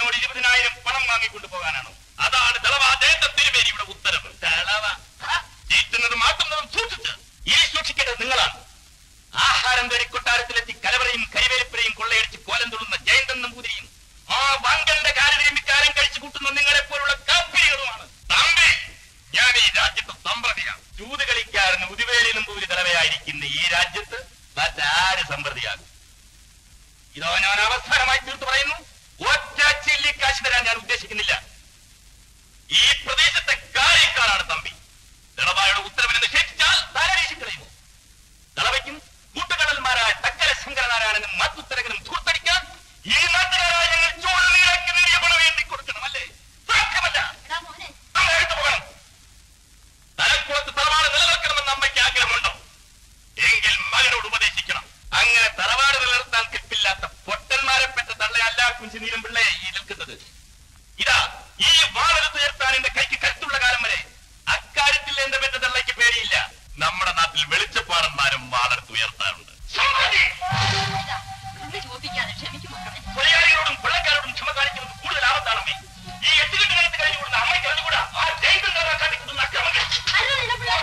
എന്നോട് ഇരുപതിനായിരം പണം വാങ്ങിക്കൊണ്ടു പോകാനാണോ അതാണ് ദളവാ ജയന്ത തിരുമേനിയുടെ ഉത്തരവ് ദളവ ഹ, ചീറ്റുന്നതും മാറ്റുന്നതും സൂക്ഷിച്ച് ഈ സൂക്ഷിക്കേണ്ടത് നിങ്ങളാണ് ആഹാരം തേടി കൊട്ടാരത്തിലെത്തി കലവറയും കരിവേലിപ്പുരയും കൊള്ളയടിച്ച് കോലം തുള്ളുന്ന ജയന്തൻ നമ്പൂതിരിയും ആ വങ്കന്റെ കാലിനിമിക്കാരം കഴിച്ചു കൂട്ടുന്ന നിങ്ങളെ പോലുള്ള കമ്പികളുമാണ് തമ്പി ഞാൻ ഈ രാജ്യത്ത് സമ്പ്രതിയാണ് ചൂത് കളിക്കാരന് ഉദിവേലി നമ്പൂതിരി തലവയായിരിക്കുന്ന ഈ രാജ്യത്ത് മറ്റാര് സമ്പ്രതിയാകും ഇതോ ഞാൻ അവസാനമായി തീർത്തു പറയുന്നു ഒറ്റ ചില്ലിക്കാശ് തരാൻ ഞാൻ ഉദ്ദേശിക്കുന്നില്ല ഈ പ്രദേശത്തെ കാര്യക്കാരാണ് തമ്പി ദളവായുടെ ഉത്തരവിനെ നിഷേധിച്ചാൽ തലരീശിക്കളയുമോ ദളവയ്ക്കും കൂട്ടുകടൽമാരായ തക്കര ശങ്കരനാരായണനും മത്തുത്തരകനും ധൂർത്തടിക്കാൻ ഈ നാട്ടുകാരായ ഞങ്ങൾ ചൂടുനീരാക്കി നേടിയ പണം വേണ്ടി കൊടുക്കണമല്ലേ സാധ്യമല്ല എടാ മോനെ അങ്ങ് എഴുത്തു പോകണം തലക്കുളത്ത് തറവാട് നിലനിൽക്കണമെന്ന് അമ്മയ്ക്ക് ആഗ്രഹമുണ്ടോ എങ്കിൽ മകനോട് ഉപദേശിക്കണം അങ്ങനെ തറവാട് നിലനിർത്താൻ കെപ്പില്ലാത്ത പൊട്ടന്മാരെ പെട്ട തള്ളയല്ല കുഞ്ചി നീലം പിള്ളയെ ഈ നിൽക്കുന്നത് ഇതാ ഈ വാളെടുത്ത് ഉയർത്താൻ എന്റെ കൈക്ക് കരുത്തുള്ള കാലം വരെ അക്കാര്യത്തിൽ എന്റെ പെറ്റ തള്ളയ്ക്ക് പേടിയില്ല നമ്മുടെ നാട്ടിൽ വെളിച്ചപ്പാടന്മാരും വാളെടുത്ത് ഉയർത്താറുണ്ട് സമ്മാനി! ഇതാ, ഒന്ന് ചോദിക്കാതെ ക്ഷമിക്കും മക്കളെ കൊലയാളികളോടും കൊള്ളക്കാരോടും ക്ഷമ കാണിക്കുന്നത് കൂടുതൽ ആപത്താണമ്മേ ഈ എട്ടുകെട്ട് കഴിഞ്ഞ് കഴിഞ്ഞു കൊടുത്ത അമ്മയ്ക്ക് അറിഞ്ഞുകൂടാ ആ ജയിലിൽ കാട്ടിക്കുന്ന അക്രമങ്ങൾ അരുൺ ഇടപെടാ.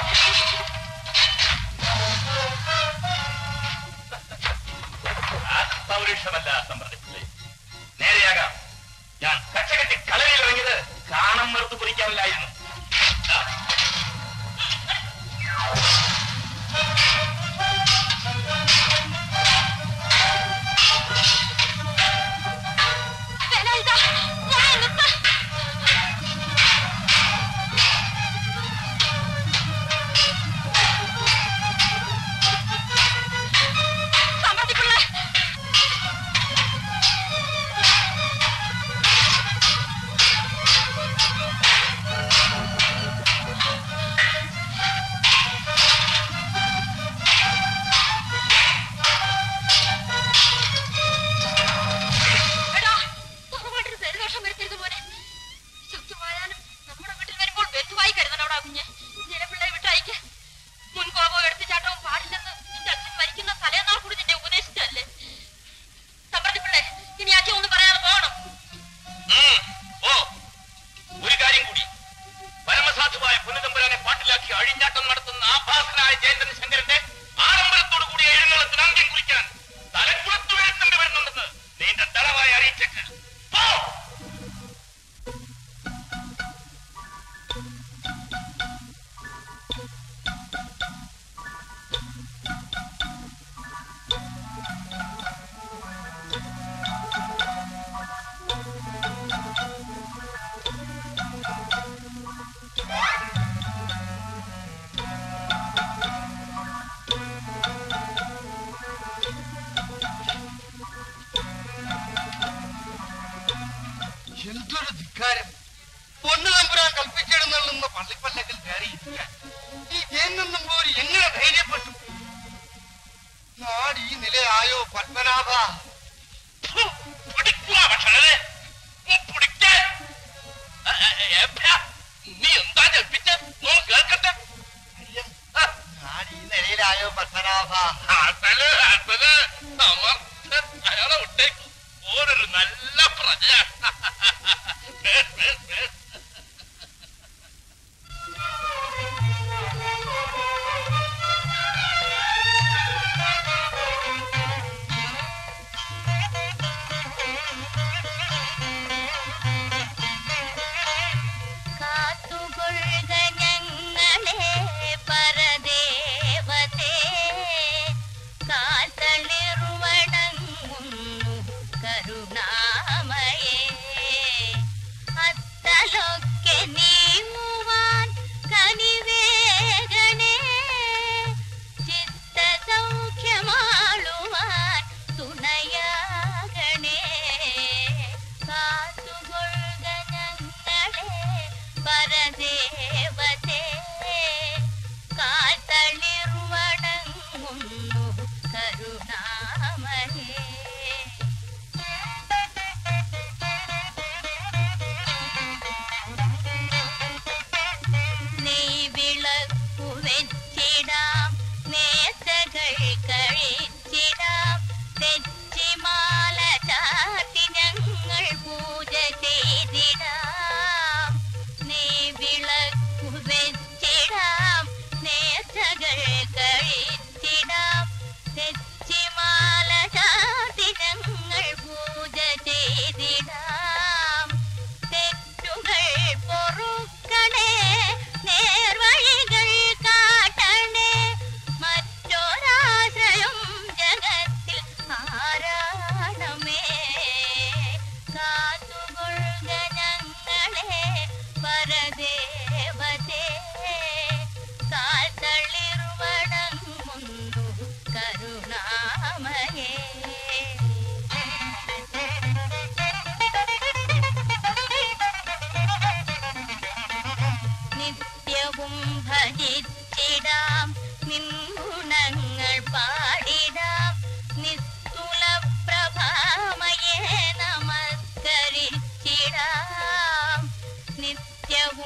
പൗരുഷമല്ല സമ്പ്രദിച്ചില്ലേ നേരെയാകാം ഞാൻ കച്ചകെട്ടി കളരിയിൽ ഇറങ്ങിയത് കാണം മറുത്തു കുറിക്കാമല്ലായിരുന്നു ആ, വേലായുധ, മോനെ നിർത്ത്. സമ്മതിപ്പിള്ളേ. എടാ, തറവാട്ടിൽ ജലദോഷം വരുത്തരുത് മോനെ. ശത്രുവായാലും നമ്മുടെ വീട്ടിൽ വരുമ്പോൾ ബന്ധുവായി കരുതണോടാ കുഞ്ഞ്. ജനപിള്ളയെ വിട്ടയക്ക്. മുൻകോപവും എടുത്തുചാട്ടവും പാടില്ലെന്ന് നിന്റെ അച്ഛൻ മരിക്കുന്ന തലേനാൾ കൂടി നിന്നെ ഉപദേശിച്ചല്ലേ സമ്മതിപ്പിള്ളേ ഇനി അച്ഛൻ ഒന്നും പറയാതെ പോകണം ഉം, ഓ ഒരു കാര്യം കൂടി പരമസാധുവായ പുനതമ്പുരാനെ പാട്ടിലാക്കി അഴിഞ്ഞാട്ടം നടത്തുന്ന ആഭാസനായ ജയന്തൻ ശങ്കരന്റെ ആഡംബരത്തോടു കൂടിയ എഴുന്നള്ളത്തിന് അന്ത്യം കുറിക്കാൻ തലക്കുളത്തു വീഴ്ത്തേണ്ടി വരുന്നുണ്ടെന്ന് നീന്റെ ദളവായി അറിയിച്ചേക്ക് പോ എന്തൊരു ധിക്കാരം പൊന്നു തമ്പുരാൻ കൽപ്പിച്ചിടുന്നുള്ള പള്ളിപ്പല്ലക്കിൽ കയറിയിരിക്കാൻ ഈ ജയന്തൻ നമ്പൂരി എങ്ങനെ ധൈര്യപ്പെട്ടു നാട് ഈ നിലയായോ പത്മനാഭ ഫു, പിടിക്കുക ഭക്ഷണരെ പിടിക്കാൻ നീ എന്താ ജൽപ്പിച്ച കേൾക്കട്ടെ അയ്യം, നാട് ഈ നിലയിലായോ പത്മനാഭ അതല് അതല് സമർത്ഥൻ അയാളെ വിട്ടേക്ക് ഓരൊരു നല്ല പ്രജ കാത്തുകൊള്ളുക ഞങ്ങളെ പരദേവതേ കാത്തളിർവണങ്ങുന്നു കരുണാമയേ അത്തലൊക്കെ നീങ്ങുവാൻ കനിവേഗണേ ചിത്തസൗഖ്യമാളുവാൻ തുണയാകണേ കാത്തുകൊള്ളുക ഞങ്ങളെ പരദേവതേ കാത്തളിർവണങ്ങുന്നു കരുണാമയേ നെയ് വിളക്കു വെച്ചിടാം നേസകൾ കഴിച്ചിടാം തെച്ചിമാല ചാത്തി ഞങ്ങൾ പൂജ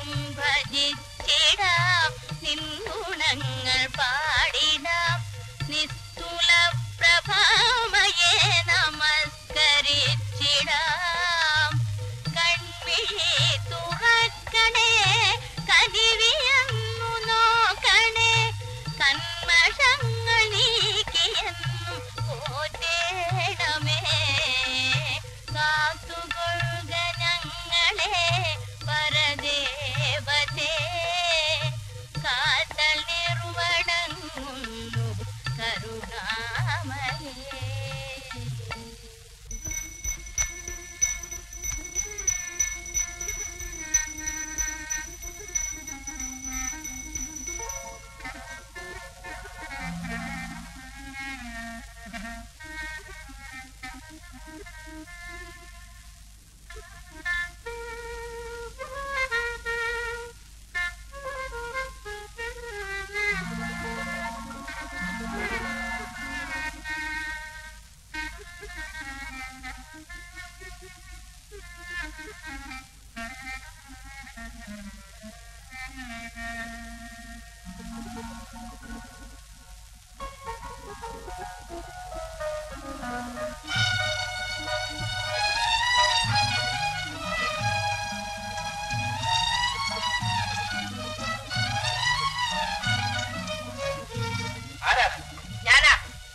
ഭജിച്ചിടാം നിൻഗുണങ്ങൾ പാടിടാം നിസ്തുല പ്രഭാമയെ നമസ്കരിച്ചിടാം കൺമിഴി തുറക്കണേ കനിവിയെന്നു നോക്കണേ കന്മഷങ്ങൾ നീക്കിയെന്നും പോറ്റേണമേ കാത്തുകൊള്ളുക ഞങ്ങളെ പരദേവതേ കാത്തൽ നിർവണങ്ങുന്നു കരുണാമയേ ആരാ ഞാനാ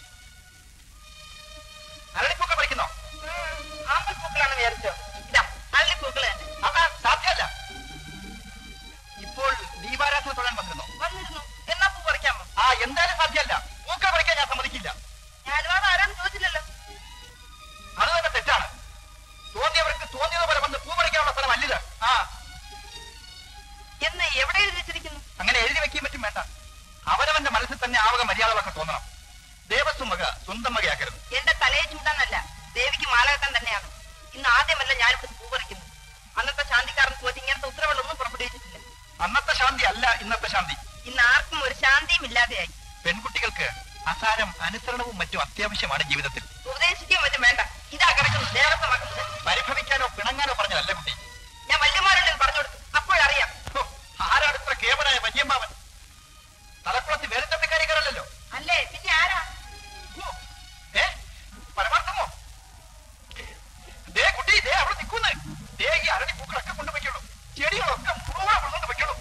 അരളിപ്പൂക്കൾ പഠിക്കുന്നോ ആമ്പൽപ്പൂക്കളാണ് വിചാരിച്ചോ ഇതാ അള്ളിപ്പൂക്കള് അതാ സാധ്യമല്ല ഇപ്പോൾ ദീപാരാധന തൊഴാൻ വന്നിരുന്നോ വന്നിരുന്നു എന്നാ പൂ പറിക്കാമോ ആ എന്തായാലും സാധ്യമല്ല പൂക്കൾ പറിക്കാൻ ഞാൻ സമ്മതിക്കില്ല ഞാനും ആരാന്ന് ചോദിച്ചില്ലല്ലോ അത് തന്നെ തെറ്റാണ് തോന്നിയവർക്ക് തോന്നിയതുപോലെ വന്ന് പൂ പറിക്കാനുള്ള സ്ഥലം അല്ലിത് ആ എന്ന് എവിടെ എഴുതി വെച്ചിരിക്കുന്നു അങ്ങനെ എഴുതി വെക്കാൻ പറ്റും വേണ്ട അവനവന്റെ മനസ്സിൽ തന്നെ ആവക മര്യാദകളൊക്കെ തോന്നണം ദേവസ്വം വക സ്വന്തം വകയാക്കരുത് എന്റെ തലയെ ചൂടാനല്ല ദേവിക്ക് മാല കെട്ടാൻ തന്നെയാണ് ഇന്ന് ആദ്യമല്ല ഞാനിവിടെ പൂ പറിക്കുന്നു അന്നത്തെ ശാന്തിക്കാരൻ തോറ്റി ഇങ്ങനത്തെ ഉത്തരവുകളൊന്നും പുറപ്പെടുവിച്ചിട്ടില്ല അന്നത്തെ ശാന്തി അല്ല ഇന്നത്തെ ശാന്തി ഇന്ന് ആർക്കും ഒരു ശാന്തിയും ഇല്ലാതെയായി പെൺകുട്ടികൾക്ക് അസാരം അനുസരണവും മറ്റും അത്യാവശ്യമാണ് ജീവിതത്തിൽ ഉപദേശിക്കുകയും മറ്റും വേണ്ട ഇതാ കിടക്കുന്നു ദേവസ്വം വകുപ്പ് പരിഭവിക്കാനോ പിണങ്ങാനോ പറഞ്ഞതല്ല കുട്ടി ഞാൻ വല്യമാരുണ്ടെന്ന് പറഞ്ഞു കൊടുത്തു അപ്പോഴറിയാം ഹോ, ആരാണ് ഇത്ര കേവലായ വന്യമ്മാവൻ തലക്കുളത്ത് വേലത്തപ്പിക്കാരിക്കാരല്ലോ അല്ലേ പിന്നെ ആരാ ഏ പരമാർത്ഥമോ ദേ കുട്ടി ദേ അവിടെ നിൽക്കുന്നേ ദേ ഈ അരടി പൂക്കളൊക്കെ കൊണ്ടുപോയിക്കോളൂ ചെടികളൊക്കെ മുഴുവൻ കൊണ്ടുവന്ന് വെക്കോളൂ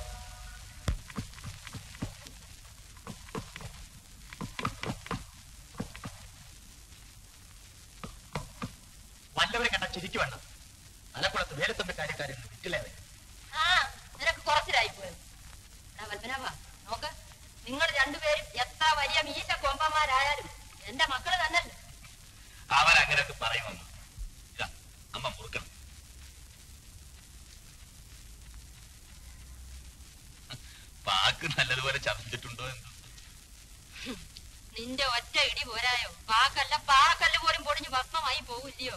വല്ലവരെ കണ്ട ചിരിക്കു വേണ്ട തലക്കുളത്ത് വേലത്തമ്പിക്കാരിക്കാരിൽ വിറ്റില്ലേ ആ നിനക്ക് കുറച്ചിലായി പോയത് എടാ വൽപ്പനാഭ നോക്ക് നിങ്ങൾ രണ്ടുപേരും എത്ര വലിയ മീശ കൊമ്പന്മാരായാലും എന്റെ മക്കള് തന്നല്ലേ അവൻ അങ്ങനെയൊക്കെ പറയുമെന്ന് ഇതാ അമ്മ മുറുക്കണം പാക്ക് നല്ലതുപോലെ ചതച്ചിട്ടുണ്ടോ എന്തോ നിന്റെ ഒറ്റ ഇടി പോരായോ പാക്കല്ല പാക്കല്ല് പോലും പൊടിഞ്ഞ് ഭസ്മമായി പോകില്ലയോ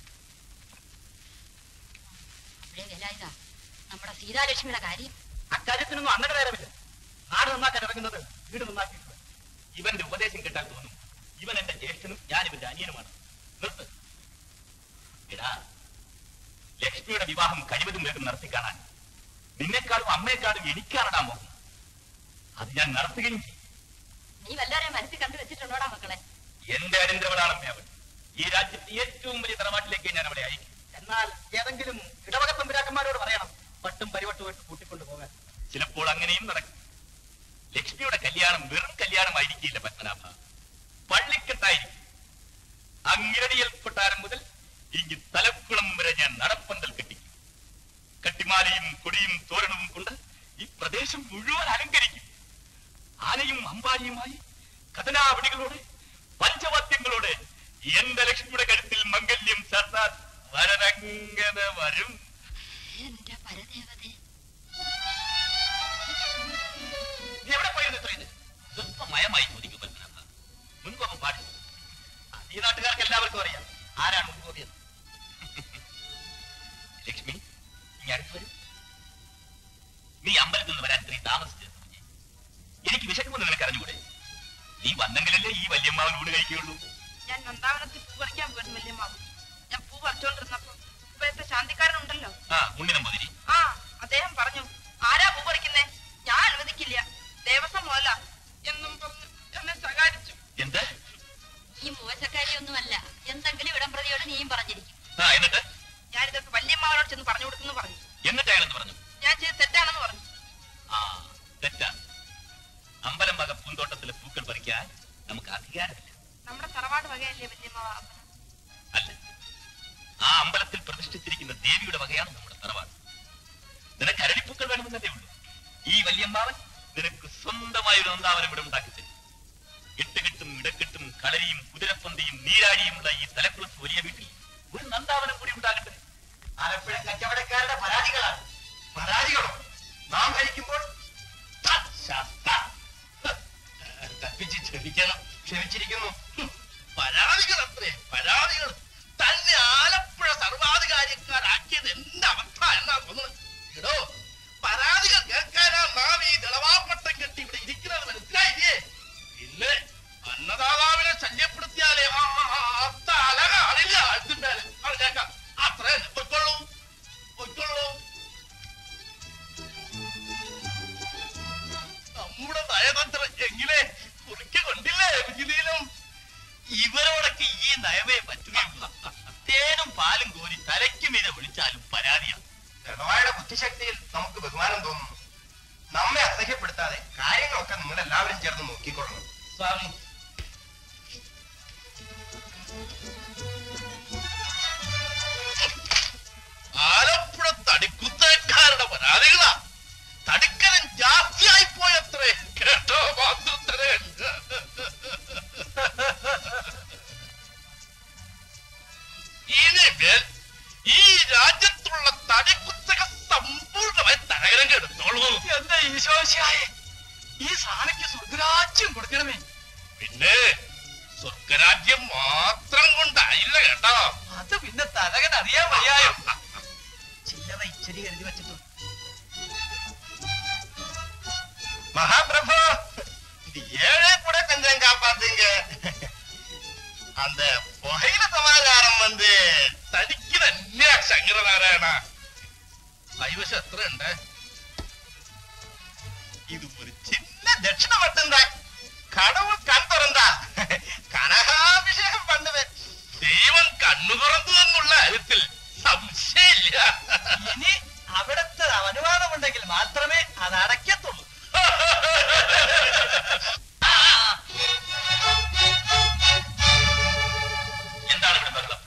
അപ്പോഴേ വേലായുധ നമ്മുടെ സീതാലക്ഷ്മിയുടെ കാര്യം അക്കാര്യത്തിനൊന്നും അങ്ങനെ നേരമില്ല നാട് നന്നാക്കാൻ ഇറങ്ങുന്നത് വീട് നന്നാക്കിയിട്ടുണ്ട് ഇവന്റെ ഉപദേശം കേട്ടാൽ തോന്നും ഇവൻ എന്റെ ജ്യേഷ്ഠനും ഞാൻ ഇവന്റെ അനിയനുമാണ് നിർത്ത് എടാ ലക്ഷ്മിയുടെ വിവാഹം കഴിവതും വേഗം നടത്തി കാണാൻ നിന്നെക്കാളും അമ്മയെക്കാളും എനിക്കാണടാ മോഹം അത് ഞാൻ നടത്തുകയും ചെയ്യും നീ വല്ലവരെയും മനസ്സിൽ കണ്ടു വെച്ചിട്ടുണ്ടോടാ മക്കളെ എന്റെ അനന്തരവളാണ് അവൻ ഈ രാജ്യത്തെ ഏറ്റവും വലിയ തറവാട്ടിലേക്ക് ഞാൻ അവളെ അയക്കും എന്നാൽ ഏതെങ്കിലും ഇടവക തമ്പുരാക്കന്മാരോട് പറയണം പട്ടും പരിവട്ടുമായിട്ട് കൂട്ടിക്കൊണ്ടു പോകാൻ ചിലപ്പോൾ അങ്ങനെയും നടക്കും ലക്ഷ്മിയുടെ കല്യാണം വെറും കല്യാണമായിരിക്കില്ല പത്മനാഭ പള്ളിക്കെട്ടായിരിക്കും അങ്ങിരടിയൽ കൊട്ടാരം മുതൽ ഇങ്ങ് തലക്കുളം വരെ ഞാൻ നടപ്പന്തൽ കെട്ടിക്കും കട്ടിമാലയും കൊടിയും തോരണവും കൊണ്ട് ഈ പ്രദേശം മുഴുവൻ അലങ്കരിക്കും ആനയും അമ്പാരിയുമായി കഥനാവടികളോടെ പഞ്ചവാദ്യങ്ങളോടെ എന്റെ ലക്ഷ്മിയുടെ കഴുത്തിൽ മംഗല്യം ചേർത്താൽ വരരങ്ങനെ വരും എന്റെ പരദേവതേ നീ എവിടെ പോയിരുന്നു ഇത്രയും സ്വല്പമയമായി ചോദിക്കും പത്മനാഭ മുൻകോപം പാടില്ല അത് ഈ നാട്ടുകാർക്ക് എല്ലാവർക്കും അറിയാം ആരാണ് മുൻകോപിയത് ലക്ഷ്മി നീ അടുത്ത് വരും നീ അമ്പലത്തിൽ നിന്ന് വരാൻ ഇത്രയും താമസിച്ചത് എനിക്ക് വിശക്കുമെന്ന് നിനക്ക് അറിഞ്ഞുകൂടെ നീ വന്നെങ്കിലല്ലേ ഈ വല്യമ്മാവൻ ഊണ് കഴിക്കുകയുള്ളൂ ഞാൻ നന്ദാവനത്തിൽ പൂ പറിക്കാൻ പോയിരുന്നു വല്യമ്മാവ് ഞാൻ പൂ പറിച്ചോണ്ടിരുന്നപ്പോ ഇപ്പോഴത്തെ ശാന്തിക്കാരനുണ്ടല്ലോ ആ ഉണ്ണി നമ്പൂതിരി ആ അദ്ദേഹം പറഞ്ഞു ആ അയാളോട് ചെന്ന് പറഞ്ഞു കൊടുക്കുന്നു പറഞ്ഞു എന്നിട്ട് അയാളെന്ന് പറഞ്ഞു ഞാൻ ചെയ്ത് തെറ്റാണെന്ന് പറഞ്ഞു ആ തെറ്റാണ് അമ്പലം വക പൂന്തോട്ടത്തിലെ പൂക്കൾ പറിക്കാൻ നമുക്ക് അധികാരമില്ല നമ്മുടെ തറവാട് വകയല്ലേ വല്യമ്മ അല്ല ആ അമ്പലത്തിൽ പ്രതിഷ്ഠിച്ചിരിക്കുന്ന ദേവിയുടെ വകയാണ് നമ്മുടെ തറവാട് നിനക്ക് അരളിപ്പൂക്കൾ വേണമെന്നല്ലേ ഉള്ളൂ ഈ വല്യമ്മാവൻ നിനക്ക് സ്വന്തമായ ഒരു നന്ദാവനം ഇവിടെ ഉണ്ടാക്കിത്തരും എട്ടുകെട്ടും ഇടക്കെട്ടും കളരിയും കുതിരപ്പന്തിയും നീരാഴിയുമുള്ള ഈ തലക്കുളത്ത് വലിയ വീട്ടിൽ ഒരു നന്ദാവനം കൂടി ഉണ്ടാകട്ടെ ആലപ്പുഴ കച്ചവടക്കാരുടെ പരാതികളാണ് പരാതികളോ നാം ഭരിക്കുമ്പോൾ ത, ശാസ്ത. തപ്പിച്ച് ക്ഷമിക്കണം ക്ഷമിച്ചിരിക്കുന്നു ഹും, പരാതികൾ അത്രേ പരാതികൾ തന്നെ ആലപ്പുഴ സർവാധികാരിക്കാരാക്കിയത് എന്റെ അവസ്ഥ എന്നാ തോന്നുന്നത് എടോ പരാതികൾ കേൾക്കാനാ നാം ഈ ദളവാപ്പട്ടം കെട്ടി ഇവിടെ ഇരിക്കുന്നത് മനസ്സിലായില്ലേ പിന്നെ അന്നദാതാവിനെ ശല്യപ്പെടുത്തിയാലേ ആ, ആ, ആ, ആ തല കാണില്ല അതിന്റെ അത് കേൾക്കാം അത്രേ പൊയ്ക്കൊള്ളൂ പൊയ്ക്കൊള്ളൂ നമ്മുടെ നയതന്ത്രം എങ്ങനെ കുറിക്ക് കൊണ്ടില്ലേ വിജിലീലും ഇവരോടൊക്കെ ഈ നയമേ പറ്റുകയുള്ളൂ തേനും പാലും കോരി തലയ്ക്ക് മീതെ വിളിച്ചാലും പരാതിയാണ് ദളവായുടെ ബുദ്ധിശക്തിയിൽ നമുക്ക് ബഹുമാനം തോന്നുന്നു നമ്മെ അസഹ്യപ്പെടുത്താതെ കാര്യങ്ങളൊക്കെ നിങ്ങൾ എല്ലാവരും ചേർന്ന് നോക്കിക്കൊള്ളണം സ്വാമി ആലപ്പുഴ തടിക്കുത്തേക്കാരുടെ പരാതികളാ തടിക്കലൻ ജാസ്തിയായി പോയത്രേ കേട്ടോ മാതൃത്തരേ ഇനിമേൽ ഈ രാജ്യത്തുള്ള തടിക്കുത്തക സമ്പൂർണ്ണമായി തരകരം കെടുത്തോളൂ എന്താ ഈശോശായെ ഈ സ്വാമിക്ക് സ്വർഗരാജ്യം കൊടുക്കണമേ പിന്നെ സ്വർഗരാജ്യം മാത്രം കൊണ്ടായില്ല കേട്ടോ അത് പിന്നെ തലകൻ അറിയാൻ വയ്യായോ ചില്ലറ ഇച്ചിരി കരുതി വെച്ചിട്ടുണ്ട് மகாபிரபு இந்த ஏழை கூட கொஞ்சம் காப்பாத்துங்க அந்த புகையில சமாச்சாரம் வந்து തടിക്ക് തന്നെ ശങ്കരനാരായണ കൈവശം എത്ര ഉണ്ട് ഇത് ഒരു ചിന്ന ദക്ഷിണ மட்டும்தா கடவுள் கண் திறந்தா கனகாபிஷேகம் பண்ணுவேன் ദൈവം കണ്ണു തുറന്നു എന്നുള്ള കാര്യത്തിൽ സംശയമില്ല ഇനി അവിടത്തെ അനുവാദമുണ്ടെങ്കിൽ മാത്രമേ അത് അടയ്ക്കത്തുള്ളൂ എന്താണ് ഇവിടെ ബഹളം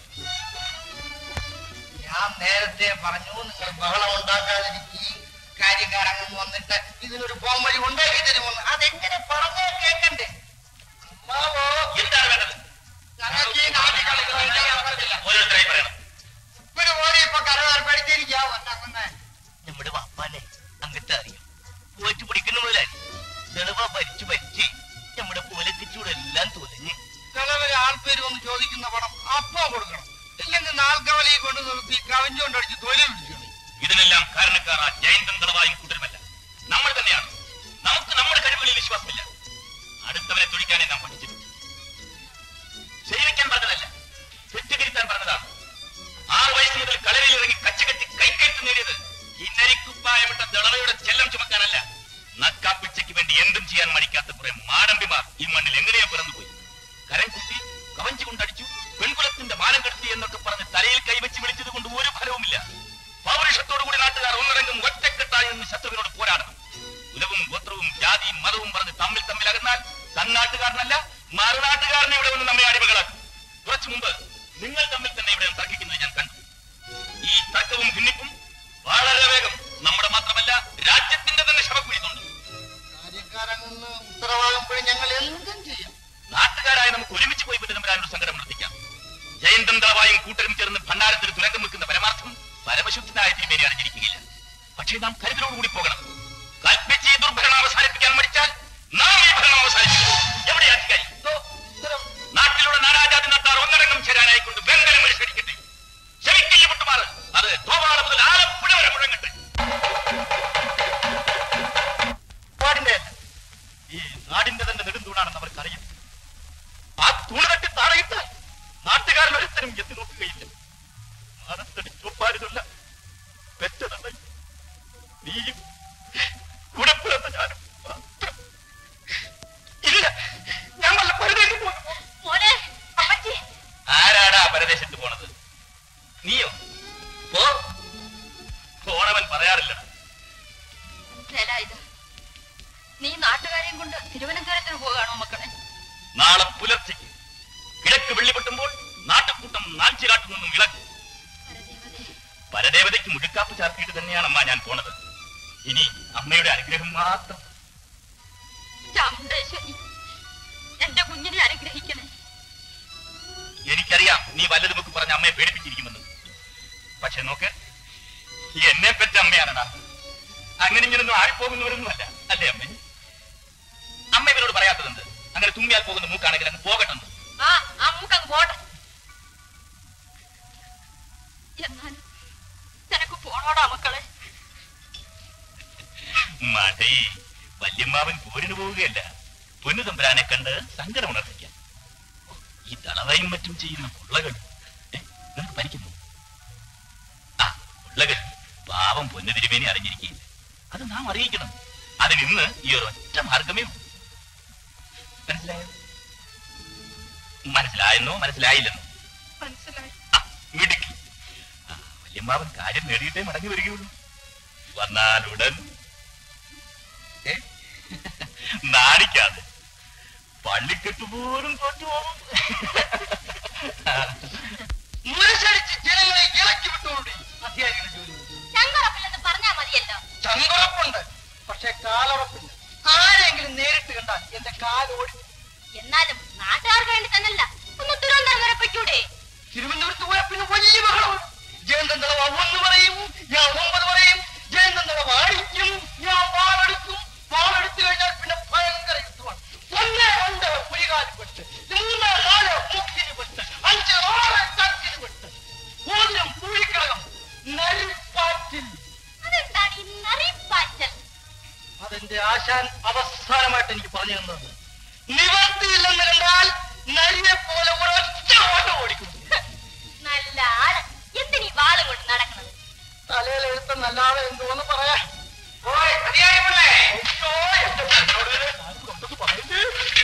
ഞാൻ നേരത്തെ പറഞ്ഞു നിങ്ങൾ ബഹളം ഉണ്ടാക്കാതിരിക്കും കാര്യക്കാരങ്ങ് വന്നിട്ട് ഇതിനൊരു പോംവഴി ഉണ്ടാക്കി തരുമെന്ന് അതെങ്ങനെ പറഞ്ഞേ കേക്കണ്ടേ അമ്മാവോ എന്താണ് വേണ്ടത് ഞങ്ങൾക്ക് ഈ നാട്ടിൽ കളിക്കുന്നത് നടക്കത്തില്ല. ഓരോരുത്തരായി പറയണം ഇവര് ഓരോ ഇപ്പൊ കരവേർപ്പെടുത്തിയിരിക്കാ വന്നെ നമ്മുടെ വാപ്പാനെ അങ്ങത്തെ അറിയാം പോയിട്ട് പിടിക്കുന്ന മുതലായി തെളിവ ഭരിച്ചു ഭരിച്ച് നമ്മുടെ പൂലത്തിച്ചൂടെല്ലാം തുലഞ്ഞ് ചിലവര് ആൾപ്പേര് വന്ന് ചോദിക്കുന്ന പണം അപ്പം കൊടുക്കണം ഇല്ലെങ്കിൽ നാൽക്കവലയിൽ കൊണ്ട് നിർത്തി കവിഞ്ഞുകൊണ്ടടിച്ച് തൊലി പിടിക്കണം ഇതിനെല്ലാം കാരണക്കാർ ആ ജയന്തൻ ദളവായും കൂട്ടരുമല്ല നമ്മൾ തന്നെയാണ് നമുക്ക് നമ്മുടെ കഴിവുകളിൽ വിശ്വാസമില്ല അടുത്തവനെ തൊഴിക്കാനേ നാം പഠിച്ചിട്ടുണ്ട് ശരിവയ്ക്കാൻ പറഞ്ഞതല്ല തെറ്റുതിരുത്താൻ പറഞ്ഞതാണ് ആറ് വയസ്സ് മുതൽ കളരിയിൽ ഇറങ്ങി കച്ചകെട്ടി കൈക്കയറ്റം നേടിയത് ഈ നരിക്കുപ്പായമിട്ട ദളവയുടെ ചെല്ലം ചുമക്കാനല്ല നക്കാപ്പിച്ചയ്ക്ക് വേണ്ടി എന്തും ചെയ്യാൻ മടിക്കാത്ത കുറെ മാടമ്പിമാർ ഈ മണ്ണിൽ എങ്ങനെയാ പിറന്നുപോയി കരം കുത്തി കവഞ്ചി കൊണ്ടടിച്ചു പെൺകുലത്തിന്റെ മാനം കെടുത്തി എന്നൊക്കെ പറഞ്ഞ് തലയിൽ കൈവച്ച് വിളിച്ചത് കൊണ്ട് ഒരു ഫലവുമില്ല പൗരുഷത്തോടു കൂടി നാട്ടുകാർ ഒന്നിറങ്ങും ഒറ്റക്കെട്ടായി നിന്ന് ശത്രുവിനോട് പോരാടണം കുലവും ഗോത്രവും ജാതിയും മതവും പറഞ്ഞ് തമ്മിൽ തമ്മിലകന്നാൽ തന്നാട്ടുകാരനല്ല മറുനാട്ടുകാരനെ ഇവിടെ വന്ന് നമ്മെ അടിമകളാക്കും കുറച്ചു മുമ്പ് നിങ്ങൾ തമ്മിൽ തന്നെ ഇവിടെ തർക്കിക്കുന്നത് ഞാൻ കണ്ടു ഈ തർക്കവും ഭിന്നിപ്പും വളരെ വേഗം നമ്മുടെ മാത്രമല്ല രാജ്യത്തിന്റെ തന്നെ ശവക്കുഴിയുന്നുണ്ട് കാര്യക്കാരങ്ങ് ഉത്തരവാകുമ്പോഴും ഞങ്ങൾ എന്തും ചെയ്യാം നാട്ടുകാരായ നമുക്ക് ഒരുമിച്ച് പോയി പുനരമ്പരാനൊരു സംഘടന നടത്തിക്കാം ജയന്തം ദളവായും കൂട്ടരും ചേർന്ന് ഭണ്ഡാരത്തിന് തുരങ്കം വെക്കുന്ന പരമാർത്ഥം പരമശുദ്ധനായ തിരുമേനി അറിഞ്ഞിരിക്കുകയില്ല പക്ഷേ നാം കരുതലോടുകൂടി പോകണം കൽപ്പിച്ച് ഈ ദുർഭരണം അവസാനിപ്പിക്കാൻ മടിച്ചാൽ നാം ഈ ഭരണം അവസാനിപ്പിക്കും എവിടെ അധികാരി നാട്ടിലുള്ള നാനാജാതി നട്ടാർ ഒന്നടങ്കം ചേരാനായിക്കൊണ്ട് വെങ്കലം മത്സരിക്കട്ടെ ശരിക്കയ്യ പൊട്ടുമാറ് അത് ഗോപാല മുതൽ ആലപ്പുഴ വരെ മുഴങ്ങട്ടെ പാടിന്റെ ഈ നാടിന്റെ തന്നെ നെടുന്തൂണാണെന്ന് അവർക്കറിയാം ആ തൂണ് തട്ടി താഴെയിട്ടാൽ നാട്ടുകാരൻ ഒരുത്തരും എത്തി നോക്കുകയില്ല മാനത്തടി ചൊപ്പാരിതല്ല പെറ്റതല്ല നീയും കൂടെ പിറന്ന ഞാനും മാത്രം. ഇല്ല ഞങ്ങൾ പരദേശത്ത് പോകുന്നു മോനെ അപ്പച്ചി ആരാടാ പരദേശത്ത് പോണത് നീയോ പോ താലിക്കാപ്പ് ചാർത്തിയിട്ട് തന്നെയാണ് അമ്മ ഞാൻ പോണത് ഇനി അമ്മയുടെ അനുഗ്രഹം മാത്രം ചാമുണ്ടേശ്വരി എന്റെ കുഞ്ഞിനെ അനുഗ്രഹിക്കണേ എനിക്കറിയാം നീ വല്ലതുമൊക്കെ പറഞ്ഞ അമ്മയെ പേടിപ്പിച്ചിരിക്കുമെന്ന് പക്ഷെ നോക്ക് എന്നെ പറ്റ അമ്മയാണടാ അങ്ങനെ ഇങ്ങനൊന്നും ആയിപ്പോകുന്നവരൊന്നുമല്ല അല്ലേ അമ്മ അമ്മ ഇവരോട് പറയാത്തതുണ്ട് അങ്ങനെ തുമ്മിയാൽ പോകുന്ന മൂക്കാണെങ്കിൽ അങ്ങ് പോകട്ടെന്ന് ആ അമ്മക്കങ്ങ് പോട്ടെ എന്നാലും നിനക്ക് പോണോടാ മക്കളെ മടേ വല്യമ്മാവൻ പോരിന് പോവുകയല്ല പൊന്നു തമ്പുരാനെ കണ്ട് സങ്കടം ഉണർത്തിക്കാൻ ഈ തളവയും മറ്റും ചെയ്യുന്ന പൊള്ളകൾ ഏ, നിനക്ക് പരിക്കുന്നു ആ പൊള്ളകൾ പാവം പൊന്നു തിരുമേനി അറിഞ്ഞിരിക്കുകയില്ല അത് നാം അറിയിക്കണം അതിന് ഇന്ന് ഈ ഒരു ഒറ്റ മാർഗമേ ഉള്ളൂ. മനസ്സിലായോ മനസ്സിലായെന്നോ മനസ്സിലായില്ലെന്നോ മനസ്സിലായി ആ, മിടുക്കി ആ, വല്യമ്മാവൻ കാര്യം നേടിയിട്ടേ മടങ്ങി വരികയുള്ളൂ വന്നാലുടൻ ഏ? നാണിക്കാതെ പള്ളിക്കെട്ട് പോലും തോറ്റുപോകും മുരശടിച്ച് ജനങ്ങളെ ഇളക്കി വിട്ടുകൊണ്ട് അധ്യായയുടെ ജോലി ചങ്കുറപ്പില്ലെന്ന് പറഞ്ഞാ മതിയല്ലോ ചങ്കുറപ്പുണ്ട് പക്ഷെ കാലുറപ്പില്ല ആരെങ്കിലും നേരിട്ട് കണ്ടാൽ എന്റെ കാലോടി എന്നാലും നാട്ടുകാർക്ക് വേണ്ടി തന്നല്ല ഒന്ന് തിരുവനന്തപുരം വരെ പൊയ്ക്കൂടെ തിരുവനന്തപുരത്ത് പോയ പിന്നെ വലിയ ബഹളമാണ് ജയന്തൻ തളവ ഒന്ന് പറയും ഞാൻ ഒമ്പത് പറയും ജയന്തൻ തളവ അടിക്കും ഞാൻ വാളെടുക്കും വാളെടുത്തു കഴിഞ്ഞാൽ പിന്നെ ഭയങ്കര യുദ്ധമാണ് ഒന്ന് രണ്ട് പുലികാലി പെട്ട് മൂന്ന് നാല് മുക്കിന് പെട്ട് അഞ്ച് ആറ് കത്തിന് പെട്ട് പൂജ്യം പുഴിക്കടകം നരിപ്പാറ്റിൽ അതെന്താണ് ഈ നറിപ്പാച്ചൽ അതെന്റെ ആശാൻ അവസാനമായിട്ട് എനിക്ക് പറഞ്ഞു തന്നത് നിവർത്തിയില്ലെന്ന് കണ്ടാൽ നരിയെ പോലെ ഒരൊറ്റ ഓട്ടം ഓടിക്കും നല്ല ആള് എന്തിനീ വാളും കൊണ്ട് നടക്കുന്നത് തലയിൽ എഴുത്തെന്നല്ലാതെ എന്തോന്ന് പറയാ ഓയ്, മതിയായി പിള്ളേ. അയ്യോ, എന്റെ കുഞ്ഞോട് കൊണ്ടൊന്ന് പറയല്ലേ?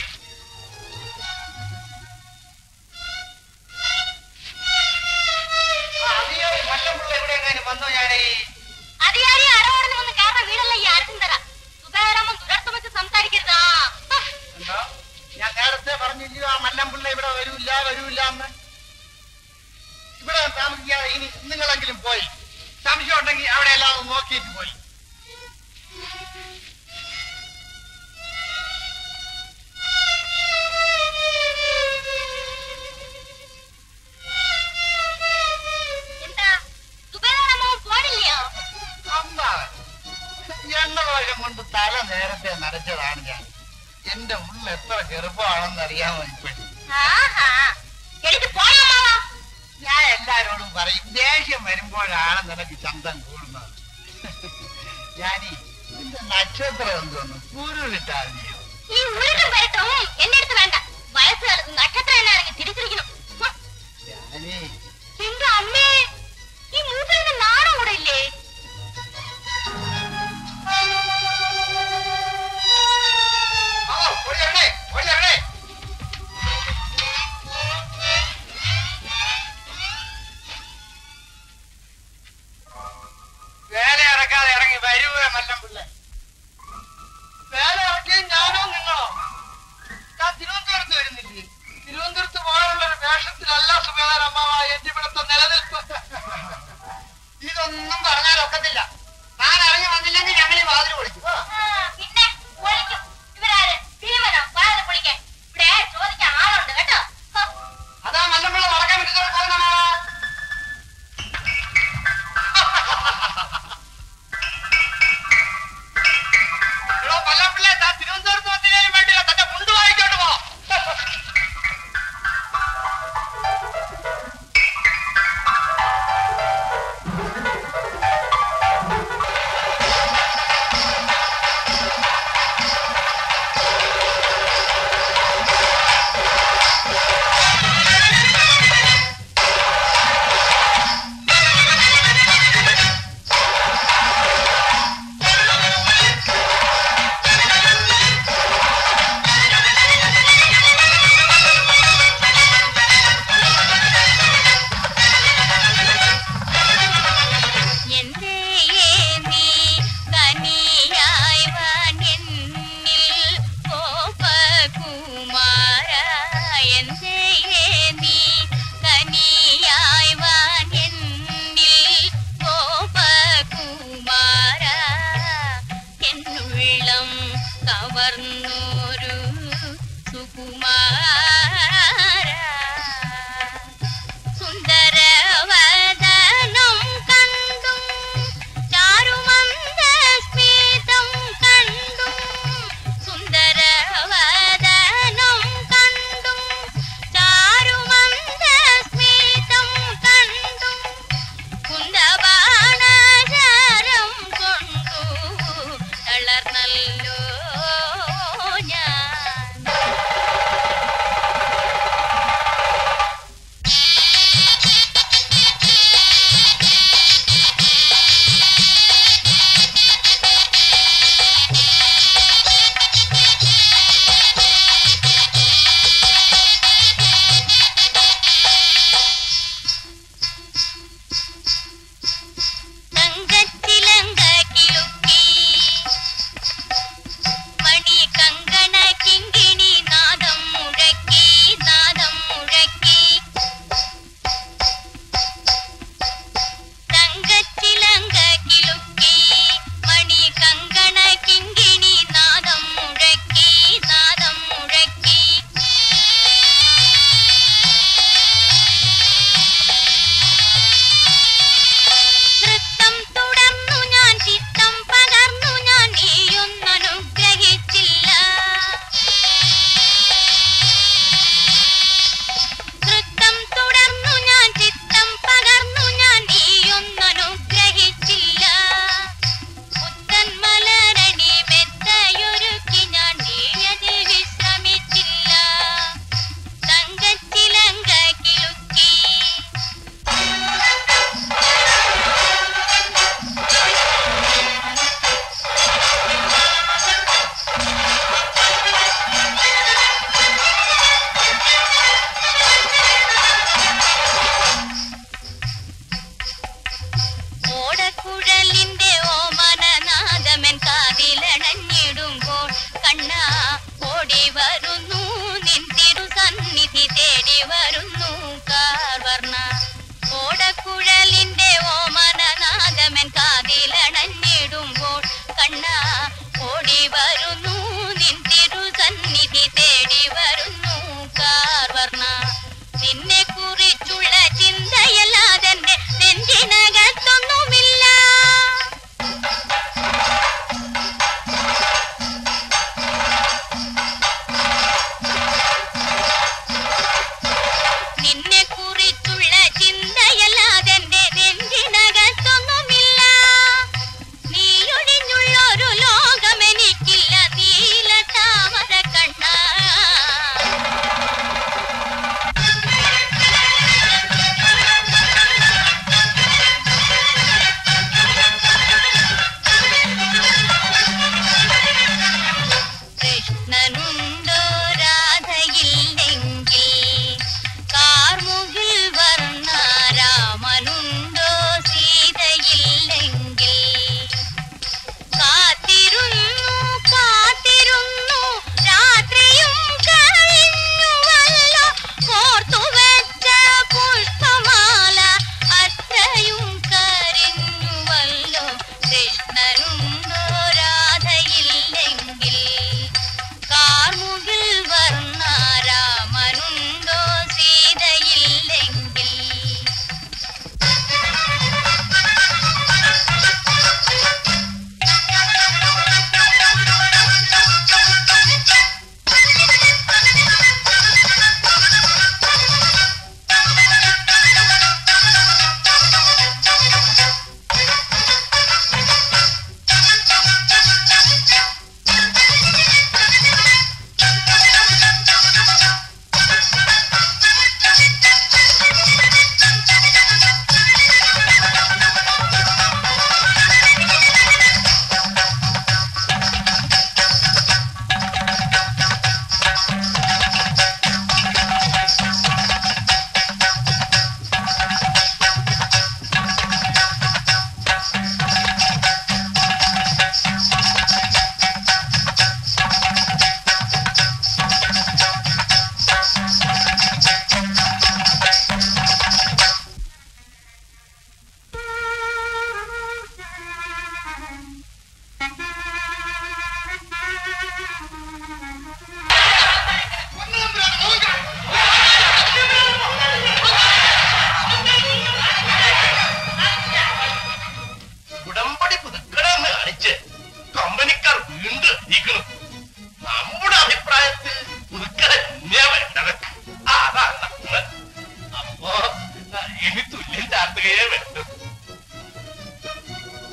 ആ, മതിയായി, മല്ലമ്പിള്ള എവിടെയെങ്ങാനും വന്നോ ഞാനേ അധികാരി അറോടന് വന്ന് കാരണം വീടല്ല ഈ ആർക്കും തരാം സുഖകരമം തുടർത്ത് വെച്ച് സംസാരിക്കരുതാ എന്താ ഞാൻ നേരത്തെ പറഞ്ഞില്ലയോ ആ മല്ലമ്പിള്ള ഇവിടെ വരൂല്ല വരൂല്ല എന്ന് ഇവിടെ താമസിക്കാതെ ഇനി നിങ്ങളെങ്കിലും പോയി സംശയം ഉണ്ടെങ്കിൽ അവിടെ എല്ലാം ഒന്ന് നോക്കിയിട്ട് പോയി എന്താ സുഖകരമോ പോണില്ലയോ അമ്മ എണ്ണ ദോഷം കൊണ്ട് തല നേരത്തെ നനച്ചതാണ് ഞാൻ എന്റെ ഉള്ളിൽ എത്ര ചെറുപ്പമാണെന്ന് അറിയാമോ ഇപ്പോഴും ആഹാ എനിക്ക് പോയാമാവാ ഞാൻ എല്ലാരോടും പറയും ദേഷ്യം വരുമ്പോഴാണ് നിനക്ക് ചന്തം കൂടുന്നത് ഞാനീ നിന്റെ നക്ഷത്രം എന്തോന്നു കുരുവിട്ടാൽ മതിയോ ഈ ഉരുട്ടും പെരട്ടും എന്റെ അടുത്ത് വേണ്ട വയസ്സുകാലത്ത് നക്ഷത്രം എന്നാണെങ്കിൽ തിരിച്ചിരിക്കണം ഹ്, ഞാനീ എന്റെ അമ്മേ ഈ മൂത്രന്റെ നാണം കൂടെ ഇല്ലേ ആ, ഓടി വരണേ, ഓടി വരണേ. വേല ഇറക്കാതെ ഇറങ്ങി വരൂല മല്ലം പിള്ളേ വേല ഇറക്കി ഞാനോ നിങ്ങളോ ഞാൻ തിരുവനന്തപുരത്ത് വരുന്നില്ലേ തിരുവനന്തപുരത്ത് പോകാനുള്ള ഒരു വേഷത്തിലല്ല സുബേദാർ അമ്മാവ എന്റെ ഇവിടുത്തെ നിലനിൽപ്പ് ഇതൊന്നും പറഞ്ഞാൽ ഒക്കത്തില്ല താൻ ഇറങ്ങി വന്നില്ലെങ്കിൽ ഞങ്ങൾ ഈ വാതിൽ വിളിക്കും ആ. ആ, പിന്നെ ഒളിക്കും ഇവരാര് ഭീമനോ വാഴ പൊളിക്കാൻ ഇവിടെ ചോദിക്കാൻ ആളുണ്ട് കേട്ടോ ഹ്, അതാ മല്ലമ്പിള്ള വളക്കാൻ പറ്റുന്ന പോകുന്നമാ എടോ മല്ലമ്പിള്ള താൻ തിരുവനന്തപുരത്ത് വന്നതിനും വേണ്ടില്ല തന്റെ മുണ്ട് വാങ്ങിക്കോട്ട് പോ കവർന്നോരു സുകുമാര സുന്ദരവദനം കണ്ടും ചാരുമന്ദസ്മിതം കണ്ടും സുന്ദരവദനം കണ്ടും ചാരുമന്ദസ്മിതം കണ്ടും കുന്തബാണശരം കൊണ്ടു തളർന്നല്ലോ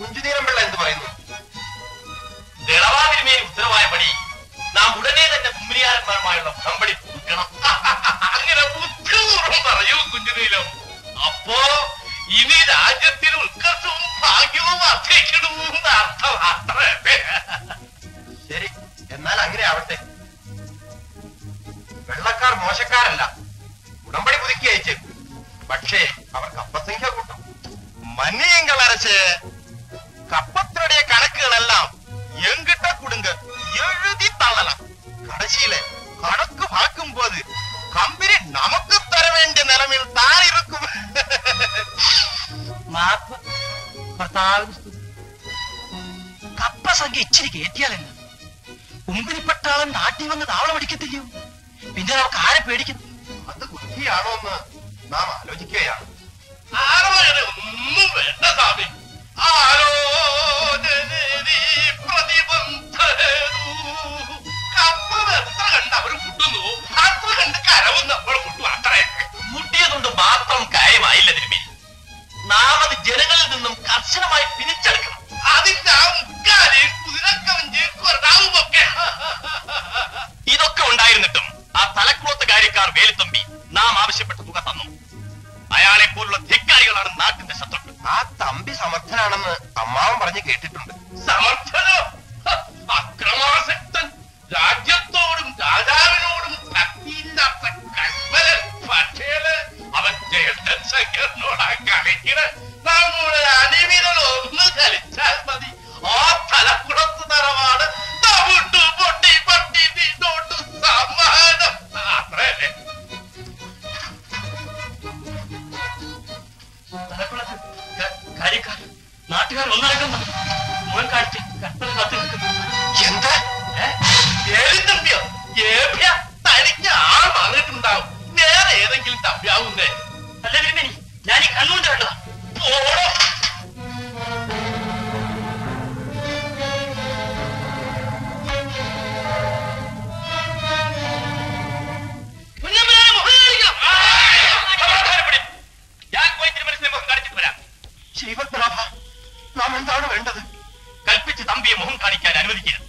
കുഞ്ചുനീരം പിള്ള എന്ത് പറയുന്നു ദളവാതിരുമേൽ ഉത്തരവായ പണി നാം ഉടനെ തന്നെ കുമ്മിരിയാരന്മാരുമായുള്ള ഉടമ്പടി പുതുക്കണം അങ്ങനെ ബുദ്ധിപൂർവ്വം പറയൂ കുഞ്ഞുനീലം അപ്പോ ഇനി രാജ്യത്തിന് ഉത്കർഷവും ഭാഗ്യവും വർദ്ധിക്കണമെന്ന് അർത്ഥം അത്രേ ശരി എന്നാൽ അങ്ങനെ ആവട്ടെ വെള്ളക്കാർ മോശക്കാരല്ല ഉടമ്പടി പുതുക്കി അയച്ചു പക്ഷേ അവർ കപ്പസംഖ്യ കൂട്ടും മന്നിയങ്കൾ അരച്ച് കപ്പത്തിനുடைய കണക്കുകളെല്ലാം எங்கிட்ட கொடுங்க எழுதி தள்ளலாம் கடைசியில கணக்கு பார்க்கும் போது கம்பெனி நமக்கு தர வேண்டிய நிலைமையில் தான் இருக்கும் മാപ്പ് ഭർത്താവിന് സ്തുതി. കപ്പ സംഖ്യ ഇച്ചിരി കയറ്റിയാലെന്ന് കുമ്പിനിപ്പെട്ടാളൻ നാട്ടിൽ വന്ന് താവളം അടിക്കത്തില്ലയോ പിന്നെ നമുക്ക് ആരെ പേടിക്കുന്നു അത് ബുദ്ധിയാണോ എന്ന് നാം ആലോചിക്കുകയാണ് ആലോചന ഒന്നും വേണ്ട സ്വാമി ആലോചനീ പ്രതിബന്ധേതു. കപ്പൽ എത്ര കണ്ട് അവർ മുട്ടുന്നു അത്ര കണ്ട് കരവും നമ്മൾ മുട്ടും അത്രേ മുട്ടിയതുകൊണ്ട് മാത്രം കാര്യമായില്ല തിരുമേനി നാം അത് ജനങ്ങളിൽ നിന്നും കർശനമായി പിരിച്ചെടുക്കണം അതിന്റെ ആ മുക്കാലി കുതിരക്കവഞ്ചി കൊണ്ടാവുമൊക്കെ ഇതൊക്കെ ഉണ്ടായിരുന്നിട്ടും ആ തലക്കുളത്ത് കാര്യക്കാർ വേലുത്തമ്പി നാം ആവശ്യപ്പെട്ട തുക തന്നു അയാളെ പോലുള്ള ധിക്കാരികളാണ് നാട്ടിന്റെ ശത്രുക്കൾ ആ തമ്പി സമർത്ഥനാണെന്ന് അമ്മാവൻ പറഞ്ഞു കേട്ടിട്ടുണ്ട് സമർത്ഥനോ ഹ, അക്രമാസക്തൻ രാജ്യത്തോടും രാജാവിനോടും ഭക്തിയില്ലാത്ത കശ്മലൻ പക്ഷേല് അവൻ ജ്യേഷ്ഠൻ ശങ്കരനോടാ കളിക്കണ് നമ്മുടെ അണിവിരലൊന്ന് കളിച്ചാൽ മതി ആ തലക്കുടത്ത് തറവാട് തവിട്ടു പൊട്ടി പട്ടി നിന്നോട്ട് സമ്മാനം അത്രയല്ലേ തലക്കുളത്ത് ക- കാര്യക്കാർ നാട്ടുകാർ ഒന്നടക്കം മുൻ കാഴ്ച കർത്തന കാത്തു നിൽക്കുന്നു എന്താ ഏഴുതമ്പ്യോ ഏഭ്യ തനിക്ക് ആൾ വന്നിട്ടുണ്ടാവും വേറെ ഏതെങ്കിലും തമ്പ്യാവുന്നേ അല്ല തിരുമേനി ഞാൻ ഈ കണ്ണുകൊണ്ട് കണ്ടതാ പോടോ കുഞ്ഞമ്മേ, മുഖം കാണിക്കാം. സമാധാനപ്പെടും. ഞാൻ പോയി തിരുമനസിനെ മുഖം കാണിച്ചിട്ട് വരാം ശ്രീപത്മനാഭ നാം എന്താണ് വേണ്ടത് കൽപ്പിച്ച് തമ്പിയെ മുഖം കാണിക്കാൻ അനുവദിക്കരുത്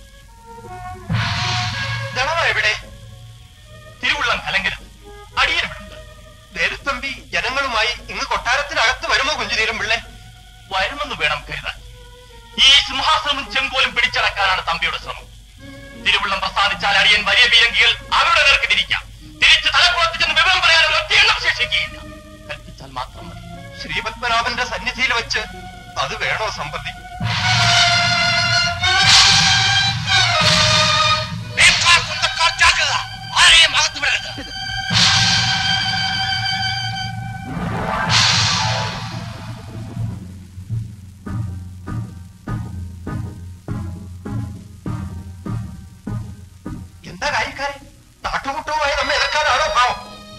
ദളവ എവിടെ തിരുവുള്ളം കലങ്കരം അടിയരവിടുണ്ട് വേലുത്തമ്പി ജനങ്ങളുമായി ഇന്ന് കൊട്ടാരത്തിനകത്ത് വരുമോ കുഞ്ചുതീരം പിള്ളേ വരുമെന്ന് വേണം കരുതാൻ ഈ സിംഹാസനവും ചെങ്കോലും പിടിച്ചടക്കാനാണ് തമ്പിയുടെ ശ്രമം തിരുവുള്ളം പ്രസാദിച്ചാൽ അടിയൻ വലിയ വീരങ്കികൾ അവരുടെ നേർക്ക് തിരിക്കാം തിരിച്ച് തലപ്പുറത്ത് ചെന്ന് വിവരം പറയാൻ ഒരു ഒറ്റയെണ്ണം ശേഷിക്കുകയില്ല കൽപ്പിച്ചാൽ മാത്രം മതി ശ്രീപത്മനാഭന്റെ സന്നിധിയിൽ വെച്ച് അത് വേണോ സമ്പത്തി ആരെയും അകത്ത് വിടരുത് എന്താ കാര്യക്കാരെ നാട്ടുകൂട്ടവുമായി നമ്മെ എതിർക്കാനാണോ ഭാവം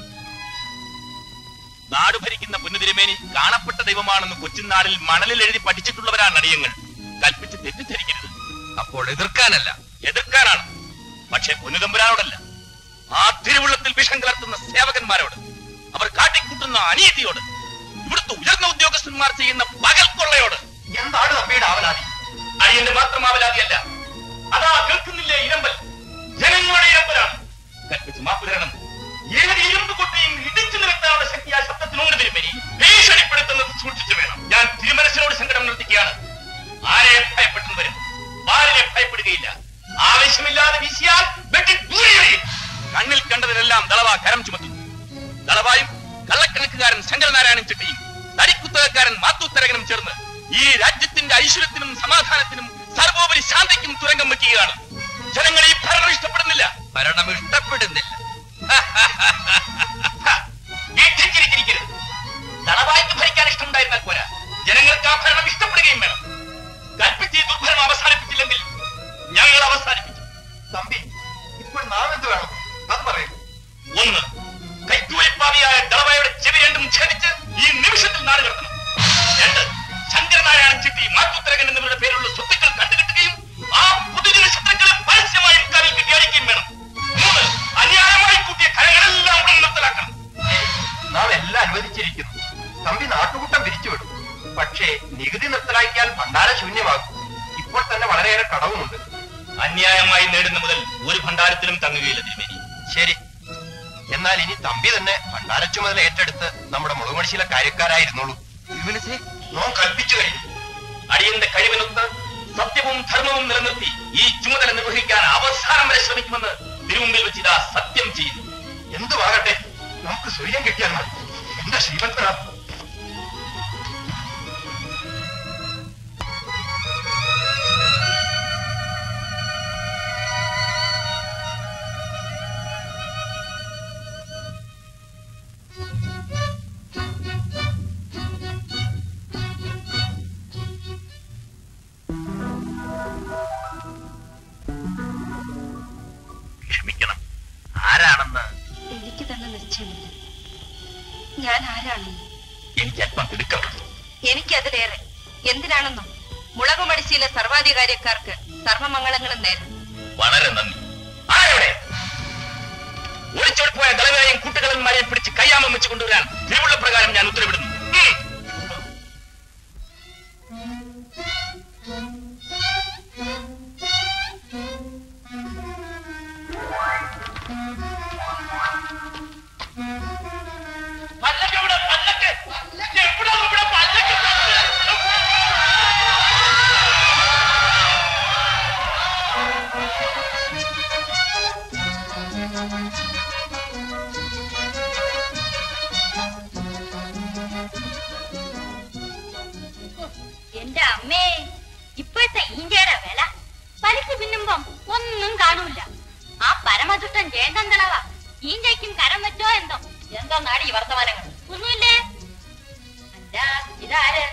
നാട് ഭരിക്കുന്ന പുനതിരുമേനി കാണപ്പെട്ട ദൈവമാണെന്ന് കൊച്ചുനാടിൽ മണലിൽ എഴുതി പഠിച്ചിട്ടുള്ളവരാണ് അടിയങ്ങൾ കൽപ്പിച്ച് തെറ്റിദ്ധരിക്കരുത് അപ്പോൾ എതിർക്കാനല്ല എതിർക്കാനാണ് പക്ഷേ പുനതമ്പുരാനോടല്ല ആ തിരുവുള്ളത്തിൽ വിഷം കലർത്തുന്ന സേവകന്മാരോട് അവർ കാട്ടിക്കൂട്ടുന്ന അനീതിയോട് ഇവിടുത്തെ ഉയർന്ന ഉദ്യോഗസ്ഥന്മാർ ചെയ്യുന്ന പകൽ കൊള്ളയോട് എന്താണ് തമ്പിയുടെ ആവലാതി അടിയന്റെ മാത്രം ആവലാതിയല്ല അതാ കേൾക്കുന്നില്ലേ ഇരമ്പൽ ജനങ്ങളുടെ ഇരമ്പലാണ് കൽപ്പിച്ച് മാപ്പ് തരണം ഏത് ഇരുമ്പ് കൊട്ടിയും ഇടിച്ചു നിരത്താനുള്ള ശക്തി ആ ശബ്ദത്തിനുണ്ട് തിരുമേനി ഭീഷണിപ്പെടുത്തുന്നത് സൂക്ഷിച്ചു വേണം ഞാൻ തിരുമനസിനോട് സങ്കടം നിർത്തിക്കുകയാണ് ആരെ ഭയപ്പെട്ടു വരും ആരെ ഭയപ്പെടുകയില്ല ആവശ്യമില്ലാതെ വീശിയാൽ വെട്ടി ദൂരെയെറിയും. കണ്ണിൽ കണ്ടതിനെല്ലാം ദളവ കരം ചുമത്തുന്നു ദളവായും കള്ളക്കണക്കുകാരൻ ശങ്കരനാരായണൻ ചിട്ടിയും തടിക്കുത്തകക്കാരൻ മാത്തൂത്തരകനും ചേർന്ന് ഈ രാജ്യത്തിന്റെ ഐശ്വര്യത്തിനും സമാധാനത്തിനും സർവോപരി ശാന്തിക്കും തുരങ്കം വെക്കുകയാണ് ജനങ്ങൾ ഈ ഭരണം ഇഷ്ടപ്പെടുന്നില്ല ഭരണം ഇഷ്ടപ്പെടുന്നില്ല വീട്ടിച്ചിരിക്കരുത് ദളവായ്ക്ക് ഭരിക്കാൻ ഇഷ്ടമുണ്ടായിരുന്നാൽ പോരാ ജനങ്ങൾക്ക് ആ ഭരണം ഇഷ്ടപ്പെടുകയും വേണം കൽപ്പിച്ച് ഈ ദുർഭരണം അവസാനിപ്പിച്ചില്ലെങ്കിൽ ഞങ്ങൾ അവസാനിപ്പിക്കും തമ്പി ഇപ്പോൾ നാം എന്ത് വേണം അത് പറയും ഒന്ന് കൈക്കൂലിപ്പാവിയായ ദളവായുടെ ചെവി രണ്ടും ഛേദിച്ച് ഈ നിമിഷത്തിൽ നാട് കടത്തണം രണ്ട് ശങ്കരനാരായണൻ ചിട്ടി മാറ്റുത്തരകൻ എന്നിവരുടെ പേരിലുള്ള സ്വത്തുക്കൾ കണ്ടുകെട്ടുകയും ആ പുതുജന ശത്രുക്കളെ പരസ്യമായും കാലിൽ കെട്ടി അടിക്കുകയും വേണം മൂന്ന് അന്യായമായി കൂട്ടിയ കരകളെല്ലാം ഉടൻ നിർത്തലാക്കണം നാം എല്ലാം അനുവദിച്ചിരിക്കുന്നു തമ്പി നാട്ടുകൂട്ടം പിരിച്ചുവിടും പക്ഷേ നികുതി നിർത്തലാക്കിയാൽ ഭണ്ഡാരം ശൂന്യമാകും ഇപ്പോൾ തന്നെ വളരെയേറെ കടവുമുണ്ട് അന്യായമായി നേടുന്ന മുതൽ ഒരു ഭണ്ഡാരത്തിലും തങ്ങുകയില്ല തിരുമേനി ശരി എന്നാൽ ഇനി തമ്പി തന്നെ ഭണ്ഡാര ചുമതല ഏറ്റെടുത്ത് നമ്മുടെ മുളകുമണിശിലെ കാര്യക്കാരായിരുന്നുള്ളൂ നോം കൽപ്പിച്ചു കഴിഞ്ഞു അടിയന്റെ കഴിവിനൊത്ത് സത്യവും ധർമ്മവും നിലനിർത്തി ഈ ചുമതല നിർവഹിക്കാൻ അവസാനം വരെ ശ്രമിക്കുമെന്ന് തിരുമുമ്പിൽ വെച്ച് ഇതാ സത്യം ചെയ്യുന്നു എന്തുവാകട്ടെ നമുക്ക് സ്വയം കിട്ടിയാൽ മതി എന്റെ ശ്രീമന്തനാ ക്ഷമിക്കണം ആരാണെന്ന് എനിക്ക് തന്നെ നിശ്ചയമില്ല ഞാൻ ആരാണെന്ന് എനിക്ക് അല്പം തിടുക്കമുണ്ട് എനിക്കതിലേറെ എന്തിനാണെന്നോ മുളകുമടിശിയിലെ സർവാധികാരിക്കാർക്ക് സർവമംഗളങ്ങളും നേരം വളരെ നന്ദി ആരവിടെ ഒളിച്ചോടിപ്പോയ ദളവരെയും കൂട്ടുകളന്മാരെയും പിടിച്ച് കയ്യാമം വെച്ച് കൊണ്ടുവരാൻ തിരുവുള്ള പ്രകാരം ഞാൻ ഉത്തരവിടുന്നു ഉം. പല്ലക്ക് എവിടെ? പല്ലക്ക്? എവിടെ ഇവിടെ പല്ലക്ക്? എന്റെ അമ്മേ ഇപ്പോഴത്തെ ഇന്ത്യയുടെ വില പലിക്ക് പിന്നുമ്പം ഒന്നും കാണൂല ആ പരമദുഷ്ടൻ ജയന്തന്തളവ ഇന്ത്യക്കും കരം വെച്ചോ എന്തോ എന്തോ നാടി ഈ വർത്തമാനങ്ങൾ ഒന്നുമില്ലേ അല്ല ഇതാര്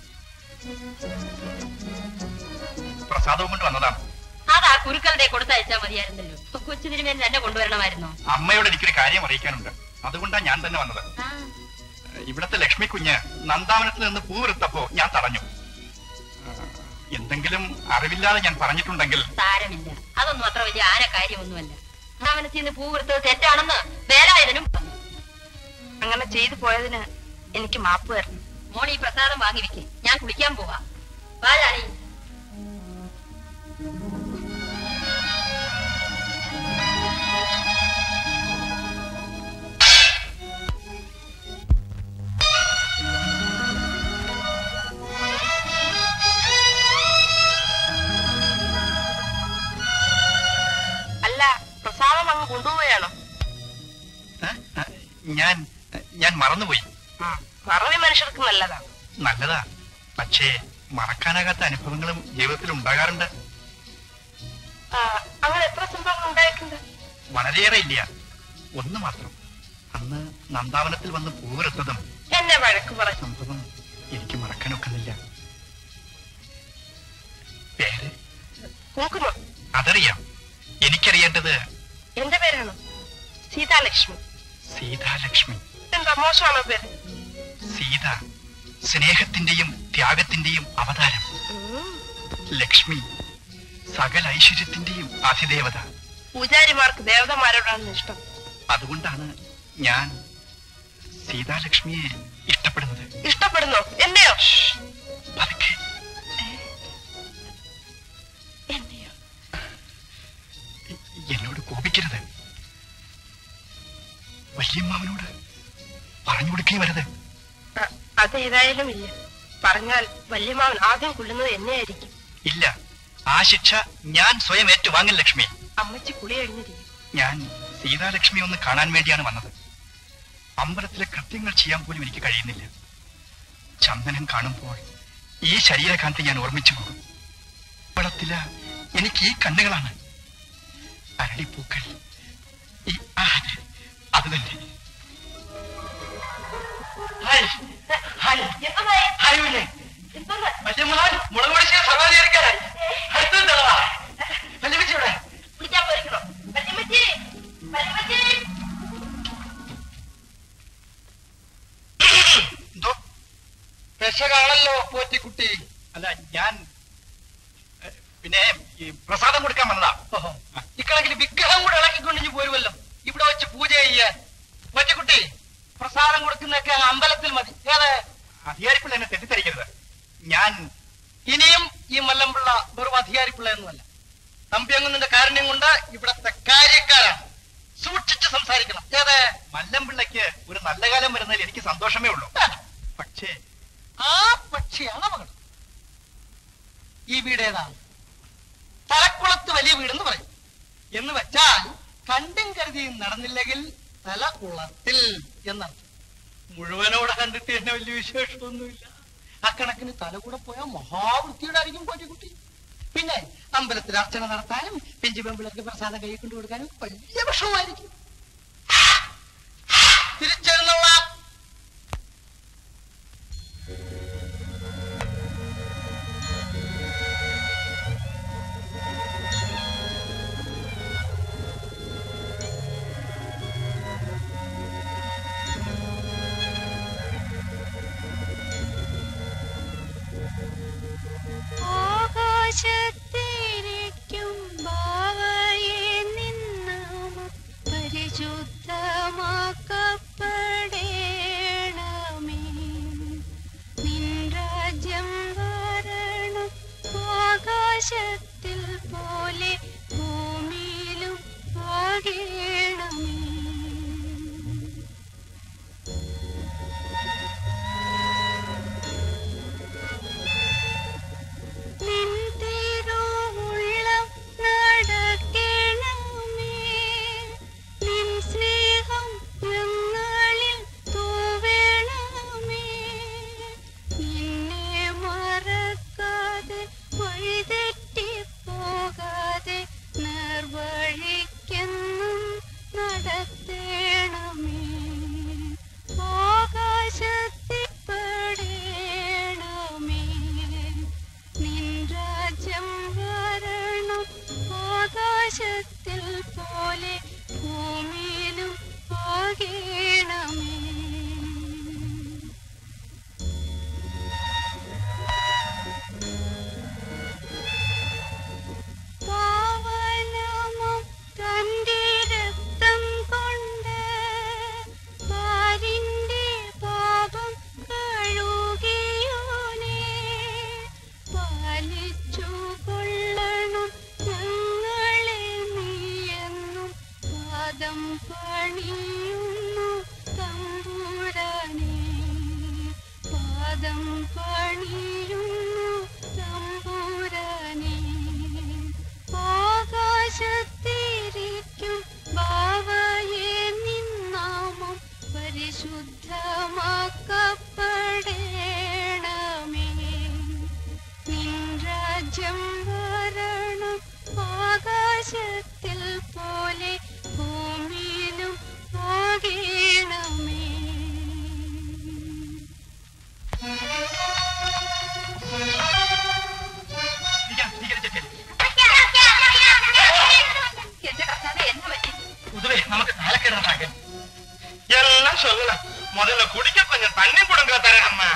പ്രസാദവും കൊണ്ട് വന്നതാണ് അതാ കുരുക്കളുടെ കൊടുത്തയച്ചാ മതിയായിരുന്നല്ലോ കൊച്ചു തിരുമേനി തന്നെ കൊണ്ടുവരണമായിരുന്നോ അമ്മയോട് എനിക്കൊരു കാര്യം അറിയിക്കാനുണ്ട് അതുകൊണ്ടാണ് ഞാൻ തന്നെ വന്നത് ആ, ഇവിടത്തെ ലക്ഷ്മി കുഞ്ഞ് നന്ദാവനത്തിൽ നിന്ന് പൂവെടുത്തപ്പോ ഞാൻ തടഞ്ഞു ആ, എന്തെങ്കിലും അറിവില്ലാതെ ഞാൻ പറഞ്ഞിട്ടുണ്ടെങ്കിൽ സാരമില്ല അതൊന്നും അത്ര വലിയ ആന കാര്യമൊന്നുമല്ല അവനത്തിൽ നിന്ന് പൂ കൊടുത്തത് തെറ്റാണെന്ന് വേലായുധനും പറഞ്ഞു. അങ്ങനെ ചെയ്തു പോയതിന് എനിക്ക് മാപ്പ് തരണം മോണി ഈ പ്രസാദം വാങ്ങി വെക്ക് ഞാൻ കുളിക്കാൻ പോവാ വാഴാണി അല്ല പ്രസാദം അങ്ങ് കൊണ്ടുപോവുകയാണോ ആ, ആ, ഞാൻ ഞാൻ മറന്നുപോയി മറവി മനുഷ്യർക്ക് നല്ലതാണ് നല്ലതാ പക്ഷേ മറക്കാനാകാത്ത അനുഭവങ്ങളും ജീവിതത്തിൽ ഉണ്ടാകാറുണ്ട് ആ, അങ്ങനെ എത്ര സംഭവങ്ങൾ ഉണ്ടായിട്ടുണ്ട് വളരെയേറെ ഇല്ല ഒന്ന് മാത്രം അന്ന് നന്ദാവനത്തിൽ വന്ന് പൂവെടുത്തതും എന്നെ വഴക്ക് പറഞ്ഞു സംഭവം എനിക്ക് മറക്കാനൊക്കുന്നില്ല പേര് കുങ്കുമം അതറിയാം എനിക്കറിയേണ്ടത് എന്റെ പേരാണ് സീതാലക്ഷ്മി സീതാലക്ഷ്മി എന്താ മോശമാണോ പേര് സീത സ്നേഹത്തിന്റെയും ത്യാഗത്തിന്റെയും അവതാരം ഉം. ലക്ഷ്മി സകല ഐശ്വര്യത്തിന്റെയും അതിദേവത പൂജാരിമാർക്ക് ദേവതമാരോടാണ് ഇഷ്ടം അതുകൊണ്ടാണ് ഞാൻ സീതാലക്ഷ്മിയെ ഇഷ്ടപ്പെടുന്നത് ഇഷ്ടപ്പെടുന്നോ എന്നെയോ പതുക്കെ എന്നെയോ എന്നോട് കോപിക്കരുത് വല്യമ്മാവനോട് പറഞ്ഞു കൊടുക്കുകയും വരുത് അ- അതേതായാലും ഇല്ല പറഞ്ഞാൽ വല്യമാവൻ ആദ്യം കൊല്ലുന്നത് എന്നെയായിരിക്കും ഇല്ല ആ ശിക്ഷ ഞാൻ സ്വയം ഏറ്റുവാങ്ങൽ ലക്ഷ്മി അമ്മച്ചി കുളി കഴിഞ്ഞിരിക്കും ഞാൻ സീതാലക്ഷ്മി ഒന്ന് കാണാൻ വേണ്ടിയാണ് വന്നത് അമ്പലത്തിലെ കൃത്യങ്ങൾ ചെയ്യാൻ പോലും എനിക്ക് കഴിയുന്നില്ല ചന്ദനം കാണുമ്പോൾ ഈ ശരീരകാന്തി ഞാൻ ഓർമ്മിച്ചു പോകും അമ്പലത്തില് എനിക്ക് ഈ കണ്ണുകളാണ് അരളിപ്പൂക്കൾ ഈ ആ, അതെ, അത് തന്നെ ഹായ് ഹായ് ഹായ് ഉണ്ണി. വല്യമ്മാവൻ മുളക് പൊടിച്ച് സമാധി എടുക്കാനായി അടുത്തത് തളവാ. വല്യമ്മച്ചി ഇവിടെ. കുളിക്കാൻ പോയിരിക്കണോ വല്യമ്മച്ചി വല്യമ്മച്ചി എന്തോ പെശകാണല്ലോ പോറ്റിക്കുട്ടി അല്ല ഞാൻ എ, പിന്നെ ഈ പ്രസാദം കൊടുക്കാൻ വന്നതാ ഇക്കണക്കിൽ വിഗ്രഹം കൂടെ ഇളക്കിക്കൊണ്ട് ഇനി പോരുമല്ലോ ഇവിടെ വെച്ച് പൂജ ചെയ്യാൻ പോറ്റിക്കുട്ടി പ്രസാദം കൊടുക്കുന്നൊക്കെ അമ്പലത്തിൽ മതി ഏത് അധികാരിപ്പിള്ള എന്നെ തെറ്റിദ്ധരിക്കരുത് ഞാൻ ഇനിയും ഈ മല്ലമ്പിള്ള വെറും അധികാരിപ്പിള്ള ഒന്നുമല്ല തമ്പിയങ്ങുന്നതിന്റെ കാരുണ്യം കൊണ്ട് ഇവിടത്തെ കാര്യക്കാരാണ് സൂക്ഷിച്ച് സംസാരിക്കണം ഏത് മല്ലംപിള്ളയ്ക്ക് ഒരു നല്ല കാലം വരുന്നതിൽ എനിക്ക് സന്തോഷമേ ഉള്ളൂ പക്ഷേ ആ പക്ഷിയാണ് അപകടം ഈ വീട് ഏതാണ് തലക്കുളത്ത് വലിയ വീടെന്ന് പറയും എന്ന് വെച്ചാൽ കണ്ടും കരുതിയും നടന്നില്ലെങ്കിൽ തലകുളത്തിൽ എന്നർത്ഥം മുഴുവനോടെ കണ്ടിട്ട് എന്നെ വലിയ വിശേഷമൊന്നുമില്ല അക്കണക്കിന് തല കൂടെ പോയാൽ മഹാവൃത്തിയുടെ ആയിരിക്കും കോറ്റിക്കുട്ടി പിന്നെ അമ്പലത്തിൽ അർച്ചന നടത്താനും പിഞ്ചു പെമ്പിളർക്ക് പ്രസാദം കൈ കൊണ്ടു കൊടുക്കാനും വലിയ വിഷമമായിരിക്കും തിരിച്ചെഴുന്നുള്ള ആകാശത്തിരിക്കും ബാവയെ നിന്നാമ പരിശുദ്ധമാക്കപ്പെടേണമേ നിൻ രാജ്യം വരണം ആകാശത്തിൽ പോലെ ഭൂമിയിലും ആകേണമേ നിൻ തിരുവുള്ളം നടക്കണമേ നിൻ സ്നേഹം ഞങ്ങളിൽ തൂവണമേ നിന്നെ മറക്കാതെ വഴിതെറ്റി പോകാതെ നേർവഴിക്കെന്നും നടത്തേണമേ ആകാശത്തിൽ പെടേണമേ നിൻ രാജ്യം വരണം ആകാശത്തിൽ പോലെ ഭൂമിയിലും ആകേണമേ പാവനമം തന്റെ രക്തം കൊണ്ട് പാരിന്റെ പാപം കഴുകിയോനെ പാലിച്ചു കൊള്ളണം ഞങ്ങളെ നീയെന്നും പാദം പണിയുന്നു തമ്പുരാനെ പാദം പണിയുന്നു തമ്പുരാനെ ആകാശത്തിരിക്കും ബാവയെ നിന്നാമം പരിശുദ്ധമാക്കപ്പെടേണമേ നിൻ രാജ്യം വരണം ആകാശത്തിൽ പോലെ ഭൂമിയിലും ആകേണമേ എന്റെ കർത്താവെ എന്ന് പറ്റി പൊതുവെ നമുക്ക് തലക്കിടാൻ எல்லாம் சொல்லல முதல்ல குடிக்க கொஞ்சம் தண்ணி கொடுங்க தரேன்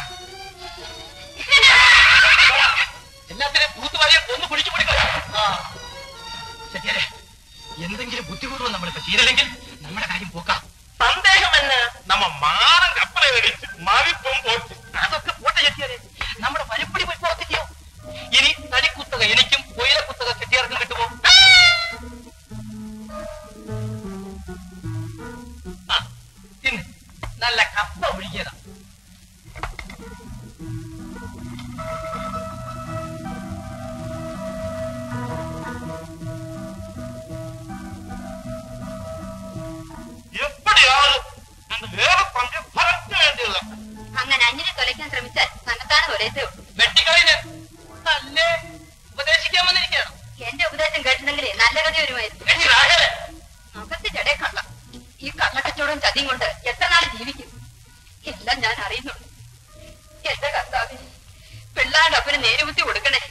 എല്ലാത്തിനെയും തൂത്തുവാരിയെ ഒന്ന് കുടിച്ചു പിടിക്കാം ശരിയല്ലേ എന്തെങ്കിലും ബുദ്ധിപൂർവ്വം നമ്മളിപ്പോ ചെയ്തില്ലെങ്കിൽ നമ്മുടെ കാര്യം പോക്കാം சந்தேகம் என்ன நம்ம மானம் கப்பலை வெடிச்சு மதிப்பும் போச்சு അതൊക്കെ പോട്ടെ ചെട്ടിയാരെ നമ്മുടെ പരിപ്പടി പോയി പുറത്തില്ലയോ ഇനി തടിക്കുത്തക എനിക്കും കൊയില കുത്തക ചെട്ടിയാർക്കും കിട്ടുമോ ആ, തിന്ന്. നല്ല കപ്പ ഒഴുകിയതാ எப்படியாவது அந்த வேற பங்கு பறக்க வேண்டியது അങ്ങനെ അന്യനെ തൊലയ്ക്കാൻ ശ്രമിച്ചാൽ തന്നെത്താനെ തൊലയത്തേ ഉള്ളൂ വെട്ടിക്കളിഞ്ഞ് അല്ലേ ഉപദേശിക്കാൻ വന്നിരിക്കുകയാണ് എന്റെ ഉപദേശം കേട്ടിട്ടുണ്ടെങ്കിലേ നല്ല ഗതി വരുമായിരുന്നു എടി രാഘവേ, അകത്ത് ജടേ കള്ള ഈ കള്ളക്കച്ചവടം ചതിയും കൊണ്ട് എത്ര നാൾ ജീവിക്കും എല്ലാം ഞാൻ അറിയുന്നുണ്ട് എന്റെ കർത്താവ് പിള്ളാരുടെ അപ്പന് നേരുകുത്തി കൊടുക്കണേ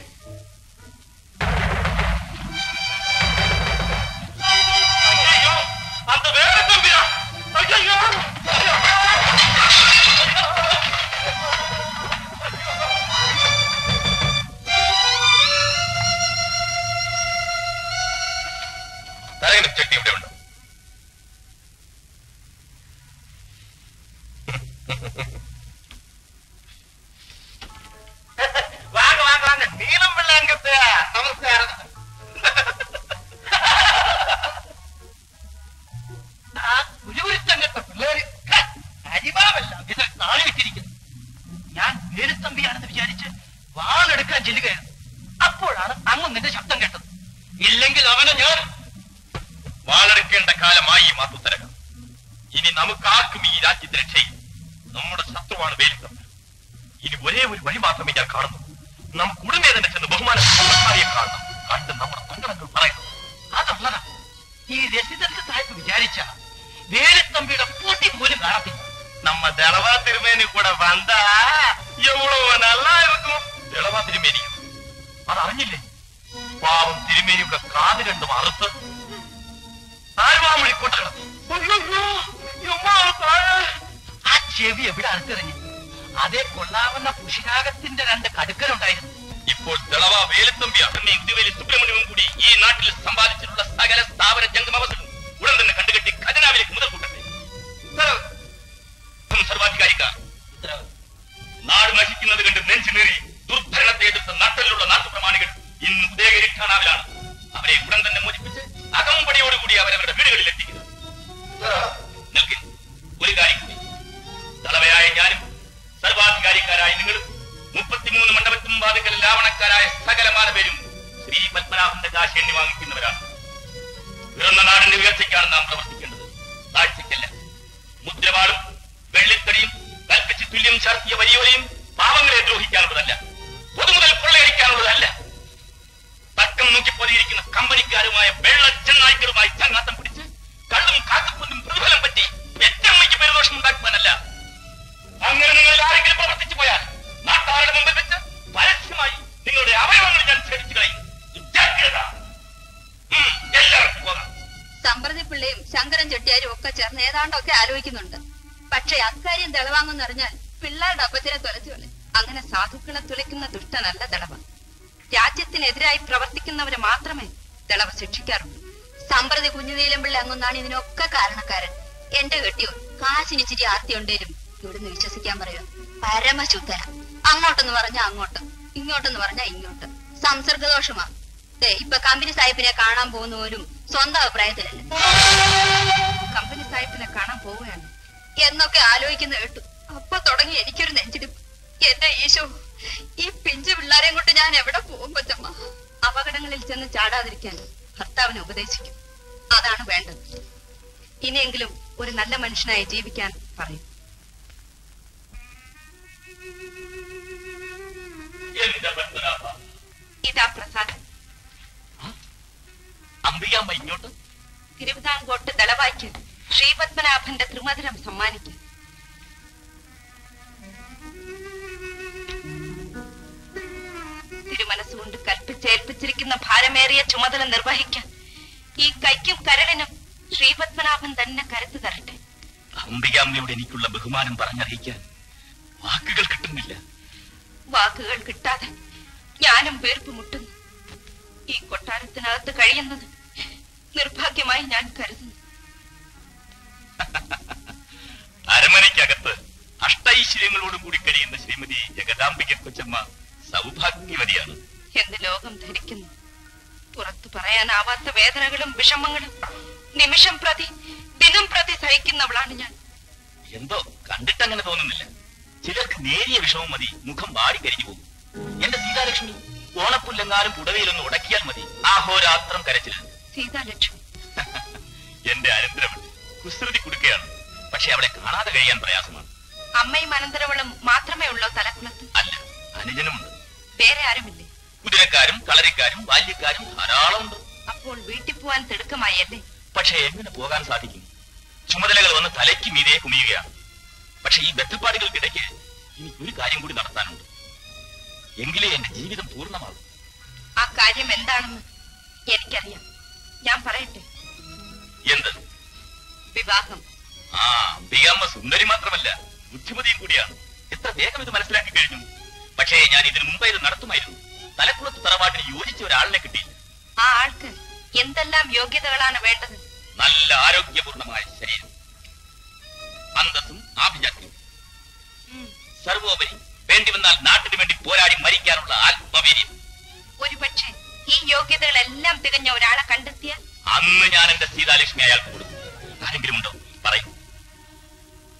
ஐயோ அந்த வேற கம்பியா ஐயோ തരകിന്റെ ചട്ടി ഇവിടെ ഉണ്ട് வாங்க வாங்க வாங்க അപ്പോഴാണ് അങ്ങ് നിന്റെ ശബ്ദം കേട്ടത് ഇല്ലെങ്കിൽ അവനെ ഞാൻ വാളെടുക്കേണ്ട കാലമായി ഈ മാത്തുത്തരകം ഇനി നമുക്കാർക്കും ഈ രാജ്യത്തെ രക്ഷയും നമ്മുടെ ശത്രുവാണ് വേലിത്തം ഇനി ഒരേ ഒരു വഴി മാത്രമേ ഞാൻ കാണുന്നു നമുക്ക് ഉടനെ തന്നെ ചെന്ന് ബഹുമാനയെ കാണണം കണ്ട് നമ്മുടെ സങ്കടങ്ങൾ പറയണം അതുള്ളതാ ഈ രസിതർക്ക് സാഹിബ് വിചാരിച്ച വേലിത്തമ്പിയുടെ പൂട്ടി പോലും കാണത്തില്ല நம்ம திளவா திருமேனி கூட வந்தா எவ்வளவு நல்லா இருக்கும் திளவா തിരുമേനി അത് അറിഞ്ഞില്ലേ പാവം തിരുമേനിയുടെ കാത് രണ്ടും അറുത്ത് താഴ്വാമൊഴി കൊട്ടണം ആ ചെവി എവിടെ അടുത്തിറങ്ങി അതേ കൊള്ളാവുന്ന പുഷിരാഗത്തിന്റെ രണ്ട് കടുക്കലുണ്ടായിരുന്നു ഇപ്പോൾ ദളവ വേലത്തമ്പി അമ്മയും ഇതുവേലി സുബ്രഹ്മണ്യവും കൂടി ഈ നാട്ടിൽ സമ്പാദിച്ചിട്ടുള്ള സകല സ്ഥാപന ജംഗമവസരം ഉടൻ തന്നെ കണ്ടുകെട്ടി ഖജനാവിലേക്ക് മുതൽ കൂട്ടട്ടെ ഉത്തരവ്. സർവാധികാരിക്കാർ ഉത്തരവ്. നാട് നശിക്കുന്നത് കണ്ട് നെഞ്ചുനേറി ദുർഭരണത്തെ എതിർത്ത നട്ടലുള്ള നാട്ടുപ്രമാണികൾ ഇന്ന് ഉദയഗിരിഖാനാവിലാണ് അവരെ ഉടൻ തന്നെ മോചിപ്പിച്ച് അകമ്പടിയോടുകൂടി അവരവരുടെ വീടുകളിൽ എത്തിക്കുക നിൽക്കിൻ ഒരു കാര്യം കൂടി തലവയായ ഞാനും സർവാധികാരിക്കാരായ നിങ്ങളും മുപ്പത്തിമൂന്ന് മണ്ഡപത്തിനും വാതിക്കൽ ലാവണക്കാരായ സകലമാന പേരും ശ്രീ പത്മനാഭന്റെ കാശേണ്ടി വാങ്ങിക്കുന്നവരാണ് പിറന്ന നാടിന്റെ ഉയർച്ചയ്ക്കാണ് നാം പ്രവർത്തിക്കേണ്ടത് താഴ്ചയ്ക്കല്ല മുദ്രവാളും വെള്ളിത്തടിയും കൽപ്പിച്ച് തുല്യം ചാർത്തിയ വലിയോരെയും പാവങ്ങളെ ദ്രോഹിക്കാനുള്ളതല്ല പൊതുമുതൽ കൊള്ളയടിക്കാനുള്ളതല്ല തക്കം നോക്കിപ്പോലെയിരിക്കുന്ന കമ്പനിക്കാരുമായ വെള്ളച്ചെന്നായ്ക്കളുമായി ചങ്ങാത്തം പിടിച്ച് കള്ളും കാക്കപ്പൊന്നും പ്രതിഫലം പറ്റി പെറ്റമ്മയ്ക്ക് പെരുദോഷം ഉണ്ടാക്കുവാനല്ല അങ്ങനെ നിങ്ങൾ ആരെങ്കിലും പ്രവർത്തിച്ചു പോയാൽ നാട്ടാരുടെ മുമ്പിൽ വെച്ച് പരസ്യമായി നിങ്ങളുടെ അവയവങ്ങൾ ഞാൻ ഛേദിച്ചു കളയും ജാഗ്രത ഉം, എല്ലാവർക്കും പോകാം സമ്പ്രതി പിള്ളയും ശങ്കരൻ ചെട്ടിയാരും ഒക്കെ ചേർന്ന് ഏതാണ്ടൊക്കെ ആലോചിക്കുന്നുണ്ട് പക്ഷെ അക്കാര്യം തെളിവാങ്ങുന്നറിഞ്ഞാൽ പിള്ളേരുടെ അപ്പച്ചനെ തുലച്ചുകളെ അങ്ങനെ സാധുക്കളെ തുലയ്ക്കുന്ന ദുഷ്ടനല്ല ദളവ രാജ്യത്തിനെതിരായി പ്രവർത്തിക്കുന്നവരെ മാത്രമേ ദളവ ശിക്ഷിക്കാറുള്ളൂ സമ്പ്രതി കുഞ്ഞുനീലം പിള്ള അങ്ങൊന്നാണ് ഇതിനൊക്കെ കാരണക്കാരൻ എന്റെ കെട്ടിയോ കാശിനിച്ചിരി ആർത്തി ഉണ്ടേലും ഇവിടുന്ന് വിശ്വസിക്കാൻ പറയുക പരമശുദ്ധന അങ്ങോട്ടെന്ന് പറഞ്ഞാ അങ്ങോട്ട് ഇങ്ങോട്ടെന്ന് പറഞ്ഞാ ഇങ്ങോട്ട് സംസർഗദോഷമാ ദേ ഇപ്പൊ കമ്പനി സാഹിബിനെ കാണാൻ പോകുന്ന പോലും സ്വന്തം അഭിപ്രായത്തിലല്ല കമ്പനി സാഹിബിനെ കാണാൻ പോവുകയാണ് എന്നൊക്കെ ആലോചിക്കുന്ന കേട്ടു അപ്പൊ തുടങ്ങി എനിക്കൊരു നെഞ്ചിടിപ്പ് എന്റെ ഈശോ ഈ പിഞ്ചു പിള്ളാരെയും കൊണ്ട് ഞാൻ എവിടെ പോകും കൊച്ചമ്മ അപകടങ്ങളിൽ ചെന്ന് ചാടാതിരിക്കാൻ ഭർത്താവിനെ ഉപദേശിക്കും അതാണ് വേണ്ടത് ഇനിയെങ്കിലും ഒരു നല്ല മനുഷ്യനായി ജീവിക്കാൻ പറയും എന്റെ പത്മനാഭ ഇതാ പ്രസാദം അമ്പിയാമ്മ ഇങ്ങോട്ട് തിരുവിതാംകോട്ട് ദളവായ്ക്ക് ശ്രീപത്മനാഭന്റെ ത്രിമധുരം സമ്മാനിക്കും തിരുമനസ്സുകൊണ്ട് കൽപ്പിച്ചേൽപ്പിച്ചിരിക്കുന്ന ഭാരമേറിയ ചുമതല നിർവഹിക്കാൻ ഈ കൈക്കും കരളിനും ശ്രീപത്മനാഭൻ തന്നെ കരുത്തു തരട്ടെ അമ്പിയാമ്മയോട് എനിക്കുള്ള ബഹുമാനം പറഞ്ഞറിയിക്കാൻ വാക്കുകൾ കിട്ടുന്നില്ല വാക്കുകൾ കിട്ടാതെ ഞാനും വീർപ്പ് മുട്ടുന്നു ഈ കൊട്ടാരത്തിനകത്ത് കഴിയുന്നത് നിർഭാഗ്യമായി ഞാൻ കരുതുന്നു അരമനയ്ക്കകത്ത് അഷ്ടൈശ്വര്യങ്ങളോടും കൂടി കഴിയുന്ന ശ്രീമതി ജഗദാംബിക കൊച്ചമ്മ സൗഭാഗ്യവതിയാണ് എന്ന് ലോകം ധരിക്കുന്നു പുറത്തു പറയാനാവാത്ത വേദനകളും വിഷമങ്ങളും നിമിഷം പ്രതി ദിനം പ്രതി സഹിക്കുന്നവളാണ് ഞാൻ എന്തോ കണ്ടിട്ടങ്ങനെ തോന്നുന്നില്ല ചിലർക്ക് നേരിയ വിഷമം മതി മുഖം വാടി കരിഞ്ഞു പോകും എന്റെ സീതാലക്ഷ്മി ഓണപ്പുല്ലെങ്ങാനും പുടവയിലൊന്ന് ഉടക്കിയാൽ മതി ആഹോരാത്രം കരച്ചില്ല സീതാലക്ഷ്മി എന്റെ അനന്തരവൻ കുസൃതി കുടുക്കയാണ് പക്ഷെ അവളെ കാണാതെ കഴിയാൻ പ്രയാസമാണ് അമ്മയും അനന്തരവളും മാത്രമേ ഉള്ളൂ തലക്കുളത്ത് അല്ല അനുജനുമുണ്ട് വേറെ ആരുമില്ലേ കുതിരക്കാരും കളരിക്കാരും ബാല്യക്കാരും ധാരാളമുണ്ട് അപ്പോൾ വീട്ടിൽ പോവാൻ തിടുക്കമായി അല്ലേ പക്ഷെ എങ്ങനെ പോകാൻ സാധിക്കും ചുമതലകൾ വന്ന് തലയ്ക്ക് മീതെ കുമിയുകയാണ് പക്ഷെ ഈ ബന്ധപ്പാടുകൾക്കിടയ്ക്ക് എനിക്കൊരു കാര്യം കൂടി നടത്താനുണ്ട് എങ്കിലേ എന്റെ ജീവിതം പൂർണ്ണമാകും ആ കാര്യം എന്താണെന്ന് എനിക്കറിയാം ഞാൻ പറയട്ടെ എന്ത് വിവാഹം ആ അമ്പിയാമ്മ സുന്ദരി മാത്രമല്ല ബുദ്ധിമതിയും കൂടിയാണ് എത്ര വേഗം ഇത് മനസ്സിലാക്കി കഴിഞ്ഞു പക്ഷേ ഞാൻ ഇതിനു മുമ്പേ ഇത് നടത്തുമായിരുന്നു തലക്കുളത്ത് തറവാട്ടിന് യോജിച്ച ഒരാളിനെ കിട്ടിയില്ല ആ ആൾക്ക് എന്തെല്ലാം യോഗ്യതകളാണ് വേണ്ടത് നല്ല ആരോഗ്യപൂർണമായ ശരീരം അന്തസ്സും ആഭിജാത്യവും ഉം. സർവോപരി വേണ്ടി വന്നാൽ നാട്ടിന് വേണ്ടി പോരാടി മരിക്കാനുള്ള ആത്മവീര്യം ഒരുപക്ഷെ ഈ യോഗ്യതകളെല്ലാം തികഞ്ഞ ഒരാളെ കണ്ടെത്തിയാൽ അന്ന് ഞാൻ എന്റെ സീതാലക്ഷ്മി അയാൾക്ക് കൊടുക്കും ആരെങ്കിലും ഉണ്ടോ പറയും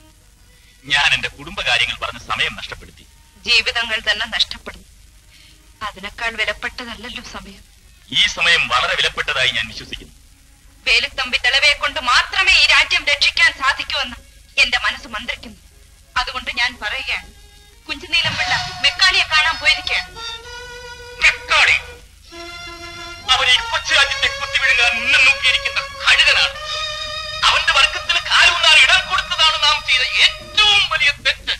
ഞാൻ എന്റെ കുടുംബകാര്യങ്ങൾ പറഞ്ഞ് സമയം നഷ്ടപ്പെടുത്തി ജീവിതങ്ങൾ തന്നെ നഷ്ടപ്പെടുന്നു അതിനേക്കാൾ വിലപ്പെട്ടതല്ലല്ലോ സമയം ഈ സമയം വളരെ വിലപ്പെട്ടതായി ഞാൻ വിശ്വസിക്കുന്നു വേലുത്തമ്പി ദളവയെ കൊണ്ട് മാത്രമേ ഈ രാജ്യം രക്ഷിക്കാൻ സാധിക്കുമെന്ന് എന്റെ മനസ്സ് മന്ത്രിക്കുന്നു അതുകൊണ്ട് ഞാൻ പറയുകയാണ് കുഞ്ചുനീലം പിള്ള മെക്കാനിയെ കാണാൻ പോയിരിക്കുകയാണ് മെക്കാണി അവൻ ഈ കൊച്ചു രാജ്യത്തെ കുത്തിവിഴുങ്ങാൻ ഉന്നം നോക്കിയിരിക്കുന്ന കഴുകനാണ് അവന്റെ വർഗത്തിന് കാലുണ്ടാൻ ഇടം കൊടുത്തതാണ് നാം ചെയ്ത ഏറ്റവും വലിയ തെറ്റ്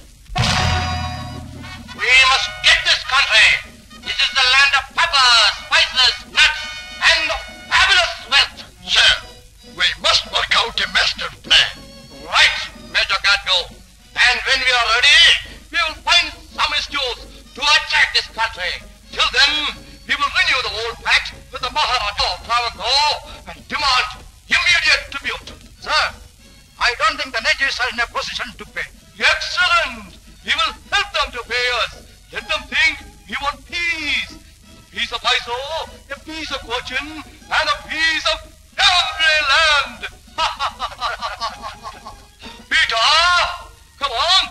We must get this country. This is the land of peppers, spices, nuts, and of fabulous wealth. Sir, we must work out a master plan. Right, Major Gatgo. And when we are ready, we will find some excuse to attack this country. Till then, we will renew the old pact with the Maharaja of Travancore and demand immediate tribute. Sir, I don't think the natives are in a position to pay. Excellent! We will help them to pay us. Let them think we want peace. Piece of ISO, a piece of fortune, and a piece of every land. Peter, come on.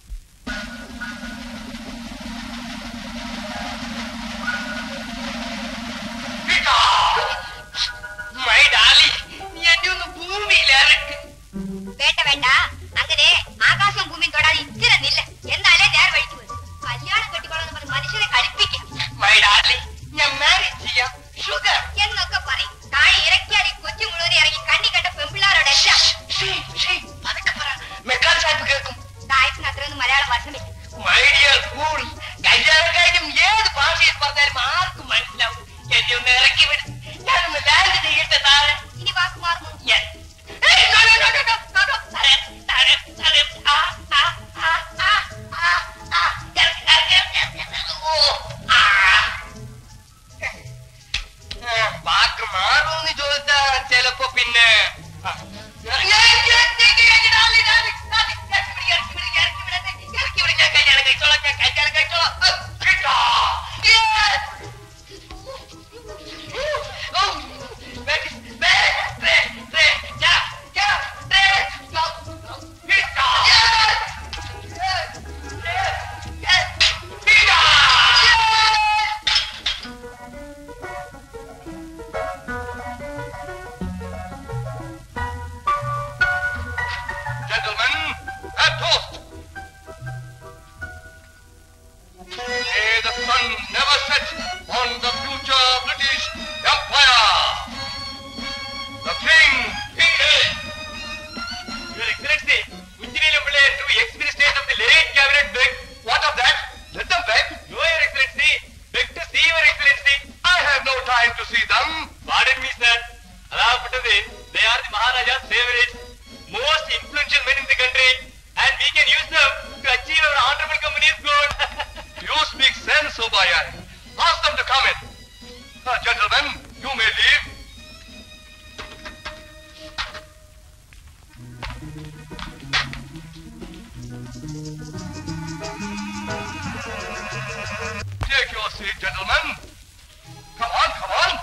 Peter! My darling, നീ എന്നെ ഒന്ന് ഭൂമിയിലിറക്ക് വേണ്ട വേണ്ട അങ്ങനെ ആകാശം ഭൂമിയും തൊടാതെ ഇച്ചിരി നില്ല എന്നാലേ ഞാൻ വഴിക്ക് വരും കല്യാണം കെട്ടിക്കോളെന്ന് പറഞ്ഞ് മനുഷ്യനെ കളിപ്പിക്കാം My darling, ഞാൻ മാനേജ് ചെയ്യാം ഷുഗർ എന്നൊക്കെ പറയും താഴെ ഇറക്കിയാൽ ഈ കൊച്ചു മുഴുവൻ ഇറങ്ങി കണ്ണി കണ്ട പെമ്പിള്ളാരോടെല്ലാം പതുക്കെ പറ മെക്കാൻ സാഹിബ് കേൾക്കും തായത്തിന് അത്രയൊന്നും മലയാളം വശമില്ല മൈ ഡിയർ ഫൂൾ കല്യാണക്കാരും ഏത് ഭാഷയിൽ പറഞ്ഞാലും ആർക്കും മനസ്സിലാവും എന്നെ ഒന്ന് ഇറക്കി വിടും ഞാനൊന്ന് ലാൻഡ് ചെയ്യട്ടെ താഴെ ഇനി വാക്ക് മാറുന്നു Yes. Hey, no, no, no, no, no, no, no. താഴെ, താഴെ, താഴെ. ആ, ആ, ആ, ആ, ആ, ആ. ഇറക്കി, ഇറക്കി, ഇറക്കി, ഇറക്കി. ഓ, ആ. ആ, വാക്ക് മാറുമെന്ന് ചോദിച്ചാ ചിലപ്പോ പിന്നെ ആ. ഇറങ്ങി, ഇറങ്ങി, ഇറങ്ങി, ഇറങ്ങി, ഇറങ്ങി, ഇറങ്ങി, ഇറങ്ങി, ഇറങ്ങി, ഇറങ്ങി, ഇറങ്ങി, ഇറങ്ങി, ഇറങ്ങി, ഇറങ്ങി, ഇറങ്ങി, ഇറങ്ങി, ഞാൻ കല്യാണം കഴിച്ചോളാം, ഞാൻ കല്യാണം കഴിച്ചോളാം. ആ, കേട്ടോ? Yes. Oh, baby, baby, baby, yeah, yeah, baby, no, no, Peter! Yes! Yes! Yes! Yes! Peter! Yes! Gentlemen, a toast! May the sun never set on the future British Empire! The King, King is! Your Excellency, Unjinilam Pillai to ex-ministers of the late cabinet beg, what of that? Let them beg. No, Your Excellency. Beg to see Your Excellency. I have no time to see them. Pardon me, sir. അതാപ്പെട്ടത് they are the Maharaja's favorites, most influential men in the country, and we can use them to achieve our honorable company's goal. you speak sense, Obayan. Ask them to come in. Uh, gentlemen, you may leave. Take your seat, gentlemen. Come on, come on.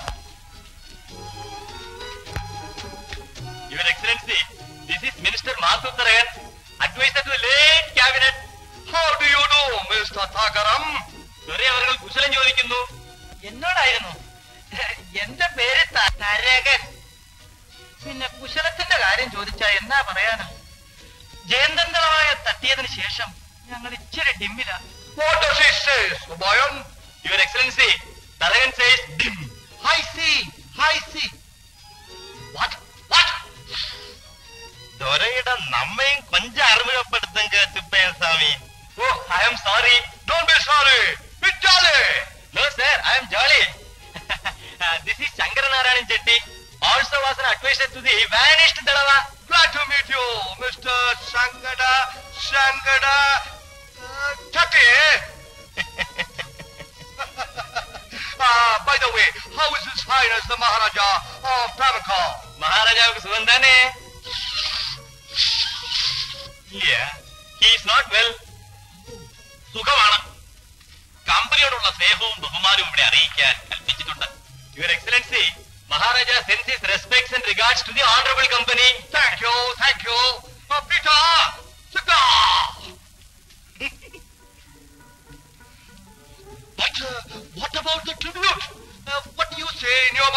Your Excellency, this is Minister Mathuttarayan, advisor to the late cabinet. How do you do, Mr. Thakaram? ചെറിയ അവർ കുശലം ചോദിക്കുന്നു എന്നോടായിരുന്നു എന്റെ പേര് ത- തരകൻ പിന്നെ കുശലത്തിന്റെ കാര്യം ചോദിച്ചാ എന്നാ പറയാനാ ജയന്തന്തളമായ തട്ടിയതിന് ശേഷം ഞങ്ങൾ ഇച്ചിരി ഡിമ്മില What does he say, Subayan? Your Excellency, Tarayan says dim. ഹൈ സി ഹൈ സി What? What? ദൊരയുടെ നമ്മയും കൊഞ്ചം അറിമുഖപ്പെടുത്തും കേട്ടുപ്പേൻ സ്വാമി oh I am sorry don't be sorry be jolly no sir I am jolly this is Sankaranarayanan Chetty also was an advisor to the vanished Dalawa glad to meet you mr shankada shankada uh, Chetty. Ah, by the way, how is His Highness the Maharaja of Travancore? മഹാരാജാവുക്ക് സുഖം തന്നെ സുഖമാണ് കമ്പനിയോടുള്ള സ്നേഹവും ബഹുമാനവും ഇവിടെ അറിയിക്കാൻ കൽപ്പിച്ചിട്ടുണ്ട് your excellency Maharaja sends his respects and regards to the honourable company thank you thank you Peter But uh, what about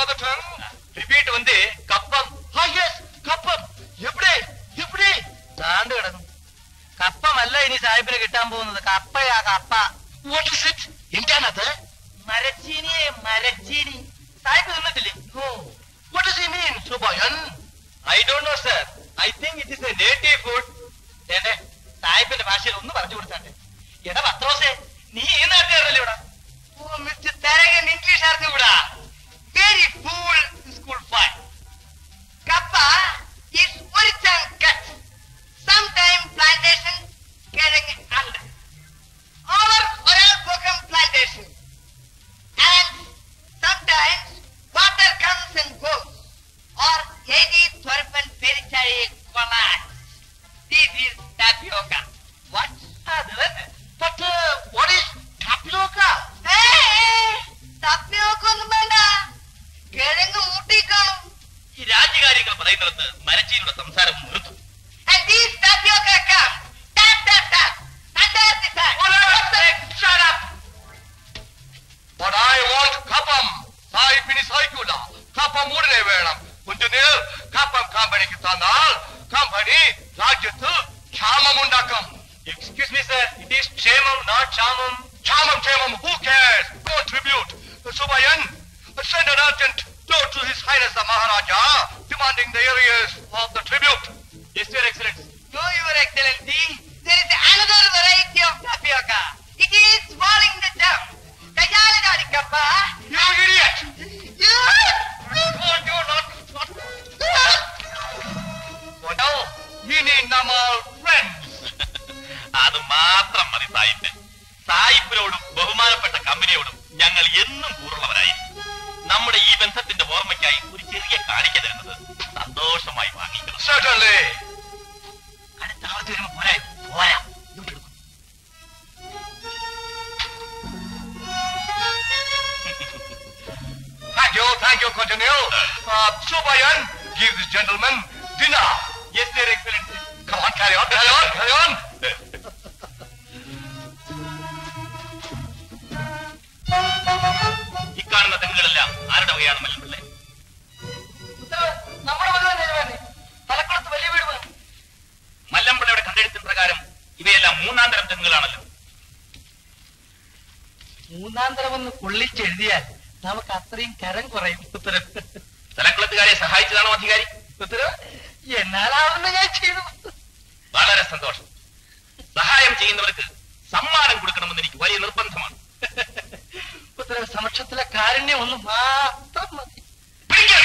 mother tongue? Repeat வந்து കപ്പം. Ah, yes, കപ്പം. എവിടെ? എവിടെ? താണ്ട് കിടന്നു കപ്പമല്ല ഇനി സാഹിബിന് കിട്ടാൻ പോകുന്നത് കപ്പയാ കപ്പ What is it? എന്താണത്? മരച്ചീനിയെ മരച്ചീനി സാഹിബ് തിന്നിട്ടില്ലേ No. What does he mean, Subayan? I don't know sir I think it is a native food എന്നെ സാഹിബിന്റെ ഭാഷയിൽ ഒന്ന് പറഞ്ഞു കൊടുത്താട്ടെ എടാ പത്രോസേ നീ ഈ നാട്ടുകാരല്ലേ ഇവിടെ ഓ മിസ്റ്റർ തരകൻ ഇംഗ്ലീഷ് അറിഞ്ഞുകൂടാ വെരി ഫൂൾ സ്കൂൾ ഫൈൻ കപ്പ is ഒരിച്ചാൽ കട്ട് സംടൈം പ്ലാന്റേഷൻ കിഴങ്ങ് അല്ല ഓവർ ഒരാൾ പൊക്കം plantation and sometimes water comes and goes or any തുറപ്പൻ പെരിച്ചാഴി കൊളാക്സ് ദിസ് ഈസ് ടാപ്പിയോക്ക വാട്ട് അത് തന്നെ ബട്ട് വാട്ട് ഈസ് ടപ്പിയോക്ക തപ്പിയോക്കൊന്നും വേണ്ട കിഴങ്ങ് ഊട്ടിക്കാണും ഈ രാജ്യകാര്യങ്ങൾ പറയുന്നിടത്ത് മരച്ചീനിയുടെ സംസാരം നിർത്തും And these tapioca come. Tap, tap, tap. Under the sun. Shut up! But I want കപ്പം സായിപ്പിനി സഹിക്കൂല കപ്പം ഉടനെ വേണം കുഞ്ചുനീർ കപ്പം കമ്പനിക്ക് തന്നാൽ കമ്പനി രാജ്യത്ത് ക്ഷാമമുണ്ടാക്കും excuse me sir it is ക്ഷേമം നോട്ട് ക്ഷാമം ക്ഷാമം ക്ഷേമം ഹൂ cares contribute സുബയൻ send an urgent note to his highness the maharaja demanding the areas of the tribute yes your excellency No, Your Excellency. There is another variety of tapioca. It is falling the down. Kajalagari kappa. you idiot You. Well, we need നമ്മൾ friends. അത് മാത്രം മതി സായിപ്പ് സായിപ്പിനോടും ബഹുമാനപ്പെട്ട കമ്പനിയോടും ഞങ്ങൾ എന്നും കൂറുള്ളവരായി നമ്മുടെ ഈ ബന്ധത്തിന്റെ ഓർമ്മയ്ക്കായി ഒരു ചെറിയ കാണിക്ക തരുന്നത് സന്തോഷമായി വാങ്ങിക്കണം അടുത്ത ആളത്ത് വരുമ്പോ പോരാ പോരാ ഇങ്ങോട്ട് എടുക്കൂ. Thank you, thank you, continue. Uh, Subayan, give this gentleman dinner. Yes, Your Excellency. Come on, carry on, carry on, carry on. ഇക്കാണുന്ന തെങ്ങുകളെല്ലാം ആരുടെ വകയാണ് മല്ലപ്പിള്ളേ നമ്മുടെ വക തന്നെ തലക്കുളത്ത് വലിയ വീട് വേണം മല്ലമ്പിള്ളയുടെ കണ്ടെഴുത്തിൻ പ്രകാരം ഇവയെല്ലാം മൂന്നാം തരം തെങ്ങുകളാണല്ലോ മൂന്നാം തരം ഒന്ന് കൊള്ളിച്ചെഴുതിയാൽ നമുക്ക് അത്രയും കരം കുറയും ഉത്തരം തലക്കുളത്തുകാരെ സഹായിച്ചതാണോ അധികാരി ഉത്തരം എന്നാലാവുന്ന ഞാൻ ചെയ്തു വളരെ സന്തോഷം സഹായം ചെയ്യുന്നവർക്ക് സമ്മാനം കൊടുക്കണമെന്ന് എനിക്ക് വലിയ നിർബന്ധമാണ് ഉത്തര സമക്ഷത്തിലെ കാരുണ്യം ഒന്ന് മാത്രം മതി പിടിക്കണേ.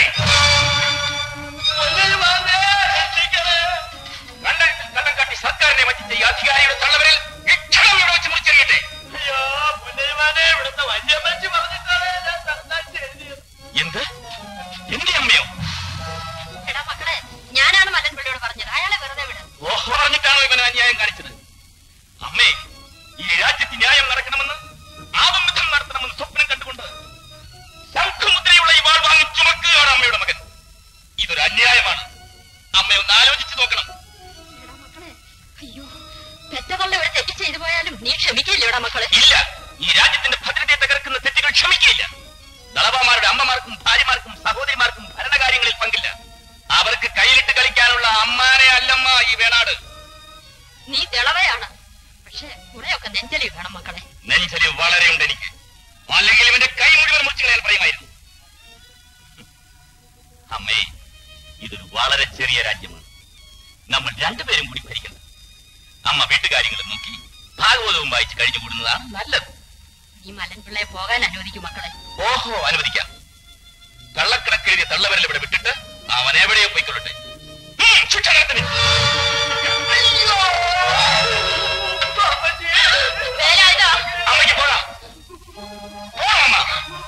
കണ്ടം കണ്ടം കാട്ടി സർക്കാരിനെ വഞ്ചിച്ച ഈ അധികാരിയുടെ തള്ളവരിൽ ഇക്ഷണം ഇവിടെ വെച്ച് മുറിച്ചെറിയട്ടെ അയ്യോ പുനരുമാനെ ഇവിടുത്തെ വന്യമഞ്ചി പറഞ്ഞിട്ടാണ് ഞാൻ സംസാരിച്ച് എഴുതിയത് എന്ത് എന്റെ അമ്മയോ എടാ മക്കളെ ഞാനാണ് മല്ലൻപിള്ളയോട് പറഞ്ഞത് അയാളെ വെറുതെ വിട് ഓഹോ പറഞ്ഞിട്ടാണോ ഇവൻ അന്യായം കാണിച്ചത് അമ്മേ ഈ രാജ്യത്ത് ന്യായം നടക്കണമെന്ന് ആപമുഖം നടത്തണമെന്ന് സ്വപ്നം കണ്ടുകൊണ്ട് ശംഖുമുദ്രയുള്ള ഈ വാൾ വാങ്ങി ചുമക്കുകയാണ് അമ്മയുടെ മകൻ ഇതൊരു അന്യായമാണ് അമ്മ ഒന്ന് ആലോചിച്ച് നോക്കണം എടാ മക്കളെ അയ്യോ പെറ്റതള്ള ഒരു തെറ്റ് ചെയ്തു പോയാലും നീ ക്ഷമിക്കില്ലേടാ മക്കളെ ഇല്ല ഈ രാജ്യത്തിന്റെ ഭദ്രതയെ തകർക്കുന്ന തെറ്റുകൾ ക്ഷമിക്കുകയില്ല ദളവമാരുടെ അമ്മമാർക്കും ഭാര്യമാർക്കും സഹോദരിമാർക്കും ഭരണകാര്യങ്ങളിൽ പങ്കില്ല അവർക്ക് കയ്യിലിട്ട് കളിക്കാനുള്ള അമ്മാനെ അല്ലമ്മ ഈ വേണാട് നീ തിളവയാണ് പക്ഷെ കുറെയൊക്കെ നെഞ്ചലി വേണം മക്കളെ നെഞ്ചല് വളരെ ഉണ്ട് എനിക്ക് അല്ലെങ്കിൽ ഇവന്റെ കൈ മുഴുവൻ മുറിച്ച് കളയാൻ പറയുമായിരുന്നു അമ്മേ ഇതൊരു വളരെ ചെറിയ രാജ്യമാണ് നമ്മൾ രണ്ടുപേരും കൂടി ഭരിക്കണം അമ്മ വീട്ടുകാര്യങ്ങൾ നോക്കി ഭാഗവതവും വായിച്ച് കഴിഞ്ഞു കൂടുന്നതാണ് നല്ലത് ഈ മലൻപിള്ളയെ പോകാൻ അനുവദിക്കും മക്കളെ ഓഹോ അനുവദിക്കാം കള്ളക്കണക്കെഴുതിയ തള്ളവരൽ ഇവിടെ വിട്ടിട്ട് അവൻ എവിടെയോ പോയിക്കൊള്ളട്ടെ ഉം, ശിക്ഷാകരത്തിന്. അയ്യോ! വേലായുധ അമ്മയ്ക്ക് പോകാം പോകാം അമ്മ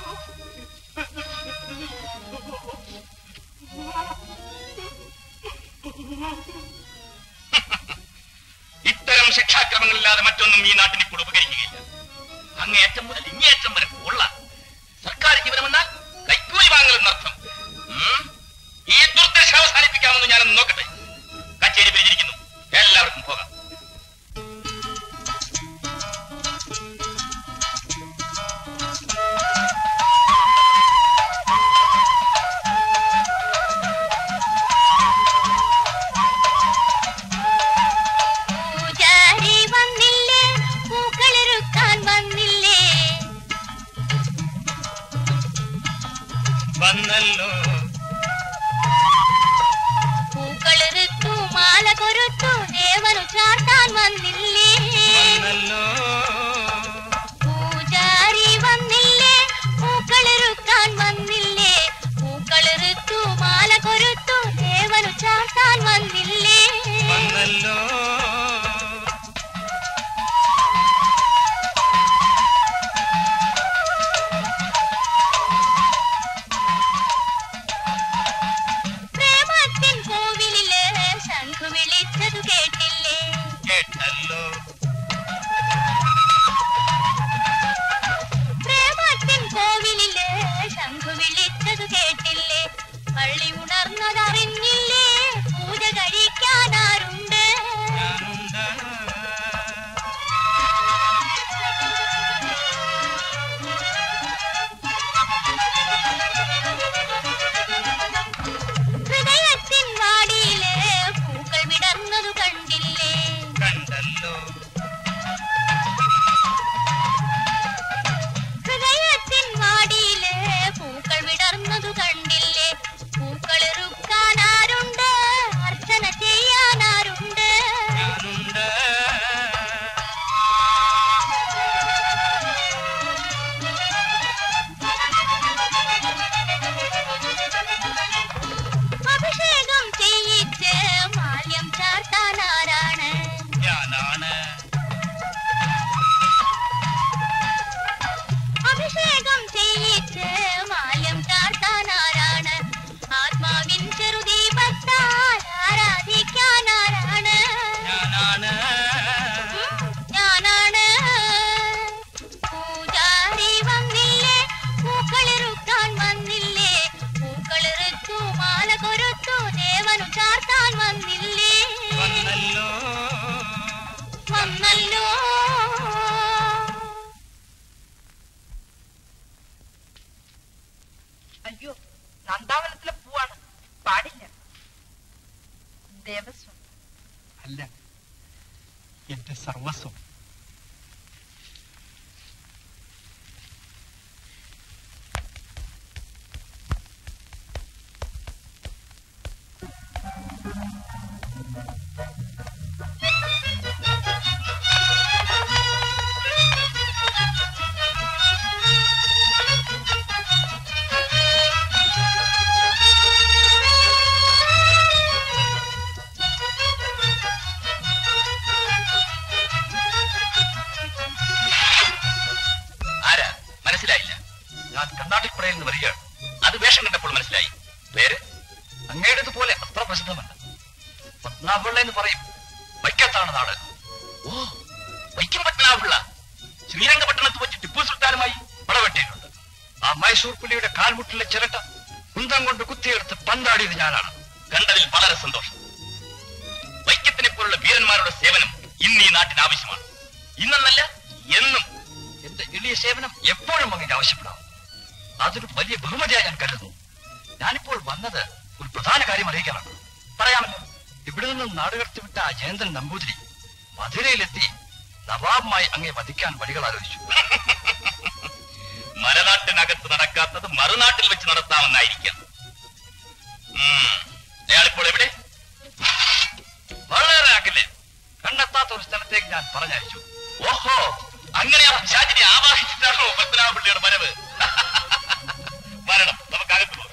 ഇത്തരം ശിക്ഷാക്രമങ്ങളില്ലാതെ മറ്റൊന്നും ഈ നാട്ടിനെ കൂടെ ഉപകരിക്കുകയില്ല അങ്ങേയറ്റം മുതൽ ഇങ്ങേയറ്റം വരെ കൊള്ള സർക്കാർ ജീവനമെന്നാൽ കൈക്കൂലി വാങ്ങലെന്നർത്ഥം ഉം? ഈ ദുർദശ അവസാനിപ്പിക്കാമെന്ന് ഞാനൊന്ന് നോക്കട്ടെ കച്ചേരി പിരിഞ്ഞിരിക്കുന്നു എല്ലാവർക്കും പോകാം വന്നല്ലോ പൂക്കളിറുത്തു മാല കൊരുത്തു ദേവനു ചാർത്താൻ വന്നില്ലേ വന്നല്ലോ പൂജാരി വന്നില്ലേ പൂക്കളിറുക്കാൻ വന്നില്ലേ പൂക്കളിറുത്തു മാല കൊരുത്തു ദേവനു ചാർത്താൻ വന്നില്ലേ വന്നല്ലോ പ്രേമത്തിൻ കോവിലില് ശംഖു വിളിച്ചതു കേട്ടില്ലേ കേട്ടല്ലോ പ്രേമത്തിൻ കോവിലില് ശംഖു വിളിച്ചതു കേട്ടില്ലേ പള്ളി ഉണർന്നതറിഞ്ഞില്ലേ പൂജ കഴിക്കാനാരുണ്ട് ഞാനുണ്ട് ഹൃദയത്തിൻ വാടിയില് പൂക്കൾ വിടർന്നതു കണ്ടില്ലേ കണ്ടല്ലോ ഹൃദയത്തിൻ വാടിയില് പൂക്കൾ വിടർന്നതു കണ്ടില്ലേ പൂക്കൾ ഇറുക്കാനാരുണ്ട് അർച്ചന ചെയ്യാനാരുണ്ട് ഞാനുണ്ട് അഭിഷേകം ചെയ്യിച്ച് മാല്യം ചാർത്താനാരാണ് ഞാനാണ് അഭിഷേകം ചെയ്യിച്ച് മാല്യം ചാർത്താനാരാണ് ആത്മാവിൻ ചെറുദീപത്താൽ ആരാധിക്കാനാരാണ് ഞാനാണ് ഞാനാണ് പൂജാരി വന്നില്ലേ പൂക്കളിറുക്കാൻ വന്നില്ലേ പൂക്കളിറുത്തു മാല കൊരുത്തു ദേവനു ചാർത്താൻ വന്നില്ലേ വന്നല്ലോ വന്നല്ലോ അയ്യോ നന്ദാവനത്തിലെ പൂവാണ് പാടില്ല ദേവസ്വം അല്ല എന്റെ സർവസ്വം ആരാ മനസ്സിലായില്ല ഞാൻ കർണാട്ടിക് പുഴയിൽ നിന്ന് വരികയാണ് അത് വേഷം കണ്ടപ്പോൾ മനസ്സിലായി പേര് അങ്ങയുടേതുപോലെ അത്ര പ്രസിദ്ധമല്ല പത്മനാഭപിള്ള എന്ന് പറയും വൈക്കത്താണ് നാട് ഓ വൈക്കം പത്മനാഭപിള്ള ശ്രീരംഗപട്ടണത്ത് വെച്ച് ടിപ്പു സുൽത്താനുമായി പടവെട്ടിയിട്ടുണ്ട് ആ മൈസൂർ പുലിയുടെ കാൽമുട്ടിലെ ചിരട്ട കുന്തം കൊണ്ട് കുത്തിയെടുത്ത് പന്താടിയത് ഞാനാണ് കണ്ടതിൽ വളരെ സന്തോഷം വൈക്കത്തിനെ പോലുള്ള വീരന്മാരുടെ സേവനം ഇന്ന് ഈ നാട്ടിന് ആവശ്യമാണ് ഇന്നെന്നല്ല എന്നും എന്റെ എളിയ സേവനം എപ്പോഴും അങ്ങനെ ആവശ്യപ്പെടാം അതൊരു വലിയ ബഹുമതിയായി ഞാൻ കരുതുന്നു ഞാനിപ്പോൾ വന്നത് ഒരു പ്രധാന കാര്യം അറിയിക്കാനാണ് പറയാമല്ലോ ഇവിടെ നിന്നും നാടുകടത്തി വിട്ട ആ ജയന്തൻ നമ്പൂതിരി മധുരയിലെത്തി നവാബുമായി അങ്ങേ വധിക്കാൻ വഴികൾ ആലോചിച്ചു മലനാട്ടിനകത്ത് നടക്കാത്തത് മറുനാട്ടിൽ വെച്ച് നടത്താമെന്നായിരിക്കാം ഉം. അയാളിപ്പോൾ എവിടെ വളരെ അകലെ കണ്ടെത്താത്ത ഒരു സ്ഥലത്തേക്ക് ഞാൻ പറഞ്ഞയച്ചു ഓഹോ അങ്ങനെ ആ പിശാചിനെ ആവാഹിച്ചിട്ടാണോ പത്മനാഭപിള്ളിയുടെ വരവ് വരണം നമുക്ക് അകത്ത് പോകാം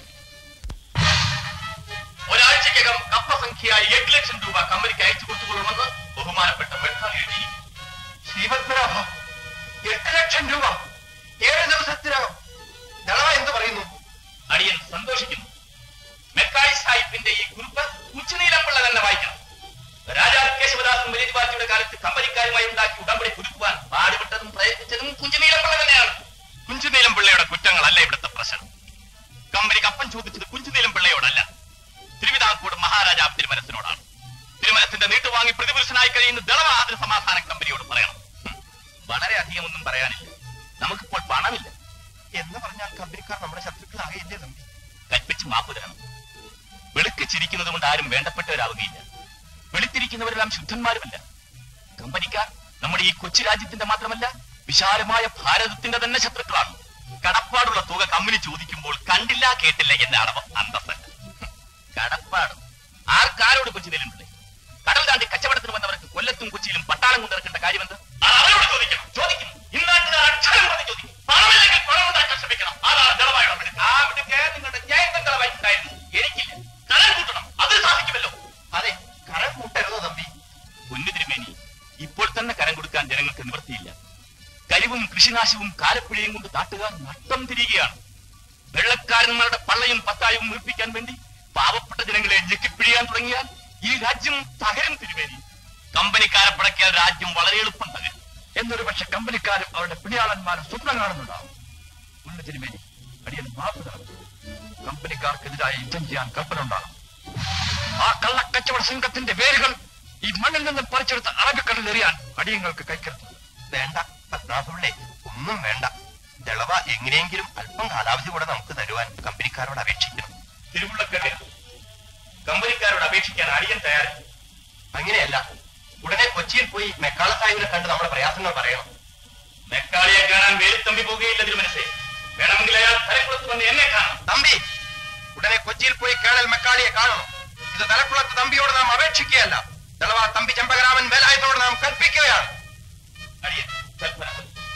ഒരാഴ്ചക്കകം കപ്പസംഖ്യയായി എട്ട് ലക്ഷം രൂപ കമ്പനിക്ക് അയച്ചു കൊടുത്തുകൊള്ളുമെന്ന് ബഹുമാനപ്പെട്ട മെട്രോ എഴുതിയിരിക്കുന്നു ശ്രീപത്മനാഭ എട്ട് ലക്ഷം രൂപ ഏഴ് ദിവസത്തിനകം ദളവ എന്ത് പറയുന്നു അടിയൻ സന്തോഷിക്കുന്നു മെക്കായി സാഹിബിന്റെ ഈ കുറിപ്പ് ഉച്ചനീലമ്പിള്ള തന്നെ വായിക്കണം രാജാ കേശവദാസും വലിയപാറ്റിയുടെ കാലത്ത് കമ്പനിക്കാരുമായി ഉണ്ടാക്കി ഉടമ്പടി പുതുക്കുവാൻ പാടുപെട്ടതും പ്രയത്നിച്ചതും കുഞ്ചുനീലമ്പിള്ള തന്നെയാണ് കുഞ്ചുനീലംപിള്ളയുടെ കുറ്റങ്ങളല്ല ഇവിടുത്തെ പ്രശ്നം കമ്പനി കപ്പൻ ചോദിച്ചത് കുഞ്ചുനീലംപിള്ളയോടല്ല തിരുവിതാംകൂട് മഹാരാജാ തിരുമനത്തിനോടാണ് തിരുമനത്തിന്റെ നീട്ടുവാങ്ങി പ്രതിപുരുഷനായി കഴിയുന്ന ദളവാദന സമാധാന കമ്പനിയോട് പറയണം ഹും, വളരെ അധികം ഒന്നും പറയാനില്ല നമുക്കിപ്പോൾ പണമില്ല എന്ന് പറഞ്ഞാൽ കമ്പനിക്കാർ നമ്മുടെ ശത്രുക്കളാകയില്ലേ തമ്പി കൽപ്പിച്ച് മാപ്പ് തരണം വെളുക്ക് ചിരിക്കുന്നത് കൊണ്ട് ആരും വേണ്ടപ്പെട്ടവരാവുകയില്ല വെളുത്തിരിക്കുന്നവരെല്ലാം ശുദ്ധന്മാരുമല്ല കമ്പനിക്കാർ നമ്മുടെ ഈ കൊച്ചു രാജ്യത്തിന്റെ മാത്രമല്ല വിശാലമായ ഭാരതത്തിന്റെ തന്നെ ശത്രുക്കളാണ് കടപ്പാടുള്ള തുക കമ്പനി ചോദിക്കുമ്പോൾ കണ്ടില്ല കേട്ടില്ല എന്നാണവ അന്തസ്സല്ല കടപ്പാട് ആർക്കാരോട് കൊച്ചി നിലമ്പിള്ളേ കടൽ താണ്ടി കച്ചവടത്തിന് വന്നവർക്ക് കൊല്ലത്തും കൊച്ചിയിലും പട്ടാളം കൊണ്ടിറക്കേണ്ട കാര്യമെന്ത് അത് അവരോട് ചോദിക്കണം ചോദിക്കും ഇന്നാട്ടുകാർ അക്ഷരം പറഞ്ഞ് ചോദിക്കും പണമില്ലെങ്കിൽ പണം ഉണ്ടാക്കാൻ ശ്രമിക്കണം അതാണ് ജലവായുടെ മിടുക്ക്. ആ മിടുക്ക് നിങ്ങളുടെ ജയന്തങ്ങളെ വയസ്സായിരുന്നു എനിക്കില്ല കടൽ കൂട്ടണം അത് സാധിക്കുമല്ലോ അതെ കരം കൂട്ടരുതോ തമ്പി പൊന്നു തിരുമേനി ഇപ്പോൾ തന്നെ കരം കൊടുക്കാൻ ജനങ്ങൾക്ക് നിവൃത്തിയില്ല കരിവും കൃഷിനാശവും കാലപ്പിഴയും കൊണ്ട് നാട്ടുകാർ നഷ്ടം തിരികെയാണ് വെള്ളക്കാരന്മാരുടെ പള്ളയും പത്തായും വീർപ്പിക്കാൻ വേണ്ടി പാവപ്പെട്ട ജനങ്ങളെ ഞെക്കിപ്പിഴിയാൻ തുടങ്ങിയാൽ ഈ രാജ്യം തകരും തിരുമേനി കമ്പനിക്കാരെ പടക്കിയാൽ രാജ്യം വളരെ എളുപ്പം തകരും എന്നൊരു പക്ഷെ കമ്പനിക്കാരും അവരുടെ പിണിയാളന്മാരും സ്വപ്നം കാണുന്നുണ്ടാവും പൊന്നു തിരുമേനി അടിയൻ മാപ്പ് തരണം കമ്പനിക്കാർക്കെതിരായി യുദ്ധം ചെയ്യാൻ കൽപ്പന ഉണ്ടാകണം ആ കള്ളക്കച്ചവട സംഘത്തിന്റെ വേരുകൾ ഈ മണ്ണിൽ നിന്ന് പറിച്ചെടുത്ത് അറബിക്കടലിൽ എറിയാൻ അടിയങ്ങൾക്ക് കൈക്കരുത് വേണ്ട പത്മനാഭപിള്ളേ ഒന്നും വേണ്ട ദളവ എങ്ങനെയെങ്കിലും അല്പം കാലാവധി കൂടെ നമുക്ക് തരുവാൻ കമ്പനിക്കാരോട് അപേക്ഷിക്കണം തിരുവുള്ളക്കല്ല് കമ്പനിക്കാരോട് അപേക്ഷിക്കാൻ അടിയൻ തയ്യാറ് അങ്ങനെയല്ല ഉടനെ കൊച്ചിയിൽ പോയി മെക്കാള സാഹിബിനെ കണ്ട് നമ്മുടെ പ്രയാസങ്ങൾ പറയണം മെക്കാളിയെ കാണാൻ വേലിത്തമ്പി പോകുകയില്ല തിരുമനസേ വേണമെങ്കിൽ അയാൾ തലക്കുളത്ത് വന്ന് എന്നെ കാണണം തമ്പി ഉടനെ കൊച്ചിയിൽ പോയി കേണൽ മെക്കാളിയെ കാണണം ഇത് തലക്കുളത്ത് തമ്പിയോട് നാം അപേക്ഷിക്കുകയല്ല ദളവ തമ്പി ചെമ്പകരാമൻ വേലായത്തോട് നാം കൽപ്പിക്കുകയാണ് അടിയൻ കൽപ്പന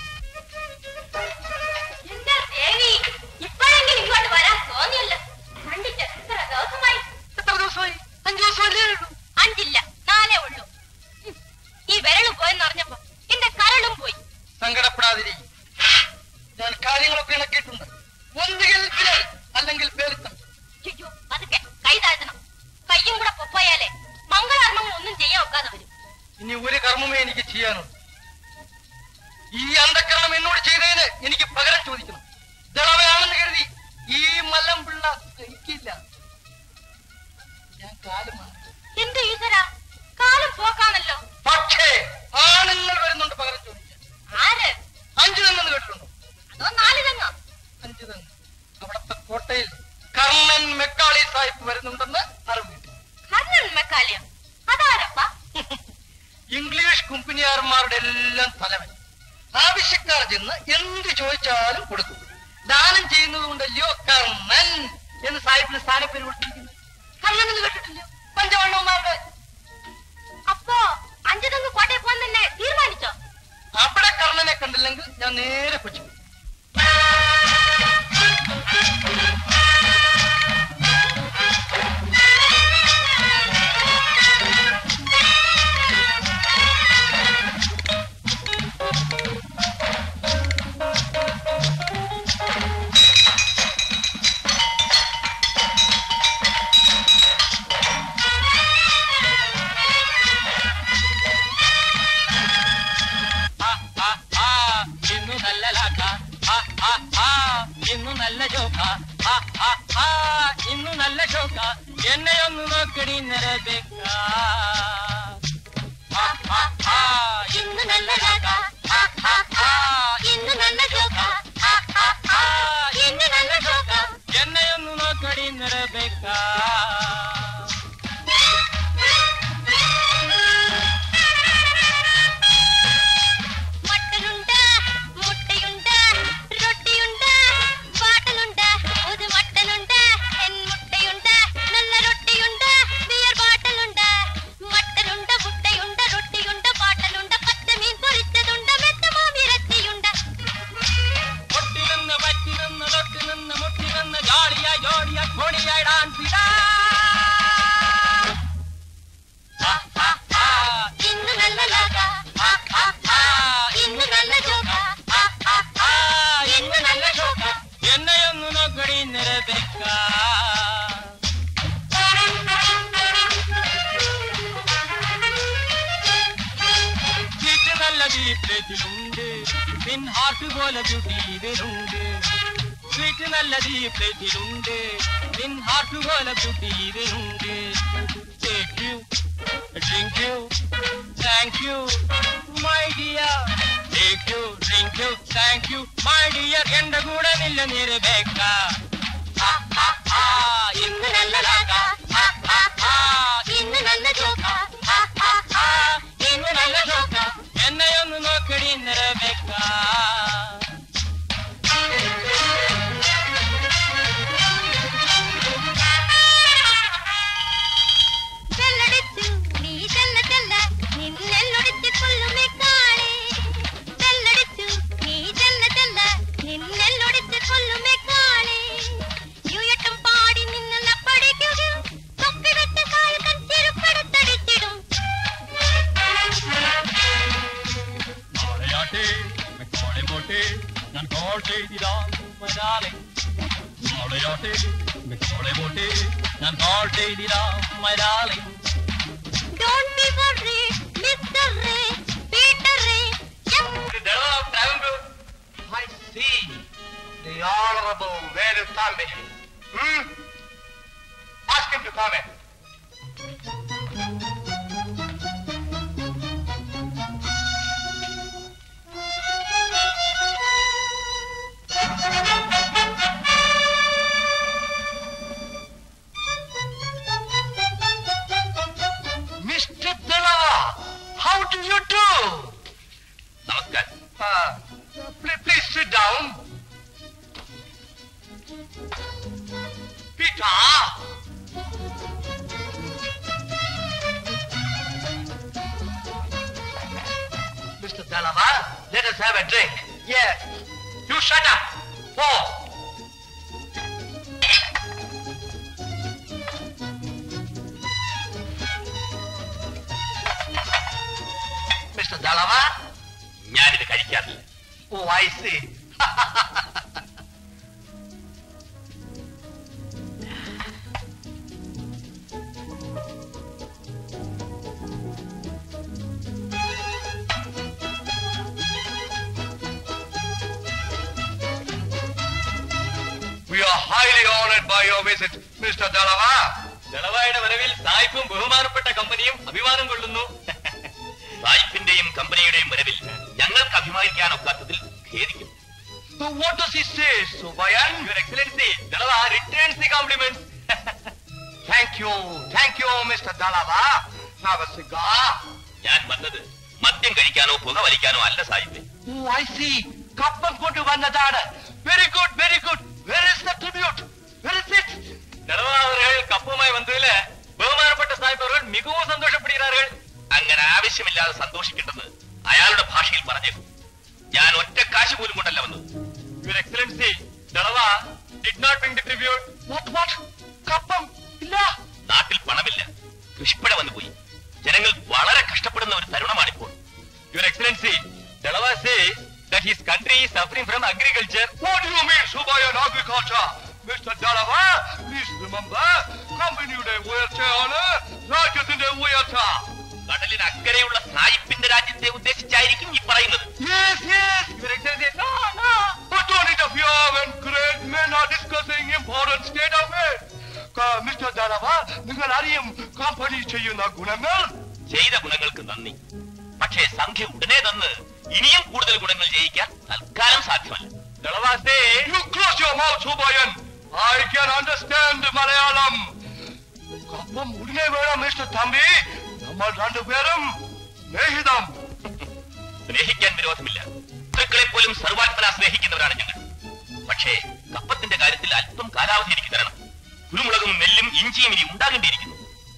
എന്റെ ദേവി ഇപ്പോഴെങ്കിലും ഇങ്ങോട്ട് വരാൻ തോന്നിയല്ലോ കണ്ടിട്ട് എത്ര ദിവസമായി എത്ര ദിവസമായി അഞ്ചു ദിവസമല്ലേ ഉള്ളൂ അഞ്ചില്ല നാലേ ഉള്ളൂ ഉം. ഈ വിരള് പോയെന്ന് അറിഞ്ഞപ്പോ എന്റെ കരളും പോയി സങ്കടപ്പെടാതിരി ഞാൻ കാര്യങ്ങളൊക്കെ ഇണക്കിയിട്ടുണ്ട് ഒന്നുകിൽ വിരൽ അല്ലെങ്കിൽ പേരുത്തം ചുറ്റു പതുക്കെ കൈ താഴ്ത്തണം കയ്യും കൂടെ പൊപ്പോയാലേ മംഗളകർമ്മങ്ങൾ ഒന്നും ചെയ്യാൻ ഒക്കാതെ വരും ഇനി ഒരു കർമ്മമേ എനിക്ക് ചെയ്യാനുള്ളൂ ഈ അന്ധക്കരണം എന്നോട് ചെയ്തതിന് എനിക്ക് പകരം ചോദിക്കണം ദളവയാണെന്ന് കരുതി ഈ മല്ലം പിള്ള സഹിക്കില്ല ഞാൻ കാലുമാണ് എന്ത് ഈശ്വര കാലം പോക്കാണല്ലോ പക്ഷേ ആണുങ്ങൾ വരുന്നുണ്ട് പകരം ചോദിക്കാൻ ആര് അഞ്ചു തെങ്ങെന്ന് കേട്ടിട്ടുണ്ടോ അതോ നാല് തെങ്ങോ അഞ്ചു തെങ്ങ് അവിടത്തെ കോട്ടയിൽ കർണൻ മെക്കാളി സാഹിബ് വരുന്നുണ്ടെന്ന് അറിവ് കിട്ടി കർണൻ മെക്കാലിയം അതാരപ്പാ ഇംഗ്ലീഷ് കുമ്പിനിയാർമാരുടെ എല്ലാം തലവൻ ആവശ്യക്കാർ ചെന്ന് എന്ത് ചോദിച്ചാലും കൊടുക്കും ദാനം ചെയ്യുന്നത് കൊണ്ടല്ലയോ കർണൻ എന്ന് സാഹിബിന് സ്ഥാനപ്പേര് കൊടുത്തിരിക്കുന്നു കർണൻ എന്ന് കേട്ടിട്ടില്ല പഞ്ചവണ്ണവന്മാരുടെ അപ്പോ അഞ്ചു തെങ്ങ് കോട്ടയിൽ പോകാൻ തന്നെ തീരുമാനിച്ചോ അവിടെ കർണനെ കണ്ടില്ലെങ്കിൽ ഞാൻ നേരെ കൊച്ചു പോകും. ഇന്നു നല്ല ലാക്ക ആ, ആ, ആ, ഇന്നു നല്ല ജോക്ക ആ, ആ, ആ, ഇന്നു നല്ല ഷോക്ക എന്നെ ഒന്ന് നോക്കടി നിറബേക്ക ആ, ആ, ആ, ഇന്നു നല്ല ലാക്ക ആ, ആ, ആ, ഇന്ന് നല്ല ജോക്ക ആ, ആ, ആ, ഇന്നു നല്ല ഷോക്ക എന്നെ ഒന്ന് നോക്കടി നിറബേക്ക മട്ടനുണ്ട് മുട്ടയുണ്ട് റൊട്ടിയുണ്ട് പാട്ടലുണ്ട് ഒരു മട്ടനുണ്ട് എൻ മുട്ടയുണ്ട് നല്ല റൊട്ടിയുണ്ട് ബിയർ പാട്ടലുണ്ട് മട്ടനുണ്ട് മുട്ടയുണ്ട് റൊട്ടിയുണ്ട് പാട്ടലുണ്ട് പച്ചമീൻ പൊരിച്ചതുണ്ട് മെത്തമോ വിരത്തിയുണ്ട് പൊട്ടി നിന്ന് പറ്റി നിന്ന് തൊട്ടി നിന്ന് മുട്ടി നിന്ന് ജോളിയായി ജോളിയായി കോണിയായി ഡാൻസ് ഇടാ ആ, ആ, ആ, ഇന്ന് നല്ല ലാഗ ആ, ആ, ആ, ഇന്ന് നല്ല ജോക ആ, ആ, ആ, ഇന്ന് നല്ല ഷോക്ക എന്നെ ഒന്ന് നോക്കടി നിറബേക്ക വീട്ടിൽ നല്ല പ്ലേറ്റിലുണ്ട് പിൻ ഹാർട്ട് പോലെ ബ്യൂട്ടി ഇതിലുണ്ട് സ്വീറ്റ് നല്ല പ്ലേറ്റിലുണ്ട് പിൻ ഹാർട്ട് പോലെ ബ്യൂട്ടി ഇതിലുണ്ട് take you drink you thank you my dear take you drink you thank you my dear എന്റെ കൂടെ നില്ല നിരബേക്ക ആ, ആ, ആ, ഇന്ന് നല്ല ലാക്ക ആ, ആ, ആ, ഇന്ന് നല്ല ജോക ആ, ആ, ആ, ഇന്ന് നല്ല ഷോക്ക എന്നെ ഒന്ന് നോക്കടി നിറബേക്ക darling. All your day, make all your day, and all day, my darling. Don't be worried, Mr. Ray, Peter Ray. Yes. I see. The Honorable Vedathambi. Hmm? Ask him to come in. Mr. Della, how do you do? നമസ്കാരം Uh, please, please sit down. Peter! Mr. Dalava, let us have a drink. Yes. You shut up. Four. Mr. Dalava? ഞാനിത് കഴിക്കാറില്ല Oh, I see. We are highly honored by your visit, Mr. Dalava. ദളവായുടെ വരവിൽ സായിപ്പും ബഹുമാനപ്പെട്ട കമ്പനിയും അഭിമാനം കൊള്ളുന്നു സായിപ്പിന്റെയും കമ്പനിയുടെയും വരവിൽ ഞങ്ങൾക്ക് അഭിമാനിക്കാനൊക്കാത്തതിൽ ഖേദിക്കുന്നു So what does he say, Subayan? Your Excellency, Dalawa returns the compliments. Thank you, thank you, Mr. Dalava. Have a cigar. ഞാൻ വന്നത് മദ്യം കഴിക്കാനോ പുക വലിക്കാനോ അല്ല സായിപ്പേ Oh, I see. കപ്പം കൊണ്ടുവന്നതാണ് very good very good where is the tribute where is it Dalawa അവர்கள் കപ്പുമായി വന്നതില് ബഹുമാനപ്പെട്ട സായിപ്പ് അവர்கள் മികവും സന്തോഷപ്പെടുகிறார்கள் അങ്ങനെ ആവശ്യമില്ലാതെ സന്തോഷിക്കേണ്ടത് അയാളുടെ ഭാഷയിൽ പറഞ്ഞേക്കും ഞാൻ ഒറ്റ കാശ് പോലും കൊണ്ടല്ല വന്നത് your excellency Dalawa did not bring the tribute what what കപ്പം ഇല്ല നാട്ടിൽ പണമില്ല കൃഷിപ്പഴ വന്നു പോയി ജനങ്ങൾ വളരെ കഷ്ടപ്പെടുന്ന ഒരു തരുണമാണിപ്പോൾ your excellency Dalawa says that his country is suffering from agriculture what you mean Subayan agriculture mister Dalawa please remember കമ്പനിയുടെ ഉയർച്ചയാണ് രാജ്യത്തിന്റെ ഉയർച്ച കടലിന് അക്കരെയുള്ള സായിപ്പിന്റെ രാജ്യത്തെ ഉദ്ദേശിച്ചായിരിക്കും ഈ പറയുന്നത് yes yes your excellency no no But don't interfere when great men are discussing important state affairs. Mister Dalawa നിങ്ങൾ അറിയും കമ്പനി ചെയ്യുന്ന ഗുണങ്ങൾ ചെയ്ത ഗുണങ്ങൾക്ക് നന്ദി പക്ഷേ സംഖ്യ ഉടനെ തന്ന് ഇനിയും കൂടുതൽ ഗുണങ്ങൾ ചെയ്യിക്കാൻ തൽക്കാലം സാധ്യമല്ല ദളവാസേ You close your mouth, Subayan. I can understand Malayalam കപ്പം ഉടനെ വേണം മിസ്റ്റർ തമ്പി നമ്മൾ രണ്ടുപേരും സ്നേഹിതം സ്നേഹിക്കാൻ വിരോധമില്ല ശത്രുക്കളെ പോലും സർവാത്മന സ്നേഹിക്കുന്നവരാണ് ഞങ്ങൾ പക്ഷേ കപ്പത്തിന്റെ കാര്യത്തിൽ അല്പം കാലാവധി എനിക്ക് തരണം കുരുമുളകും നെല്ലും ഇഞ്ചിയും ഇനി ഉണ്ടാകേണ്ടിയിരിക്കുന്നു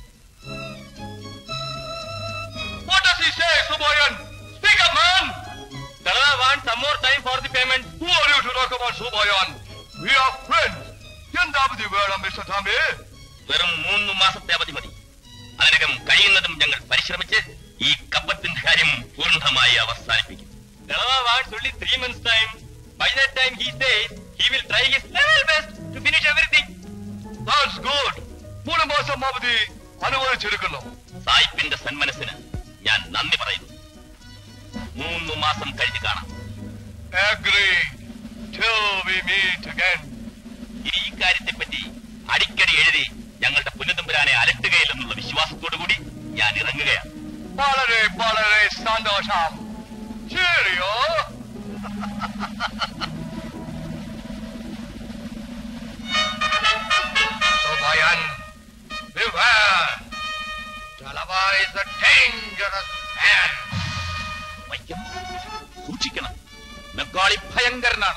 What does he say, Subayan? Speak up, man. Dalawa want some more time for the payment Who are you to talk about Subayan? We are friends. എന്താവധി വേണം മിസ്റ്റർ തമ്പി വെറും മൂന്ന് മാസത്തെ അവധി മതി അതിനകം കഴിയുന്നതും ഞങ്ങൾ പരിശ്രമിച്ച് ഈ കപ്പത്തിന്റെ കാര്യം പൂർണ്ണമായി അവസാനിപ്പിക്കും Dalawa wants only three months time. By that time he says he will try his level best to finish everything. That's good. മൂന്ന് മാസം അവധി അനുവദിച്ചിരിക്കുന്നു സായിപ്പിന്റെ സന്മനസ്സിന് ഞാൻ നന്ദി പറയുന്നു മൂന്ന് മാസം കഴിഞ്ഞ് കാണാം Agree. Till we meet again. ഇനി ഈ കാര്യത്തെപ്പറ്റി അടിക്കടി എഴുതി ഞങ്ങളുടെ പുനതമ്പുരാനെ അലട്ടുകയില്ലെന്നുള്ള വിശ്വാസത്തോടു കൂടി ഞാൻ ഇറങ്ങുകയാണ് വളരെ വളരെ സന്തോഷം Cheerio. Sobayan, beware. Jalava is a dangerous man. Vaikom സൂക്ഷിക്കണം ബംഗാളി ഭയങ്കരനാണ്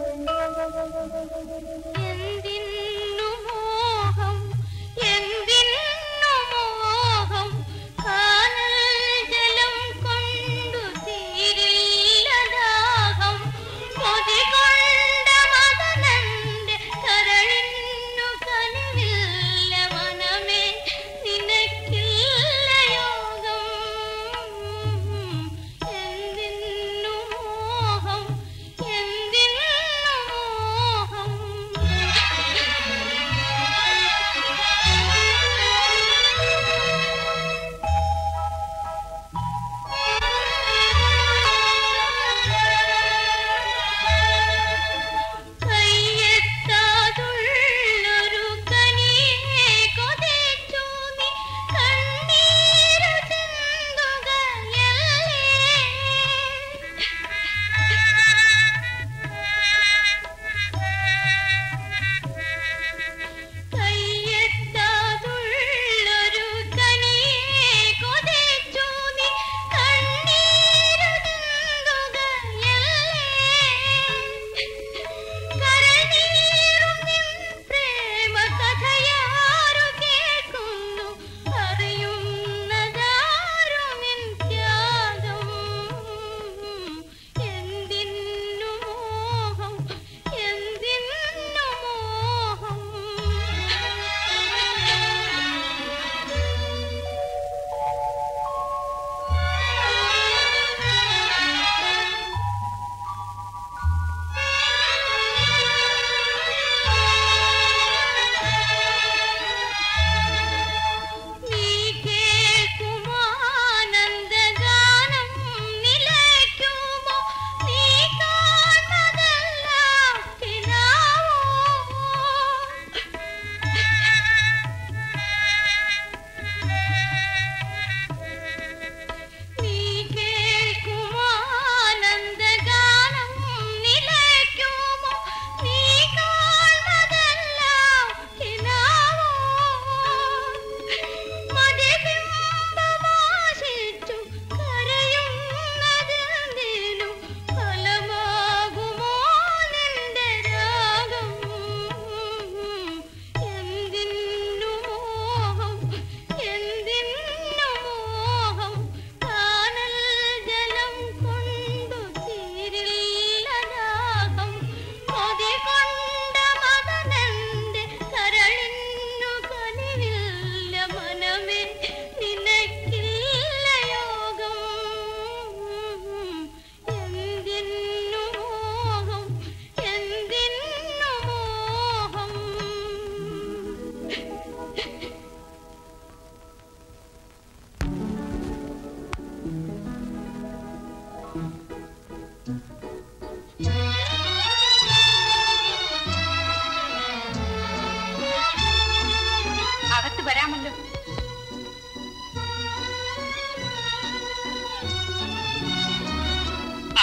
എന്തിന്നു മോഹം എന്തിൻ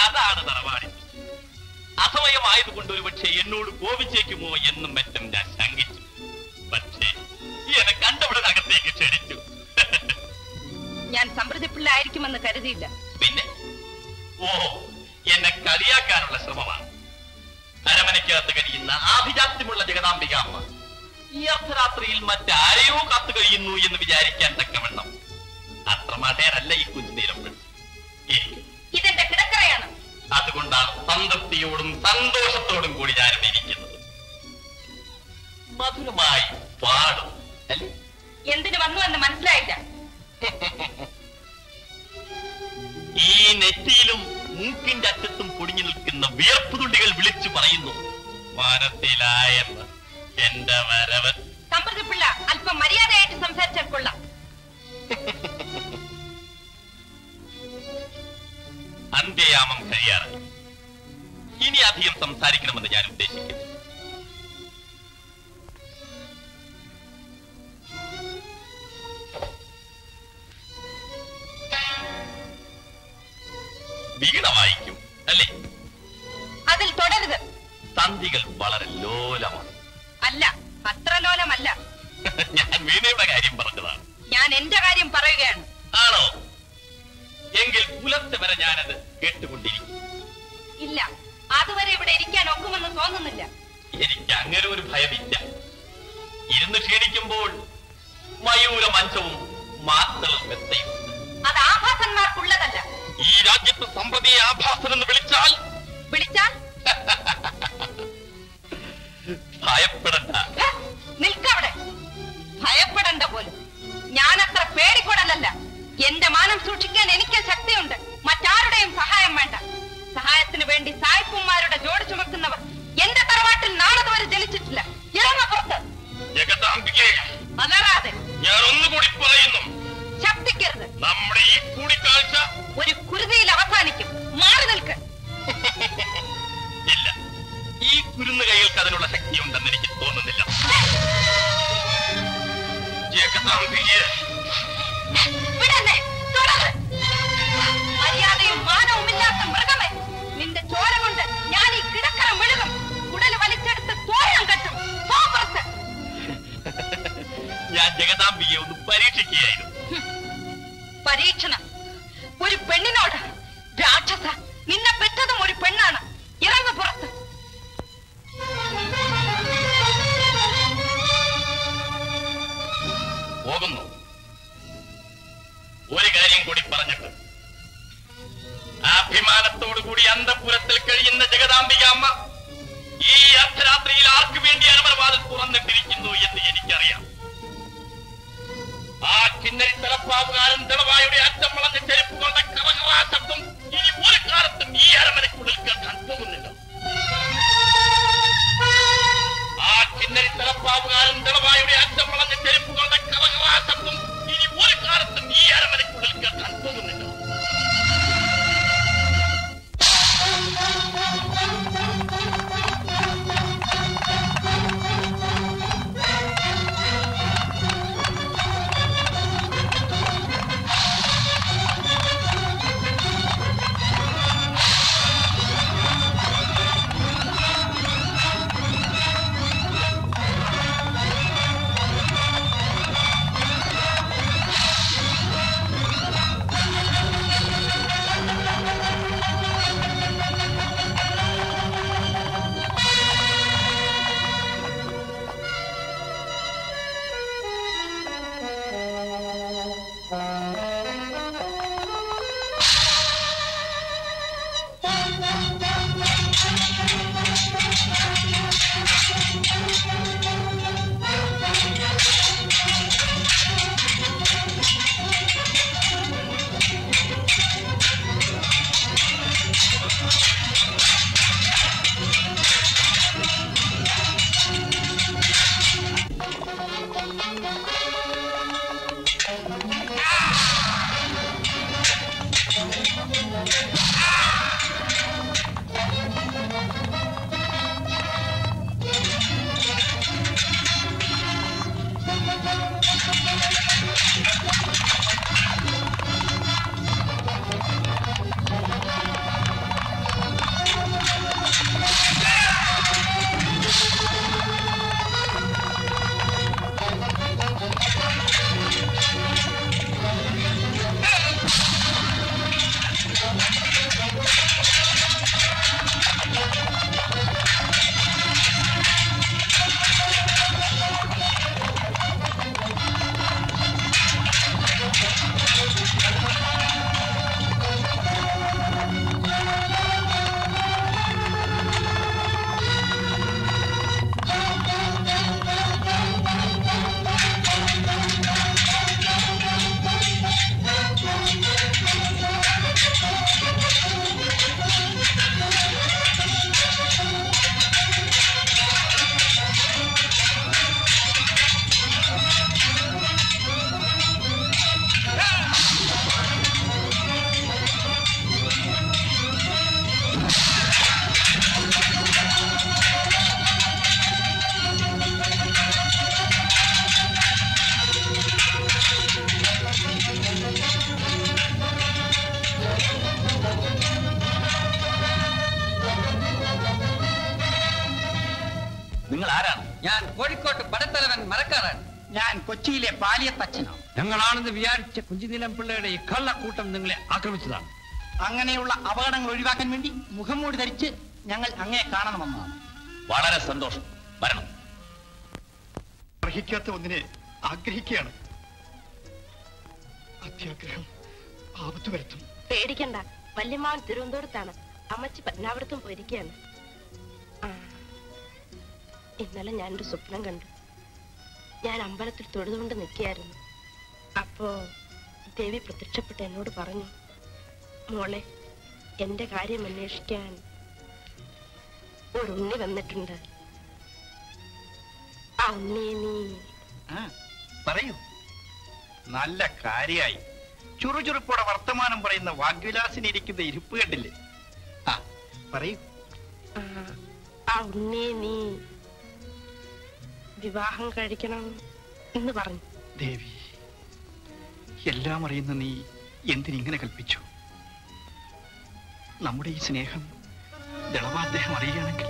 അതാണ് തറവാടി അസമയമായതുകൊണ്ട് ഒരുപക്ഷെ എന്നോട് കോപിച്ചേക്കുമോ എന്നും മറ്റും ഞാൻ ശങ്കിച്ചു പക്ഷേ എന്നെ കണ്ടവിടെ അകത്തേക്ക് ക്ഷണിച്ചു ഞാൻ സമൃദ്ധിപ്പിള്ള ആയിരിക്കുമെന്ന് കരുതിയില്ല പിന്നെ ഓ എന്നെ കളിയാക്കാനുള്ള ശ്രമമാണ് അരമനയ്ക്കകത്ത് കഴിയുന്ന ആഭിജാത്യമുള്ള ജഗദാംബിക അമ്മ ഈ അർദ്ധരാത്രിയിൽ മറ്റാരെയോ കാത്തു കഴിയുന്നു എന്ന് വിചാരിക്കാൻ തക്കവണ്ണം അത്ര മടേരല്ല ഈ കുഞ്ഞുനീരം ഇരിക്കും ഇതെന്റെ കിടക്കറയാണ് അതുകൊണ്ടാണ് സംതൃപ്തിയോടും സന്തോഷത്തോടും കൂടി ഞാനും ഇരിക്കുന്നത് മധുരമായി പാടും അല്ലേ എന്തിനു വന്നു എന്ന് മനസ്സിലായില്ല ഈ നെറ്റിയിലും മൂക്കിന്റെ അറ്റത്തും പൊടിഞ്ഞു നിൽക്കുന്ന വിയർപ്പ് തുള്ളികൾ വിളിച്ചു പറയുന്നു മാനത്തിലായെന്ന് എന്റെ വരവ് സമൃദ്ധിപ്പിള്ള അല്പം മര്യാദയായിട്ട് സംസാരിച്ചാൽ കൊള്ളാം അന്ത്യയാമം കഴിയാറായി ഇനി അധികം സംസാരിക്കണമെന്ന് ഞാൻ ഉദ്ദേശിക്കുന്നു വീണ വായിക്കും അല്ലേ അതിൽ തുടരുത് സന്ധികൾ വളരെ ലോലമാണ് അല്ല അത്ര ലോലമല്ല ഞാൻ വീണയുടെ കാര്യം പറഞ്ഞതാണ് ഞാൻ എന്റെ കാര്യം പറയുകയാണ് ആണോ എങ്കിൽ പുലർച്ചെ വരെ ഞാനത് കേട്ടുകൊണ്ടിരിക്കും ഇല്ല അതുവരെ ഇവിടെ ഇരിക്കാൻ ഒക്കുമെന്ന് തോന്നുന്നില്ല എനിക്ക് അങ്ങനെ ഒരു ഭയമില്ല ഇരുന്ന് ക്ഷീണിക്കുമ്പോൾ മയൂര മഞ്ചവും മാത്തളും മെത്തയും അത് ആഭാസന്മാർക്കുള്ളതല്ല ഈ രാജ്യത്ത് സമ്പതിയെ ആഭാസൻ എന്ന് വിളിച്ചാൽ വിളിച്ചാൽ ഭയപ്പെടണ്ട ഹ, നിൽക്കവിടെ ഭയപ്പെടണ്ട പോലും ഞാൻ അത്ര പേടിക്കൊടലല്ല എന്റെ മാനം സൂക്ഷിക്കാൻ എനിക്ക് ശക്തിയുണ്ട് മറ്റാരുടെയും സഹായം വേണ്ട സഹായത്തിന് വേണ്ടി സായിപ്പുമാരുടെ ജോഡി ചുമക്കുന്നവർ എന്റെ തറവാട്ടിൽ നാളതുവരെ ജനിച്ചിട്ടില്ല ഇറങ്ങ പുറത്ത് ജഗദാംബികെ അലറാതെ ഞാൻ ഒന്നുകൂടി പറയുന്നു ശബ്ദിക്കരുത് നമ്മുടെ ഈ കൂടിക്കാഴ്ച ഒരു കുരുതിയിൽ അവസാനിക്കും മാറി നിൽക്ക് ഇല്ല ഈ കുരുന്ന് കൈകൾക്ക് അതിനുള്ള ശക്തിയുണ്ടെന്ന് എനിക്ക് തോന്നുന്നില്ല ജഗദാംബികെ വിടന്നെ തുടര് മര്യാദയും മാനവും ഇല്ലാത്ത മൃഗമേ നിന്റെ ചോര കൊണ്ട് ഞാൻ ഈ കിടക്കറ മെഴുകും കുടല് വലിച്ചെടുത്ത് തോഴം കെട്ടും പോ പുറത്ത് ഞാൻ ജഗദാംബികയെ ഒന്ന് പരീക്ഷിക്കുകയായിരുന്നു പരീക്ഷണം ഒരു പെണ്ണിനോട് രാക്ഷസ നിന്നെ പെറ്റതും ഒരു പെണ്ണാണ് ഇറങ്ങു പുറത്ത് പോകുന്നു ഒരു കാര്യം കൂടി പറഞ്ഞിട്ട് അഭിമാനത്തോടു കൂടി അന്തപുരത്തിൽ കഴിയുന്ന ജഗദാംബിക അമ്മ ഈ അർദ്ധരാത്രിയിൽ ആർക്കു വേണ്ടി അരമരവാതിൽ തുറന്നിട്ടിരിക്കുന്നു എന്ന് എനിക്കറിയാം ആ കിന്നരി തലപ്പാവുകാരൻ ദളവായുടെ അറ്റം വളഞ്ഞ ചെരുപ്പ് കൊണ്ട കറകറാ ശബ്ദം ഇനി ഒരു കാലത്തും ഈ അരമനയ്ക്കുള്ളിൽ കേൾക്കാൻ പോകുന്നില്ല ആ കിന്നരി തലപ്പാവുകാരൻ ദളവായുടെ അറ്റം വളഞ്ഞ ചെരുപ്പ് കൊണ്ട കറകറാ ശബ്ദം ഇനി ഒരു കാലത്തും ഈ അരമനയ്ക്കുള്ളിൽ കേൾക്കാൻ പോകുന്നില്ല ആ ഞാൻ കോഴിക്കോട്ട് പടത്തലവൻ മരക്കാറാണ് ഞാൻ കൊച്ചിയിലെ പാലിയത്തച്ഛനാണ് ഞങ്ങളാണെന്ന് വിചാരിച്ച കുഞ്ചിനിലം പിള്ളയുടെ ഈ കള്ളക്കൂട്ടം നിങ്ങളെ ആക്രമിച്ചതാണ് അങ്ങനെയുള്ള അപകടങ്ങൾ ഒഴിവാക്കാൻ വേണ്ടി മുഖംമൂടി ധരിച്ച് ഞങ്ങൾ അങ്ങേ കാണണമെന്നാണ് വളരെ സന്തോഷം വരണം അർഹിക്കാത്ത ഒന്നിനെ ആഗ്രഹിക്കുകയാണ് അത്യാഗ്രഹം ആപത്ത് വരുത്തും പേടിക്കണ്ട വല്യമ്മാവൻ തിരുവനന്തപുരത്താണ് അമ്മച്ചി പത്നാപുരത്തും പോയിരിക്കുകയാണ് ആ, ഇന്നലെ ഞാനൊരു സ്വപ്നം കണ്ടു ഞാൻ അമ്പലത്തിൽ തൊഴുതുകൊണ്ട് നിൽക്കുകയായിരുന്നു അപ്പോ ദേവി പ്രത്യക്ഷപ്പെട്ട് എന്നോട് പറഞ്ഞു മോളെ എന്റെ കാര്യം അന്വേഷിക്കാൻ ഒരു ഉണ്ണി വന്നിട്ടുണ്ട് ആ ഉണ്ണിയെ നീ ആ, പറയൂ നല്ല കാര്യായി ചുറുചുറുപ്പോടെ വർത്തമാനം പറയുന്ന വാഗ്വിലാസിന് ഇരിക്കുന്ന ഇരിപ്പ് കണ്ടില്ലേ ആ പറയൂ ആ, ആ ഉണ്ണിയെ നീ വിവാഹം കഴിക്കണം എന്ന് പറഞ്ഞു ദേവി എല്ലാം അറിയുന്ന നീ എന്തിനിങ്ങനെ കൽപ്പിച്ചു നമ്മുടെ ഈ സ്നേഹം ദളവാദ്ദേഹം അറിയുകയാണെങ്കിൽ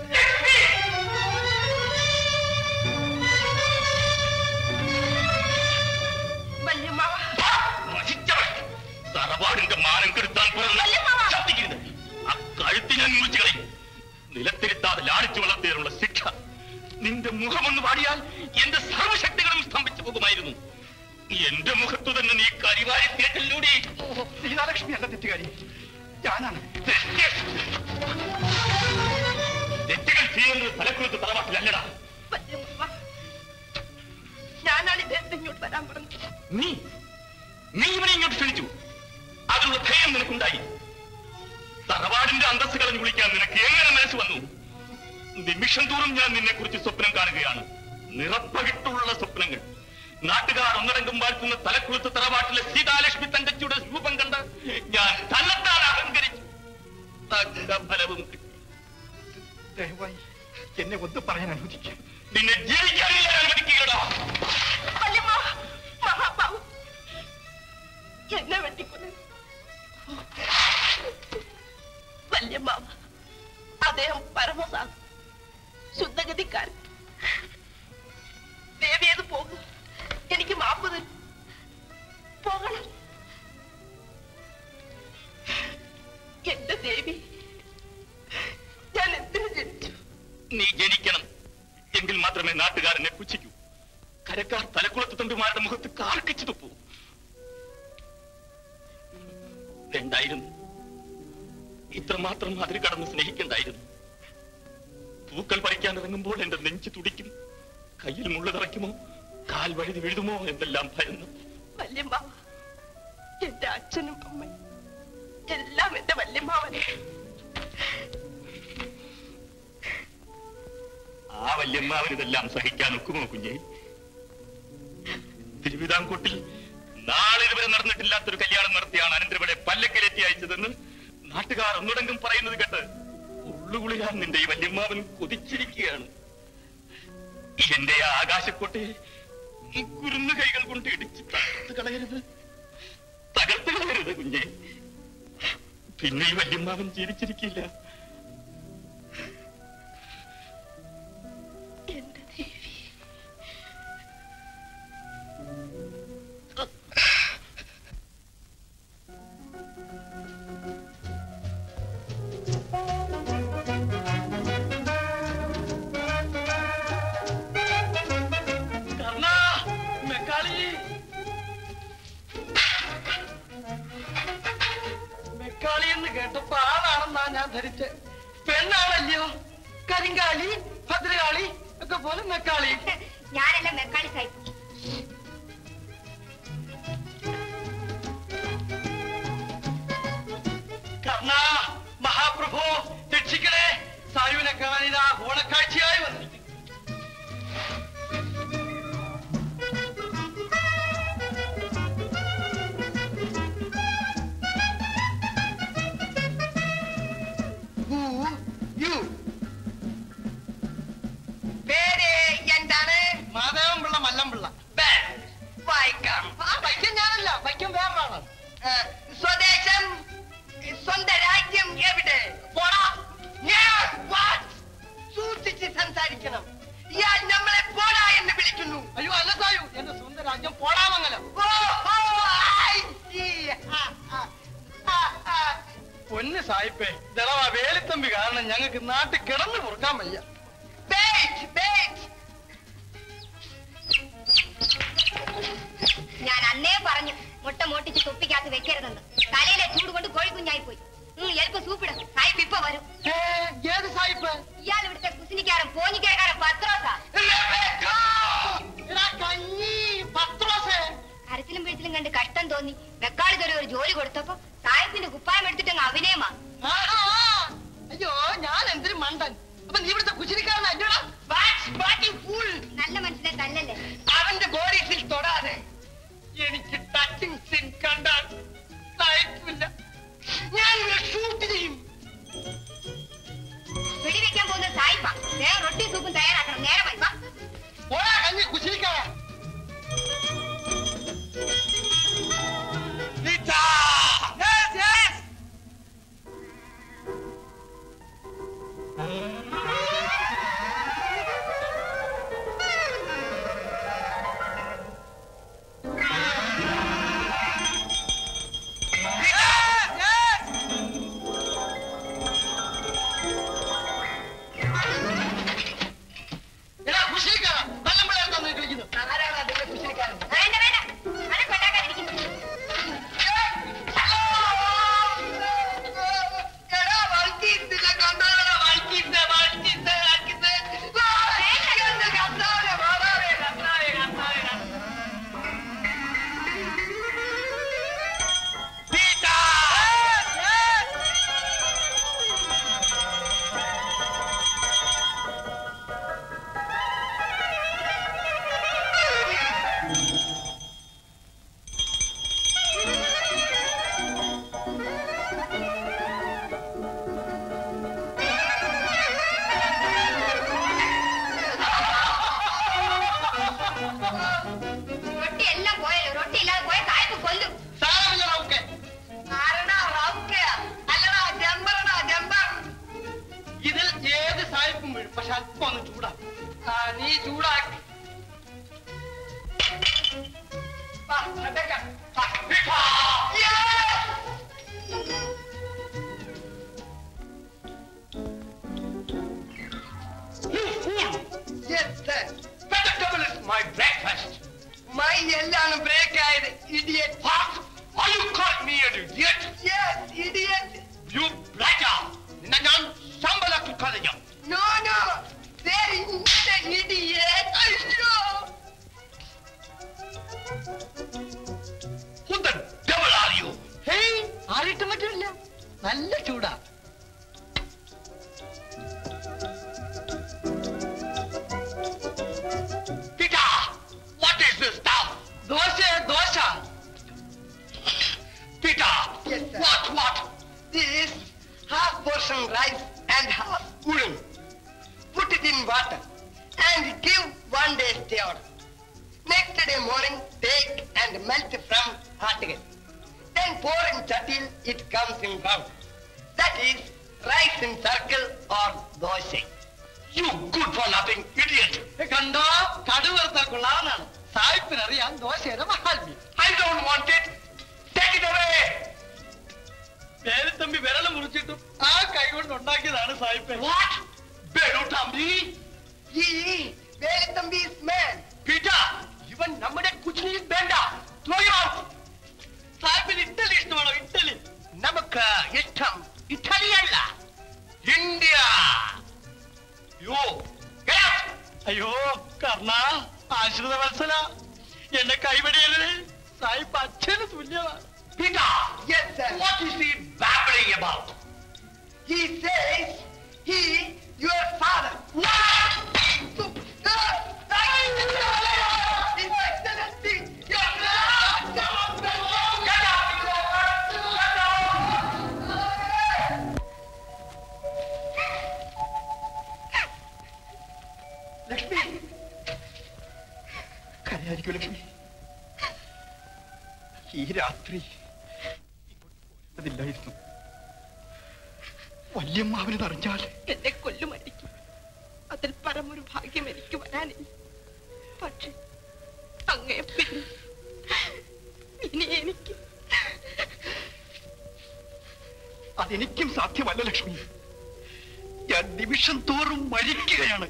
വല്യമ്മാവ നശിച്ചവൻ തറവാടിന്റെ മാനം കെടുത്താൻ പിറന്ന ശബ്ദിക്കരുത് ആ കഴുത്തിനെ മുറിച്ചു കളയും നിലത്തിരുത്താതെ ലാളിച്ചു വളർത്തിയതിനുള്ള ശിക്ഷ നിന്റെ മുഖമൊന്ന് പാടിയാൽ എന്റെ സർവശക്തികളും സ്തംഭിച്ചു പോകുമായിരുന്നു എന്റെ മുഖത്തു തന്നെ നീ കരിവാരി തേറ്റലിലൂടെ സീതാലക്ഷ്മി അല്ല തെറ്റുകാരി ഞാനാണ് തെറ്റുകൾ ചെയ്യുന്നത് തലക്കുളത്ത് തറവാട്ടിലല്ലടാ വല്യമ്മാവ ഞാനാണ് ഇദ്ദേഹത്തെ ഇങ്ങോട്ട് വരാൻ പറഞ്ഞത് നീ നീ ഇവനെ ഇങ്ങോട്ട് ക്ഷണിച്ചു അതിനുള്ള ധൈര്യം നിനക്കുണ്ടായി തറവാടിന്റെ അന്തസ് കളഞ്ഞു വിളിക്കാൻ നിനക്ക് എങ്ങനെ മനസ്സ് വന്നു നിമിഷം തോറും ഞാൻ നിന്നെ കുറിച്ച് സ്വപ്നം കാണുകയാണ് നിറപ്പകിട്ടുള്ള സ്വപ്നങ്ങൾ നാട്ടുകാർ ഒന്നടങ്കം വാഴ്ത്തുന്ന തലക്കുളത്ത് തറവാട്ടിലെ സീതാലക്ഷ്മി തങ്കച്ചിയുടെ രൂപം കണ്ട് ഞാൻ തന്നെത്താൻ അഹങ്കരിച്ചു തക്ക ഫലവും കിട്ടി. ദയവായി എന്നെ ഒന്ന് പറയാൻ അനുവദിക്കാം നിന്നെ ജീവിക്കാൻ ഞാൻ അനുവദിക്കുകയുള്ളൂ വല്യമ്മാവ മഹാബാബു എന്നെ വെട്ടിക്കൊല്ലു വല്യമ്മാവ അദ്ദേഹം പരമസാധു ശുദ്ധഗതിക്കാരൻ ദേവിയത് പോകും എനിക്ക് മാപ്പ് തരും പോകണം എന്റെ ദേവി ഞാൻ എന്തിനു ജനിച്ചു നീ ജനിക്കണം എങ്കിൽ മാത്രമേ നാട്ടുകാരനെ പുച്ഛിക്കൂ കരക്കാർ തലക്കുളത്ത് തണ്ടുമാരുടെ മുഖത്ത് കാർക്കിച്ചു തുപ്പൂ വേണ്ടായിരുന്നു ഇത്രമാത്രം അതിൽ കടന്ന് സ്നേഹിക്കണ്ടായിരുന്നു പൂക്കൾ പറിക്കാൻ ഇറങ്ങുമ്പോൾ എന്റെ നെഞ്ചു തുടിക്കും കയ്യിൽ മുള്ള തറയ്ക്കുമോ കാൽ വഴുതി വീഴുമോ എന്തെല്ലാം ഭയന്നു വല്യമ്മാവ എന്റെ അച്ഛനും അമ്മയും എല്ലാം എന്റെ വല്യമ്മാവനെ ആ വല്യമ്മാവൻ ഇതെല്ലാം സഹിക്കാൻ ഒക്കുമോ കുഞ്ഞെ തിരുവിതാംകൂട്ടിൽ നാളെ വരെ നടന്നിട്ടില്ലാത്തൊരു കല്യാണം നടത്തിയാണ് അനന്തരവിടെ പല്ലക്കിലെത്തി അയച്ചതെന്ന് നാട്ടുകാർ ഒന്നുടങ്കം പറയുന്നത് കേട്ട് ഉള്ളുകുളിയാൻ നിന്റെ ഈ വല്യമ്മാവൻ കൊതിച്ചിരിക്കുകയാണ് എന്റെ ആ ആകാശക്കോട്ടയെ ഈ കുരുന്നു കൈകൾ കൊണ്ട് ഇടിച്ച് തകർത്ത് കളയരുത് തകർത്ത് കളയരുത് കുഞ്ഞെ പിന്നെ ഈ വല്യമ്മാവൻ ജീവിച്ചിരിക്കില്ല എന്റെ ദേവി കർണ മെക്കാളി മെക്കാളി എന്ന് കേട്ടപ്പോ ആളാണെന്നാ ഞാൻ ധരിച്ച് പെണ്ണാണല്ലയോ കരിങ്കാലി ഭദ്രകാളി ഒക്കെ പോലെ മെക്കാളി ഞാനല്ല മെക്കാളി സാഹിബ് കർണ മഹാപ്രഭു രക്ഷിക്കണേ സായുവിനെ കാണാനിതാ ഓണക്കാഴ്ചയായി വന്നിരിക്കുന്നു Who you? പേര് എന്താണ് മാധവൻ പിള്ള മല്ലം പിള്ള ബേ, വായിക്കാം ആ വൈക്കം ഞാനല്ല വൈക്കം വേറൊരാളാണ് ഏ, സ്വദേശം സ്വന്തം രാജ്യം എവിടെ പോടാ ഞാൻ what? സൂക്ഷിച്ച് സംസാരിക്കണം പൊന്ന് സായിപ്പേ ദളവ വേലിത്തമ്പി കാരണം ഞങ്ങൾക്ക് നാട്ടിൽ കിടന്നു കൊടുക്കാൻ വയ്യ ഞാൻ അന്നേ പറഞ്ഞു മുട്ട മോട്ടിച്ച് തൊപ്പിക്കകത്ത് വെക്കരുതെന്ന് തലയിലെ ചൂട് കൊണ്ട് കോഴിക്കുഞ്ഞായി പോയി എൽപ്പ് സൂപ്പിട സായിപ്പ് ഇപ്പൊ വരും ഏ, ഏത് സായിപ്പ് ഇയാൾ ഇവിടുത്തെ കുസിനിക്കാരൻ പോഞ്ഞിക്കാരൻ പത്രോസാ എടാ, കഞ്ഞി പത്രോസേ കരച്ചിലും പിടിച്ചിലും കണ്ട് കഷ്ടം തോന്നി വെക്കാളി തൊരു ഒരു ജോലി കൊടുത്തപ്പോ സായിപ്പിന്റെ കുപ്പായം എടുത്തിട്ട് അങ്ങ് അഭിനയമാ ആഹാ. അയ്യോ ഞാൻ എന്തൊരു മണ്ടൻ അപ്പൊ നീ ഇവിടുത്തെ കുശിനിക്കാരനല്ലടാ നല്ല മനുഷ്യനെ തല്ലല്ലേ അവന്റെ ബോഡീസിൽ തൊടാതെ എനിക്ക് ടച്ചിങ് സീൻ കണ്ടാൽ സഹിക്കില്ല ഞാൻ ഷൂട്ട് ചെയ്യും വെടിവെക്കാൻ പോകുന്ന സായിപ്പാ വേഗം റൊട്ടി സൂപ്പും തയ്യാറാക്കണം നേരമായി വാ ഓടാ കഞ്ഞി കുശിനിക്കാരാ എടാ കുശിനിക്കാരാ നല്ല പിള്ളേർ തന്നെ കളിക്കുന്നു ആരാണ് അതിന്റെ കുശിനിക്കാരൻ വേണ്ട വേണ്ട അനക്കൊണ്ടാക്കാതിരിക്കുന്നു എടാ വൾക്കിത്തില്ല കണ്ടാടാ വൾക്കിത്ത വൾക്കിത്ത വൾക്കിത്ത കത്താവേ മാതാവേ കത്താവേ കത്താവേ റൊട്ടി എല്ലാം പോയല്ലോ റൊട്ടി ഇല്ലാതെ പോയ സായിപ്പ് കൊല്ലും സാരമില്ല നമുക്ക് ഇതിൽ ഏത് സായിപ്പും വീഴും പക്ഷെ അല്പം ഒന്ന് ചൂടാക്കും ആ നീ ചൂടാക്കി വാ, അടയ്ക്കാം. വാ, വിട്ടോ. Yes, sir. Vegetable is my breakfast. My എല്ലാണ് ബ്രേക്ക് ആയത് idiot What? Are you calling me an idiot? Yes idiot You blacker! നിന്നെ ഞാൻ ശമ്പളത്തിൽ കളയും നോ നോ വെരി ഇഡിയറ്റ് അയ്യോ Who the devil are you? ഹേയ് ആരിട്ടും പറ്റില്ല നല്ല ചൂടാ Peter! What is this stuff? Dosa dosa Peter! Yes, sir. What, what? This half portion rice and half udon. Put it in water and give one day stay order. Next day morning, take and melt from hot again. Then pour in chattil, it comes in round. That is rice in circle or dosha. You good for nothing idiot! കണ്ടോ കടുവറുത്ത കൊള്ളാവുന്നതാണ് സായിപ്പിനറിയാം ദോശയുടെ മഹാത്മ്യം I don't want it! Take it away! പേരത്തമ്പി വിരൽ മുറിച്ചിട്ടും ആ കൈ കൊണ്ട് ഉണ്ടാക്കിയതാണ് സായിപ്പ് What? Berutambi? He, Velathambi's man. Peter! ഇവൻ നമ്മുടെ കുച്ചിനിയിൽ വേണ്ട Throw him out! സായിപ്പിന് ഇഡ്ഡലി ഇഷ്ടമാണോ ഇഡ്ഡലി നമുക്ക് ഇഷ്ടം ഇറ്റലിയല്ല ഇന്ത്യ യോ Get out! അയ്യോ കർണ ആശ്രിത വത്സല എന്നെ കൈവടിയല്ലേ സായിപ്പ് അച്ഛന് തുല്യമാണ് Peter! Yes, sir. What is he babbling about? He says he, your father. His Excellency, your Get out! Lakshmi കരയായിരിക്കും Lakshmi ഈ രാത്രി അതില്ലായിരുന്നു വല്യമ്മാവിന് അറിഞ്ഞാൽ എന്നെ കൊല്ലുമായിരിക്കും അതിൽ പരമൊരു ഭാഗ്യം എനിക്ക് വരാനില്ല പക്ഷെ അങ്ങേ പിന്നെ ഇനി എനിക്ക് അതെനിക്കും സാധ്യമല്ല ലക്ഷ്മി ഞാൻ നിമിഷം തോറും മരിക്കുകയാണ്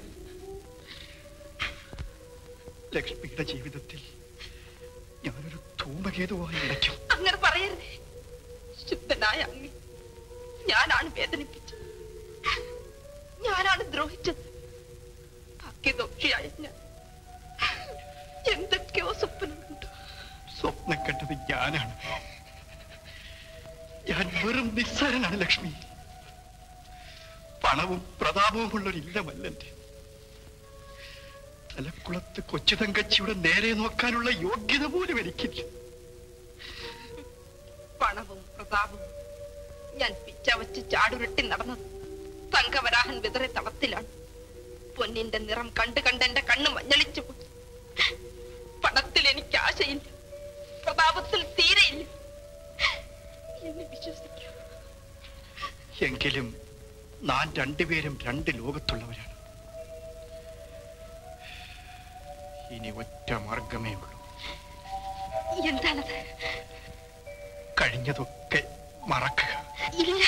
ലക്ഷ്മിയുടെ ജീവിതത്തിൽ ഞാനൊരു ധൂമകേതുവായി ഇടയ്ക്കും അങ്ങനെ പറയരുതേ ശുദ്ധനായ അങ്ങ് ഞാനാണ് വേദനിപ്പിച്ചത് ഞാനാണ് ദ്രോഹിച്ചത് ഭാഗ്യദോഷിയായ ഞാൻ എന്തൊക്കെയോ സ്വപ്നം കണ്ടു സ്വപ്നം കണ്ടത് ഞാനാണ് ഞാൻ വെറും നിസ്സാരനാണ് ലക്ഷ്മി പണവും പ്രതാപവും ഉള്ളൊരു ഇല്ലമല്ലെന്റെ തലക്കുളത്ത് കൊച്ചു തങ്കച്ചിയുടെ നേരെ നോക്കാനുള്ള യോഗ്യത പോലും എനിക്കില്ല പണവും പ്രതാപവും ഞാൻ പിച്ചവച്ച് ചാടുരുട്ടി നടന്നത് തങ്കവരാഹൻ വിതറെ തളത്തിലാണ് പൊന്നിന്റെ നിറം കണ്ട് കണ്ട് എന്റെ കണ്ണ് മഞ്ഞളിച്ചു പോയി പണത്തിൽ എനിക്ക് ആശയില്ല പ്രതാപത്തിൽ തീരെയില്ല എന്നെ വിശ്വസിക്കൂ എങ്കിലും നാം രണ്ടുപേരും രണ്ട് ലോകത്തുള്ളവരാണ് ഇനി ഒറ്റ മാർഗമേ ഉള്ളൂ എന്താണത് കഴിഞ്ഞതൊക്കെ മറക്കുക ഇല്ല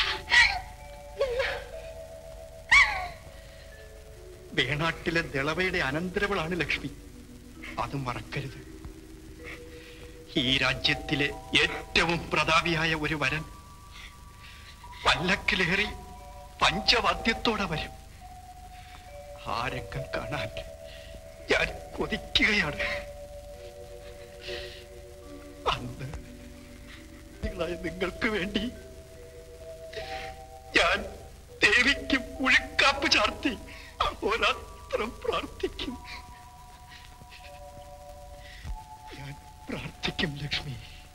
വേണാട്ടിലെ ദളവയുടെ അനന്തരവളാണ് ലക്ഷ്മി അത് മറക്കരുത് ഈ രാജ്യത്തിലെ ഏറ്റവും പ്രതാപിയായ ഒരു വരൻ പല്ലക്കിലേറി പഞ്ചവാദ്യത്തോടെ വരും ആ രംഗം കാണാൻ ഞാൻ കൊതിക്കുകയാണ് അന്ന് നിങ്ങളായ നിങ്ങൾക്ക് വേണ്ടി ഞാൻ ദേവിക്ക് മുഴുക്കാപ്പ് ചാർത്തി അഹോരാത്രം പ്രാർത്ഥിക്കും ഞാൻ പ്രാർത്ഥിക്കും Lakshmi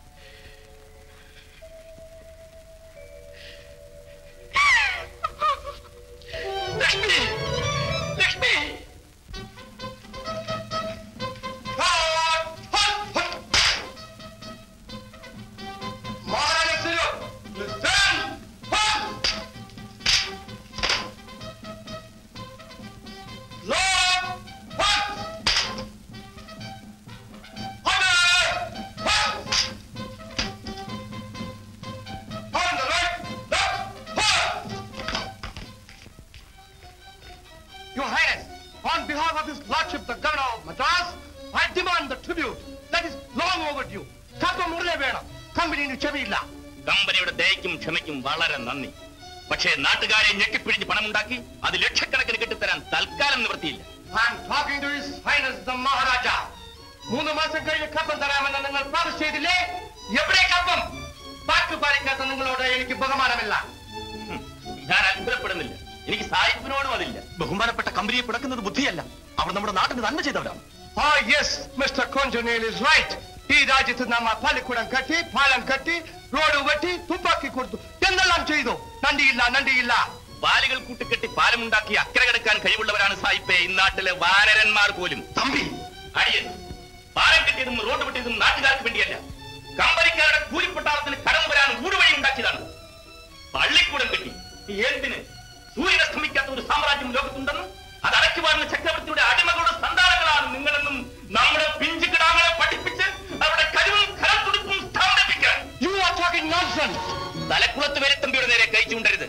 Lakshmi Lakshmi Your Highness, on behalf of His Lordship the Governor of Madras, I demand the tribute that is long overdue. കപ്പം ഉടനെ വേണം കമ്പനിന് ചെവിയില്ല കമ്പനിയുടെ ദയക്കും ക്ഷമയ്ക്കും വളരെ നന്ദി പക്ഷേ നാട്ടുകാരെ ഞെട്ടിപ്പിഴിഞ്ഞ് പണമുണ്ടാക്കി അത് ലക്ഷക്കണക്കിന് കെട്ടിത്തരാൻ തൽക്കാലം നിവൃത്തിയില്ല I am talking to His Highness the Maharaja. മൂന്ന് മാസം കഴിഞ്ഞ് കപ്പം തരാമെന്ന് നിങ്ങൾ പ്രോമിസ് ചെയ്തില്ലേ എവിടെ കപ്പം വാക്ക് പാലിക്കാത്ത നിങ്ങളോട് എനിക്ക് ബഹുമാനമില്ല ഹും, ഞാൻ അത്ഭുതപ്പെടുന്നില്ല എനിക്ക് സായിപ്പിനോടും അതില്ല ബഹുമാനപ്പെട്ട കമ്പനിയെ പിടക്കുന്നത് ബുദ്ധിയല്ല അവർ നമ്മുടെ നാട്ടിന് നന്മ ചെയ്തവരാണ് ആ യെസ് മിസ്റ്റർ കോഞ്ചനേൽ ഇസ് റൈറ്റ് ഈ രാജ്യത്ത് നമ്മ പള്ളിക്കൂടം കെട്ടി പാലം കെട്ടി റോഡ് വെട്ടി തുപ്പാക്കി കൊടുത്തു എന്തെല്ലാം ചെയ്തു നന്ദിയില്ല നന്ദിയില്ല വാലുകൾ കൂട്ടിക്കെട്ടി പാലമുണ്ടാക്കി അക്കരെ കിടക്കാൻ കഴിവുള്ളവരാണ് സായിപ്പെ ഇന്നാട്ടിലെ വാനരന്മാർ പോലും തമ്പി അടിയൻ പാലം കെട്ടിയതും റോഡ് വെട്ടിയതും നാട്ടുകാർക്ക് വേണ്ടിയല്ല കമ്പനിക്കാരുടെ കൂലിപ്പട്ടാളത്തിന് കടന്നു വരാൻ ഊടുവഴി ഉണ്ടാക്കിയതാണ് പള്ളിക്കൂടം കെട്ടി എന്തിന് സൂര്യൻ അസ്തമിക്കാത്ത ഒരു സാമ്രാജ്യം ലോകത്തുണ്ടെന്നും അത് അടക്കി വാരുന്ന ചക്രവർത്തിയുടെ അടിമകളുടെ സന്താനങ്ങളാണ് നിങ്ങളെന്നും നമ്മുടെ പിഞ്ചു കിടാങ്ങളെ പഠിപ്പിച്ച് അവരുടെ കഴിവും കരത്തുടിപ്പും സ്ഥാപിക്കാൻ യു ആർ ടോക്കിംഗ് നോൺസെൻസ് തലക്കുളത്ത് വരത്തമ്പിയുടെ നേരെ കൈ ചൂണ്ടരുത്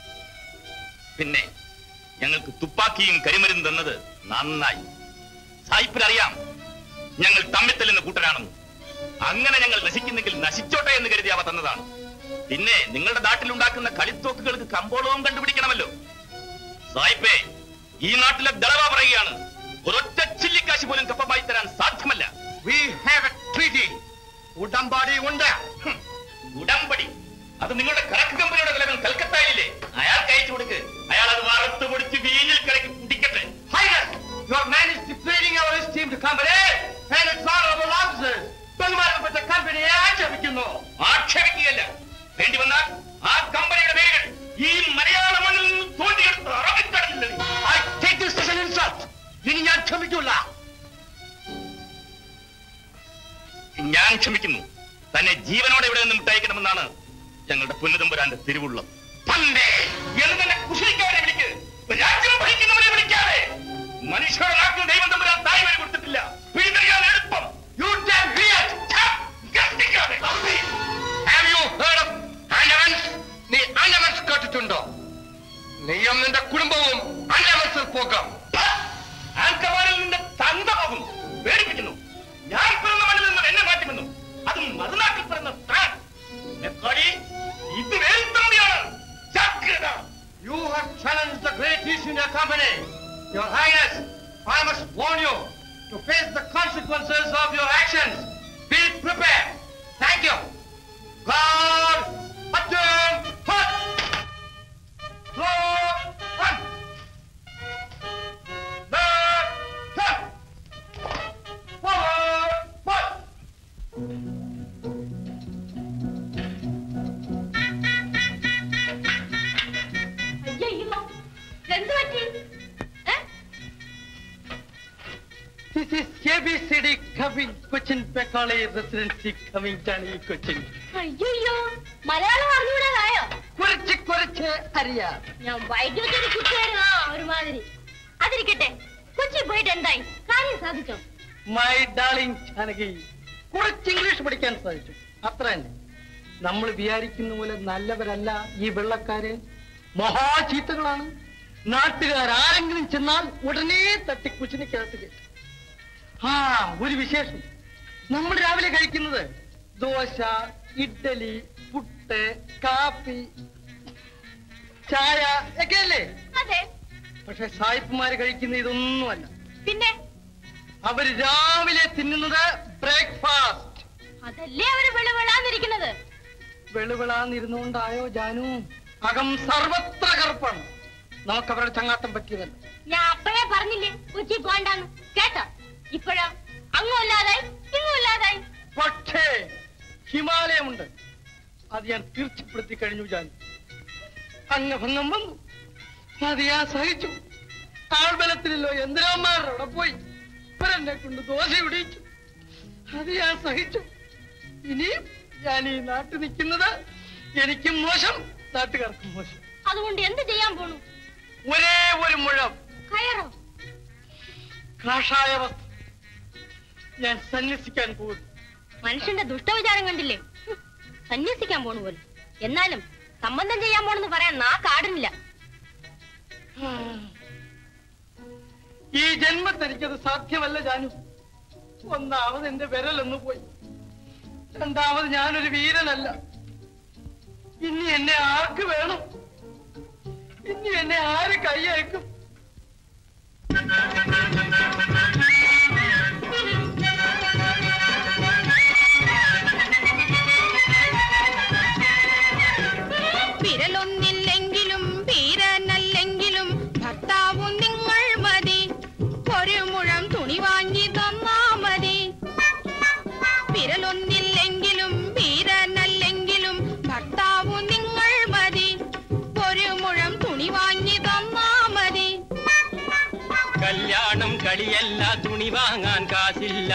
പിന്നെ ഞങ്ങൾക്ക് തുപ്പാക്കിയും കരിമരുന്ന് തന്നത് നന്നായി സായിപ്പിനറിയാം ഞങ്ങൾ തമ്മിത്തല്ലുന്ന കൂട്ടരാണെന്ന് അങ്ങനെ ഞങ്ങൾ നശിക്കുന്നെങ്കിൽ നശിച്ചോട്ടെ എന്ന് കരുതി അവ തന്നതാണ് പിന്നെ നിങ്ങളുടെ നാട്ടിലുണ്ടാക്കുന്ന കളിത്തോക്കുകൾക്ക് കമ്പോളവും കണ്ടുപിടിക്കണമല്ലോ സായിപ്പേ ഈ നാട്ടിലെ ദളവ പറയുകയാണ് ഒരൊറ്റ ചില്ലിക്കാശ് പോലും കപ്പമായി തരാൻ സാധ്യമല്ല വി ഹാവ് എ ട്രീറ്റി ഉടമ്പാടി ഉണ്ട് ഹും, ഉടമ്പടി അത് നിങ്ങളുടെ കണക്ക് കമ്പനിയുടെ തലവൻ കൽക്കത്തയിലെ അയാൾക്ക് അയച്ചു കൊടുക്ക് അയാൾ അത് വറുത്ത് പൊടിച്ച് വീഞ്ഞിൽ കലക്കി കുടിക്കട്ടെ Highness, your man is depleting our esteemed company and its honorable officers. ബഹുമാനപ്പെട്ട കമ്പനിയെ ആക്ഷേപിക്കുന്നു ആക്ഷേപിക്കുകയല്ല വേണ്ടി വന്നാൽ ആ കമ്പനിയുടെ പേരുകൾ ഈ മലയാള മണ്ണിൽ നിന്ന് തോണ്ടിയെടുത്ത് അറബിക്കടലിൽ I take this as an insult. ഇനി ഞാൻ ക്ഷമിക്കില്ല ഞാൻ ക്ഷമിക്കുന്നു തന്നെ ജീവനോടെ ഇവിടെ നിന്നും വിട്ടയക്കണമെന്നാണ് ഞങ്ങളുടെ പുന്നതമ്പുരാന്റെ തിരുവുള്ളം പണ്ടേ എന്ന് തന്നെ കുശലിക്കാരെ വിളിക്ക് രാജ്യം ഭരിക്കുന്നവരെ വിളിക്കാതെ മനുഷ്യരുടെ നാട്ടിൽ ദൈവം തമ്പുരാൻ തായ് വരെ കൊടുത്തിട്ടില്ല പിടിതറിയാൻ എളുപ്പം You damn idiot! കത്തിക്കാതെ Have you heard of Andamans? The Andamans നീയും നിന്റെ കുടുംബവും അന്യമനസ്സിൽ പോകാം ആൻകമാരിൽ നിന്റെ തന്ത പോകും പേടിപ്പിക്കുന്നു ഞാൻ പിറന്ന മണ്ണിൽ നിന്ന് എന്നെ മാറ്റുമെന്നു അതും മറുനാട്ടിൽ പിറന്ന താൻ മെക്കോടി ഇത് വേൽത്തമ്പിയാണ് ജാഗ്രത You have challenged the great East India Company. Your Highness, I must warn you to face the consequences of your actions. Be prepared. Thank you. God, attend, hut. Floor, one. Left, turn. Forward, one. അയ്യോ എന്ത് പറ്റി ഏ? This is ABCD coming Cochin Pekali Residency coming Johnny Cochin. അയ്യോ മലയാളം അറിഞ്ഞൂടാതായോ കുറച്ച് കുറച്ച് അറിയാം ഞാൻ വൈദ്യുതി കുട്ടിയായിരുന്നു ഒരുമാതിരി അതിരിക്കട്ടെ കൊച്ചി പോയിട്ട് എന്തായി കാര്യം സാധിച്ചോ മൈ ഡാർലിംഗ് ജാനകി കുറച്ച് ഇംഗ്ലീഷ് പഠിക്കാൻ സാധിച്ചു അത്ര തന്നെ നമ്മൾ വിചാരിക്കുന്ന പോലെ നല്ലവരല്ല ഈ വെള്ളക്കാര് മഹാചീത്തകളാണ് നാട്ടുകാർ ആരെങ്കിലും ചെന്നാൽ ഉടനെ തട്ടിക്കുച്ചിനിക്കകത്ത് കയറ്റും ആ ഒരു വിശേഷം നമ്മൾ രാവിലെ കഴിക്കുന്നത് ദോശ ഇഡ്ഡലി പുട്ട് കാപ്പി ചായ ഒക്കെ അല്ലേ അതെ പക്ഷെ സായിപ്പുമാര് കഴിക്കുന്ന ഇതൊന്നുമല്ല പിന്നെ അവര് രാവിലെ തിന്നുന്നത് ബ്രേക്ക്ഫാസ്റ്റ് അതല്ലേ അവര് വെളുവെളാന്നിരിക്കുന്നത് വെളുവിളാന്നിരുന്നുകൊണ്ടായോ ജാനു അകം സർവത്ര കറുപ്പാണ് നമുക്ക് അവരുടെ ചങ്ങാത്തം പറ്റിയതല്ല ഞാൻ അപ്പഴേ പറഞ്ഞില്ലേ കൊച്ചി പോണ്ടാന്ന് കേട്ടോ ഇപ്പോഴോ അങ്ങും ഇല്ലാതായി ഇങ്ങും ഇല്ലാതായി പക്ഷേ ഹിമാലയമുണ്ട് അത് ഞാൻ തീർച്ചപ്പെടുത്തി കഴിഞ്ഞു ജാനു അംഗഭംഗം വന്നു അത് ഞാൻ സഹിച്ചു ആൾബലത്തിലല്ലോ യന്ത്രന്മാരുടെ അവിടെ പോയി ഇവരെന്നെ കൊണ്ട് ദോശ ഇടിച്ചു അത് ഞാൻ സഹിച്ചു ഇനിയും ഞാൻ ഈ നാട്ടിൽ നിൽക്കുന്നത് എനിക്കും മോശം നാട്ടുകാർക്കും മോശം അതുകൊണ്ട് എന്ത് ചെയ്യാൻ പോണു ഒരേ ഒരു മുഴം കയറോ കാഷായ വസ്ത്രം ഞാൻ സന്യസിക്കാൻ പോകുന്നു മനുഷ്യന്റെ ദുഷ്ടവിചാരം കണ്ടില്ലേ ഹും, സന്യസിക്കാൻ പോണു പോലും എന്നാലും സംബന്ധം ചെയ്യാൻ പോണെന്ന് പറയാൻ നാ കാടുന്നില്ല ഈ ജന്മത്തെനിക്കത് സാധ്യമല്ല ജാനു ഒന്നാമത് എന്റെ വിരലൊന്നു പോയി രണ്ടാമത് ഞാനൊരു വീരനല്ല ഇനി എന്നെ ആർക്ക് വേണം ഇനി എന്നെ ആര് കൈയയക്കും വിരലൊന്നില്ലെങ്കിലും വീരനല്ലെങ്കിലും ഭർത്താവും നിങ്ങൾ മതി ഒരു മുഴം തുണി വാങ്ങി തന്നാ മതി വിരലൊന്നില്ലെങ്കിലും വീരനല്ലെങ്കിലും ഭർത്താവും നിങ്ങൾ മതി ഒരു മുഴം തുണി വാങ്ങി തന്നാ മതി കല്യാണം കളിയല്ല തുണി വാങ്ങാൻ കാശില്ല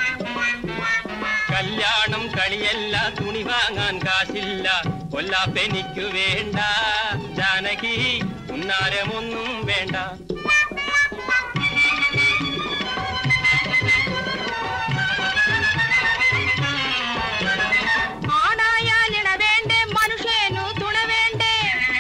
കല്യാണം കളിയല്ല തുണി വാങ്ങാൻ കാശില്ല കൊല്ലാപ്പെനിക്കു വേണ്ട ജാനകി ഉന്നാരമൊന്നും വേണ്ട ആണായാലിണ വേണ്ടേ മനുഷ്യനു തുണ വേണ്ടേ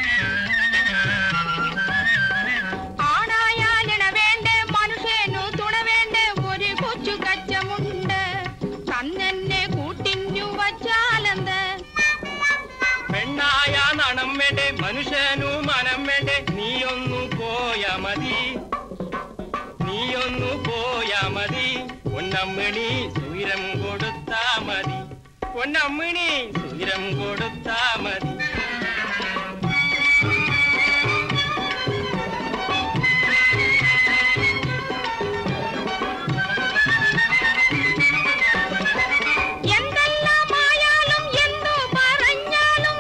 ആണായാലിണ വേണ്ടേ മനുഷ്യനു തുണ വേണ്ടേ ഒരു കൊച്ചു കച്ചമുണ്ട് തന്നെ കൂട്ടിഞ്ഞു വച്ചാലെന്ത് പെണ്ണായ നണം വേണ്ടേ മനുഷ്യനു മനം വേണ്ടേ നീയൊന്നു പോയാ മതി നീയൊന്നു പോയാ മതി പൊന്നമ്മിണി സുയിരം കൊടുത്താ മതി പൊന്നമ്മിണി സുയിരം കൊടുത്താ മതി എന്തെല്ലാമായാലും എന്തു പറഞ്ഞാലും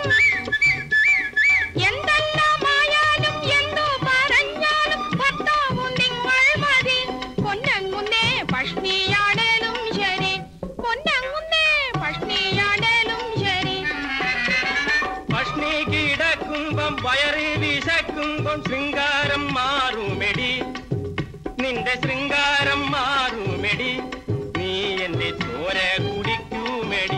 എന്തെല്ലാമായാലും എന്തു പറഞ്ഞാലും ഭർത്താവും നിങ്ങൾ മതി പൊന്നങ്ങുന്നേ പഷ്ണിയാണേലും ശരി പൊന്നങ്ങുന്നേ പഷ്ണിയാണേലും ശരി പഷ്ണി കിടക്കുമ്പം വയറി വിശക്കുമ്പം ശൃംഗാരം മാറുമെടി നിന്റെ ശൃംഗാരം മാറുമെടി നീ എന്റെ ചോര കുടിക്കൂമെടി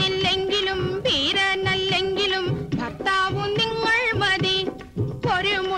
വിരലൊന്നില്ലെങ്കിലും വീരനല്ലെങ്കിലും ഭർത്താവും നിങ്ങൾ മതി ഒരു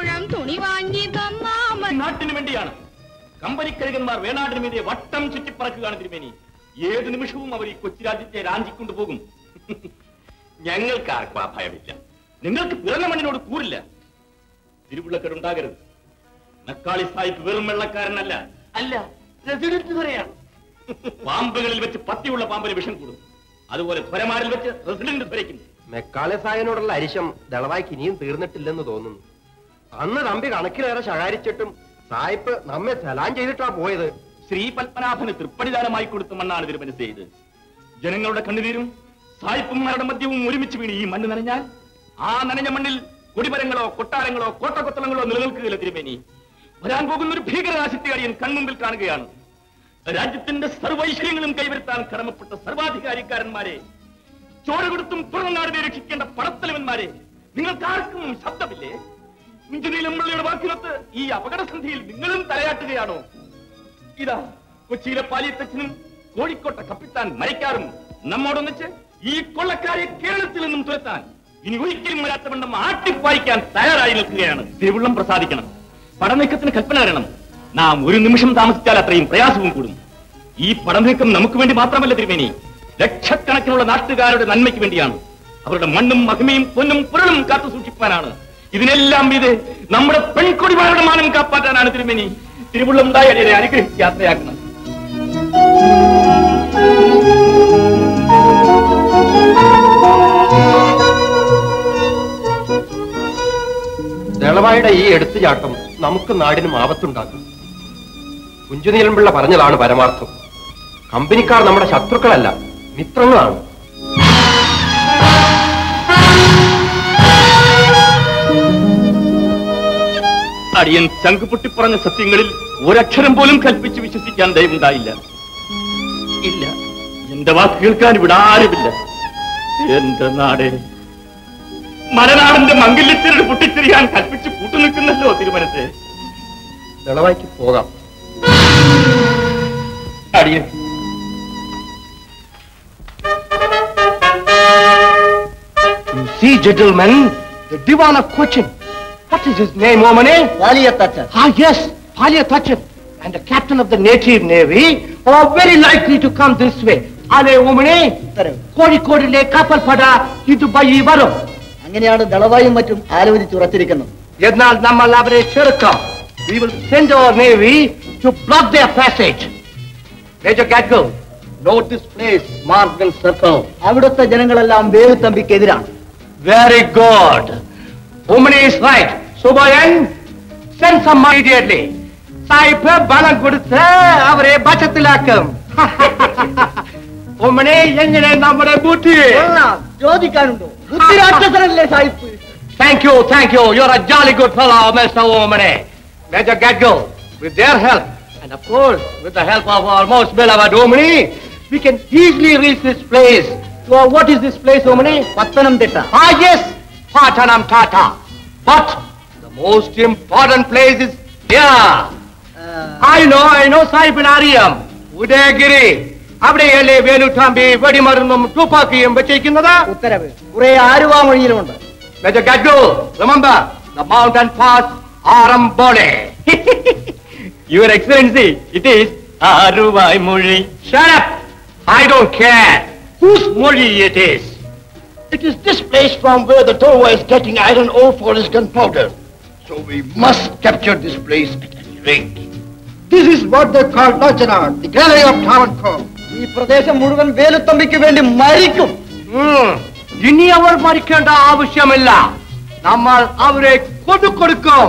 നാട്ടിന് വേണ്ടിയാണ് കമ്പനിക്കഴുകന്മാർ വേണാടിന് മീതെ വട്ടം ചുറ്റിപ്പറക്കുകയാണ് തിരുമേനി ഏത് നിമിഷവും അവർ ഈ കൊച്ചു രാജ്യത്തെ രാഞ്ചിക്കൊണ്ടു പോകും ഞങ്ങൾക്ക് ആർക്കും ആ ഭയമില്ല നിങ്ങൾക്ക് പിറന്ന മണ്ണിനോട് കൂറില്ല തിരുവിള്ളക്കെടുണ്ടാകരുത് നക്കാളി സാഹിബ് വെറും വെള്ളക്കാരനല്ല അല്ല റെസിഡന്റ് ധരയാണ് പാമ്പുകളിൽ വെച്ച് പത്തിയുള്ള പാമ്പിന് വിഷം കൂടും അതുപോലെ ധരമാരിൽ വെച്ച് റെസിഡന്റ് ധരയ്ക്കും മെക്കാളെ സായനോടുള്ള അരിശം ദളവായിക്ക് ഇനിയും തീർന്നിട്ടില്ലെന്ന് തോന്നുന്നു അന്ന് തമ്പി കണക്കിലേറെ ശകാരിച്ചിട്ടും സായിപ്പ് നമ്മെ സലാം ചെയ്തിട്ടാ പോയത് ശ്രീ പത്മനാഭന് തൃപ്പടിദാനമായി കൊടുത്ത മണ്ണാണ് തിരുമനസ് ചെയ്ത് ജനങ്ങളുടെ കണ്ണുനീരും സായിപ്പന്മാരുടെ മദ്യവും ഒരുമിച്ച് വീണ് ഈ മണ്ണ് നനഞ്ഞാൽ ആ നനഞ്ഞ മണ്ണിൽ കൊടിമരങ്ങളോ കൊട്ടാരങ്ങളോ കോട്ടക്കൊത്തളങ്ങളോ നിലനിൽക്കുകയില്ല തിരുമേനി വരാൻ പോകുന്ന ഒരു ഭീകരനാശത്തെ അടിയൻ കൺമുമ്പിൽ കാണുകയാണ് രാജ്യത്തിന്റെ സർവൈശ്വര്യങ്ങളും കൈവരുത്താൻ കടമപ്പെട്ട സർവാധികാരിക്കാരന്മാരെ ചോര കൊടുത്തും പുറനാടിനെ രക്ഷിക്കേണ്ട പടത്തലവന്മാരെ നിങ്ങൾക്ക് ആർക്കും ശബ്ദമില്ലേ മിഞ്ചുനീലമ്പള്ളിയുടെ വാക്കിനൊത്ത് ഈ അപകടസന്ധിയിൽ നിങ്ങളും തലയാട്ടുകയാണോ ഇതാ കൊച്ചിയിലെ പാലിയത്തച്ഛനും കോഴിക്കോട്ടെ കപ്പിത്താൻ മരിക്കാറും നമ്മോടൊന്നിച്ച് ഈ കൊള്ളക്കാരെ കേരളത്തിൽ നിന്നും തുരത്താൻ ഇനി ഒരിക്കലും വരാത്ത വണ്ണം ആട്ടിപ്പായിക്കാൻ തയ്യാറായി നിൽക്കുകയാണ് തിരുവുള്ളം പ്രസാദിക്കണം പടനീക്കത്തിന് കൽപ്പന വരണം നാം ഒരു നിമിഷം താമസിച്ചാൽ അത്രയും പ്രയാസവും കൂടും ഈ പടനീക്കം നമുക്ക് വേണ്ടി മാത്രമല്ല തിരുമേനി ലക്ഷക്കണക്കിനുള്ള നാട്ടുകാരുടെ നന്മയ്ക്ക് വേണ്ടിയാണ് അവരുടെ മണ്ണും മഹിമയും പൊന്നും പുരളും കാത്തു സൂക്ഷിപ്പാനാണ് ഇതിനെല്ലാം ഇത് നമ്മുടെ പെൺകൊടിമാരുടെ മാനം കാപ്പാറ്റാനാണ് തിരുമേനി തിരുവുള്ളം ഉണ്ടായി അനുഗ്രഹിച്ച് യാത്രയാക്കണം ദളവായുടെ ഈ എടുത്തുചാട്ടം നമുക്ക് നാടിനും ആപത്തുണ്ടാക്കും കുഞ്ചുനീലൻപിള്ള പറഞ്ഞതാണ് പരമാർത്ഥം കമ്പനിക്കാർ നമ്മുടെ ശത്രുക്കളല്ല മിത്രങ്ങളാണ് അടിയൻ ചങ്കുപൊട്ടി പറഞ്ഞ സത്യങ്ങളിൽ ഒരക്ഷരം പോലും കൽപ്പിച്ച് വിശ്വസിക്കാൻ ദയവുണ്ടായില്ല ഇല്ല എന്റെ വാക്ക് കേൾക്കാൻ ഇവിടെ ആരുമില്ല എന്റെ നാടേ മലനാടിന്റെ മംഗല്യത്തിനോട് പൊട്ടിച്ചെറിയാൻ കൽപ്പിച്ച് കൂട്ടുനിൽക്കുന്നല്ലോ തിരുമനത്തെ ദളവായിക്ക് പോകാം അടിയൻ You see, gentlemen, the Divan of Cochin. What is his name, Omane? Paliyatachan. Ah, yes, Paliyatachan. And the captain of the native navy are very likely to come this way. Ale, Omane, കോഴിക്കോടിലെ കപ്പൽപ്പട ഇതുവഴി വരും അങ്ങനെയാണ് ദളവായും മറ്റും ആലോചിച്ചുറച്ചിരിക്കുന്നത് എന്നാൽ നമ്മൾ അവരെ ചെറുക്കാം We will send our navy to block their passage. Major Gatgill, note this place marked in circle. അവിടുത്തെ ജനങ്ങളെല്ലാം വേലുത്തമ്പിക്കെതിരാണ് Very good. Woman is right. Subayan, send some money immediately. സായിപ്പ് ബലം കൊടുത്ത് അവരെ ബച്ചത്തിലാക്കും ഉമ്മനെ എങ്ങനെ നമ്മുടെ ബുദ്ധി ചോദിക്കാനുണ്ടോ ബുദ്ധിരാക്ഷസനല്ലേ സായിപ്പ് Thank you, thank you. You're a jolly good fellow, Mr. Omane. Major Gatgill, with their help, and of course, with the help of our most beloved Omani, we can easily reach this place. So, what is this place, Omani? Pathanamthitta Ah, yes, Patanam Tata. But the most important place is here. I know, I know, Saipinarium. Udayagiri അവിടെയല്ലേ വേലുട്ടാമ്പി വെടിമരുന്നും തുപ്പാക്കിയും വെച്ചിരിക്കുന്നത് ഉത്തരവ് കുറെ ആരുവാ മൊഴിയിലുമുണ്ട് Major Gadgu, remember, the mountain pass Arambole. Your Excellency, it is Aruvai Muli. Shut up! I don't care whose Muli it is. It is this place from where the Towa is getting iron ore for his gunpowder. So we must capture this place at any rate. This is what they call Najanad, the gallery of Travancore. ഈ പ്രദേശം മുഴുവൻ വേലുത്തമ്പിക്ക് വേണ്ടി മരിക്കും Hmm. ഇനി അവർ മരിക്കേണ്ട ആവശ്യമില്ല നമ്മൾ അവരെ കൊടുക്കൊടുക്കും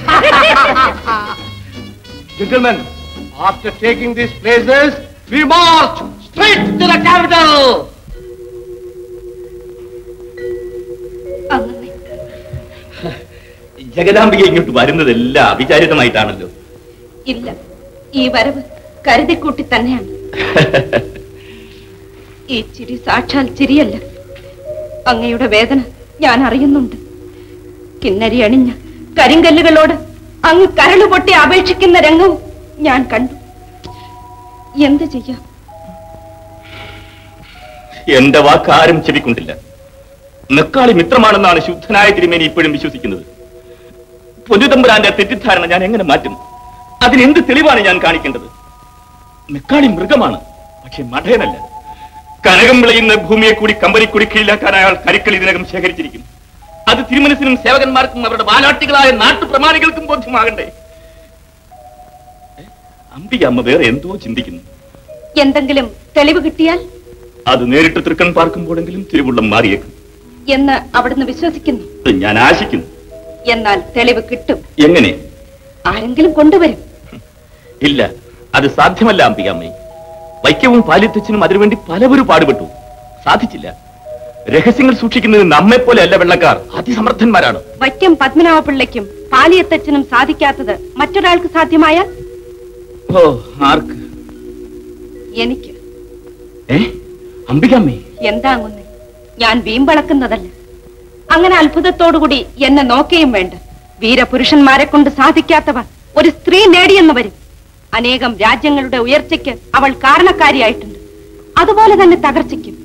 Gentlemen, after taking these places, we march straight to the capital. Jagdambika ഇങ്ങോട്ട് വരുന്നതെല്ലാം അവിചാരിതമായിട്ടാണല്ലോ ഇല്ല ഈ വരവ് കരുതിക്കൂട്ടി തന്നെയാണ് ഈ ചിരി സാക്ഷാൽ ചിരിയല്ല അങ്ങയുടെ വേദന ഞാൻ അറിയുന്നുണ്ട് കിന്നരി അണിഞ്ഞ കരിങ്കല്ലുകളോട് അങ്ങ് കരളു പൊട്ടി അപേക്ഷിക്കുന്ന രംഗവും ഞാൻ കണ്ടു എന്ത് ചെയ്യാം എന്റെ വാക്ക് ആരും ചെവിക്കൊണ്ടില്ല നെക്കാളി മിത്രമാണെന്നാണ് ശുദ്ധനായ തിരുമേനി ഇപ്പോഴും വിശ്വസിക്കുന്നത് പൊന്നുതമ്പുരാന്റെ തെറ്റിദ്ധാരണ ഞാൻ എങ്ങനെ മാറ്റും അതിനെന്ത് തെളിവാണ് ഞാൻ കാണിക്കേണ്ടത് മെക്കാളി മൃഗമാണ് പക്ഷെ മഠയനല്ല കനകം വിളയുന്ന ഭൂമിയെ കൂടി കമ്പനിക്കൂടി കീഴിലാക്കാൻ അയാൾ കരുക്കൾ ഇതിനകം ശേഖരിച്ചിരിക്കുന്നു അത് തിരുമനസിനും സേവകന്മാർക്കും അവരുടെ വാലാട്ടികളായ നാട്ടുപ്രമാണികൾക്കും ബോധ്യമാകണ്ടേ ഏ? അംബിക അമ്മ വേറെ എന്തോ ചിന്തിക്കുന്നു എന്തെങ്കിലും തെളിവ് കിട്ടിയാൽ അത് നേരിട്ട് തൃക്കൺ പാർക്കുമ്പോഴെങ്കിലും തിരുവുള്ളം മാറിയേക്കും എന്ന് അവിടുന്ന് വിശ്വസിക്കുന്നു ഇത് ഞാൻ ആശിക്കുന്നു എന്നാൽ തെളിവ് കിട്ടും എങ്ങനെ ആരെങ്കിലും കൊണ്ടുവരും ഇല്ല അത് സാധ്യമല്ല അംബികാമ്മേ വൈക്കവും പാലിത്തച്ഛനും അതിനുവേണ്ടി പലവരും പാടുപെട്ടു സാധിച്ചില്ല രഹസ്യങ്ങൾ സൂക്ഷിക്കുന്നത് നമ്മെപ്പോലെ അല്ല വെള്ളക്കാർ അതിസമർത്ഥന്മാരാണ് വൈക്കം പത്മനാഭ പിള്ളയ്ക്കും പാലിയത്തച്ഛനും സാധിക്കാത്തത് മറ്റൊരാൾക്ക് സാധ്യമായാൽ ഓ ആർക്ക് എനിക്ക് ഏ അംബികാമ്മേ എന്താങ്ങുന്നേ ഞാൻ വീമ്പളക്കുന്നതല്ല അങ്ങനെ അത്ഭുതത്തോടുകൂടി എന്നെ നോക്കുകയും വേണ്ട വീരപുരുഷന്മാരെ കൊണ്ട് സാധിക്കാത്തവ ഒരു സ്ത്രീ നേടിയെന്ന് വരും അനേകം രാജ്യങ്ങളുടെ ഉയർച്ചയ്ക്ക് അവൾ കാരണക്കാരിയായിട്ടുണ്ട് അതുപോലെ തന്നെ തകർച്ചയ്ക്കും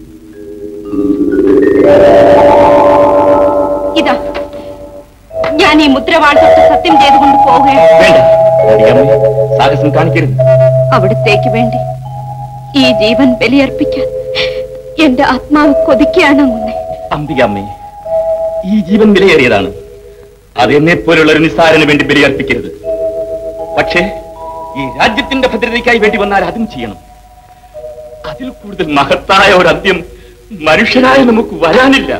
ഇതാ ഞാൻ ഈ മുദ്രവാൾ തൊട്ട് സത്യം ചെയ്തുകൊണ്ട് പോവുകയാണ് വേണ്ട അംബികാമ്മേ സാഹസം കാണിക്കരുത് അവിടുത്തേക്ക് വേണ്ടി ഈ ജീവൻ ബലിയർപ്പിക്കാൻ എന്റെ ആത്മാവ് കൊതിക്കുകയാണ് മുന്നേ അംബികാമ്മേ ഈ ജീവൻ വിലയേറിയതാണ് അത് എന്നെ പോലുള്ള ഒരു നിസ്സാരന് വേണ്ടി ബലിയർപ്പിക്കരുത് പക്ഷേ ഈ രാജ്യത്തിന്റെ ഭദ്രതയ്ക്കായി വേണ്ടി വന്നാൽ അതും ചെയ്യണം അതിൽ കൂടുതൽ മഹത്തായ ഒരു അന്ത്യം മനുഷ്യരായ നമുക്ക് വരാനില്ല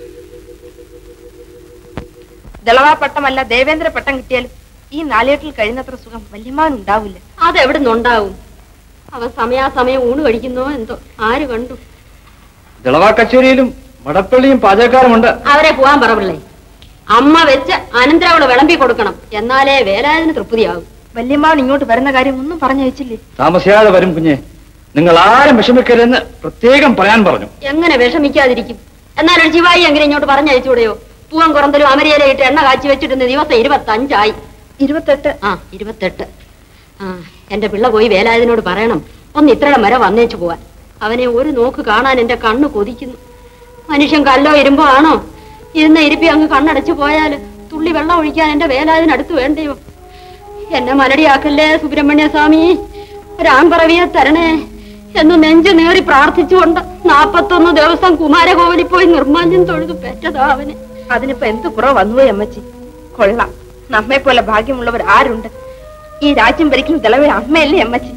ദളവാ പട്ടമല്ല ദേവേന്ദ്ര പട്ടം കിട്ടിയാലും ഈ നാലേട്ടിൽ കഴിയുന്നത്ര സുഖം വല്യമാൻ ഉണ്ടാവില്ല അതെവിടെ നിന്നുണ്ടാവും അവൻ സമയാസമയം ഊണ് കഴിക്കുന്നോ എന്തോ ആര് കണ്ടു ദളവാ കച്ചേരിയിലും വടപ്പള്ളിയും പാചകക്കാരുമുണ്ട് അവരെ പോവാൻ പറവില്ലേ അമ്മ വെച്ച് അനന്തരവള് വിളമ്പി കൊടുക്കണം എന്നാലേ വേലായതിന് തൃപ്തിയാകും വല്യമ്മാവൻ ഇങ്ങോട്ട് വരുന്ന കാര്യം ഒന്നും പറഞ്ഞയച്ചില്ലേ താമസിയാതെ വരും കുഞ്ഞെ നിങ്ങൾ ആരും വിഷമിക്കരുതെന്ന് പ്രത്യേകം പറയാൻ പറഞ്ഞു എങ്ങനെ വിഷമിക്കാതിരിക്കും എന്നാൽ ഒരു ശിവായി എങ്ങനെ ഇങ്ങോട്ട് പറഞ്ഞയച്ചൂടെയോ പൂവൻ കുറന്തലും അമരിയിലയിട്ട് എണ്ണ കാച്ചി വെച്ചിട്ടുണ്ട് ദിവസം ഇരുപത്തഞ്ചായി ഇരുപത്തെട്ട് ആ ഇരുപത്തെട്ട് ആ എന്റെ പിള്ള പോയി വേലായതിനോട് പറയണം ഒന്ന് ഇത്രയുടെ വരെ വന്നേച്ചു പോവാൻ അവനെ ഒരു നോക്ക് കാണാൻ എന്റെ കണ്ണ് കൊതിക്കുന്നു മനുഷ്യൻ കല്ലോ ഇരുമ്പോ ആണോ ഇരുന്ന ഇരിപ്പി അങ്ങ് കണ്ണടച്ചു പോയാല് തുള്ളി വെള്ളം ഒഴിക്കാൻ എന്റെ വേലായതിനടുത്ത് വേണ്ടയോ എന്നെ മലടിയാക്കല്ലേ സുബ്രഹ്മണ്യ സ്വാമി ഒരാൺപറവിയെ തരണേ എന്ന് നെഞ്ചു നേറി പ്രാർത്ഥിച്ചുകൊണ്ട് നാപ്പത്തൊന്ന് ദിവസം കുമാരകോവിലിൽ പോയി നിർമ്മാല്യം തൊഴുതു പെറ്റതാ അവന് അതിനിപ്പോ എന്ത് കുറവ് വന്നുപോയി അമ്മച്ചി കൊള്ളാം നമ്മെ പോലെ ഭാഗ്യമുള്ളവർ ആരുണ്ട് ഈ രാജ്യം ഭരിക്കുന്ന തിളവയുടെ അമ്മയല്ലേ അമ്മച്ചി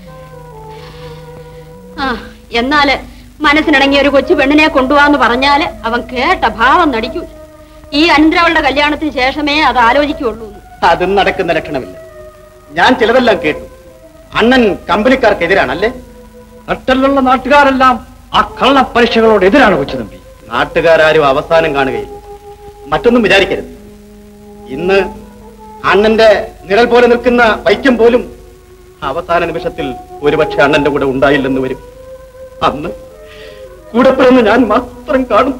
ആ എന്നാല് മനസ്സിനിണങ്ങിയ ഒരു കൊച്ചു പെണ്ണിനെ കൊണ്ടുപോവാന്ന് പറഞ്ഞാല് അവൻ കേട്ട ഭാവം നടിക്കൂ ഈ അനന്തരവളുടെ കല്യാണത്തിന് ശേഷമേ അത് ആലോചിക്കുള്ളൂ അതും നടക്കുന്ന ലക്ഷണമില്ല ഞാൻ ചിലതെല്ലാം കേട്ടു അണ്ണൻ കമ്പനിക്കാർക്കെതിരാണല്ലേ നട്ടലുള്ള നാട്ടുകാരെല്ലാം ആ കള്ള പരീക്ഷകളോട് എതിരാണ് കൊച്ചുതമ്പി നാട്ടുകാരും അവസാനം കാണുകയില്ല മറ്റൊന്നും വിചാരിക്കരുത് ഇന്ന് അണ്ണന്റെ നിഴൽ പോലെ നിൽക്കുന്ന വൈക്കം പോലും അവസാന നിമിഷത്തിൽ ഒരുപക്ഷെ അണ്ണന്റെ കൂടെ ഉണ്ടായില്ലെന്ന് വരും അന്ന് കൂടെ പിറന്ന് ഞാൻ മാത്രം കാണും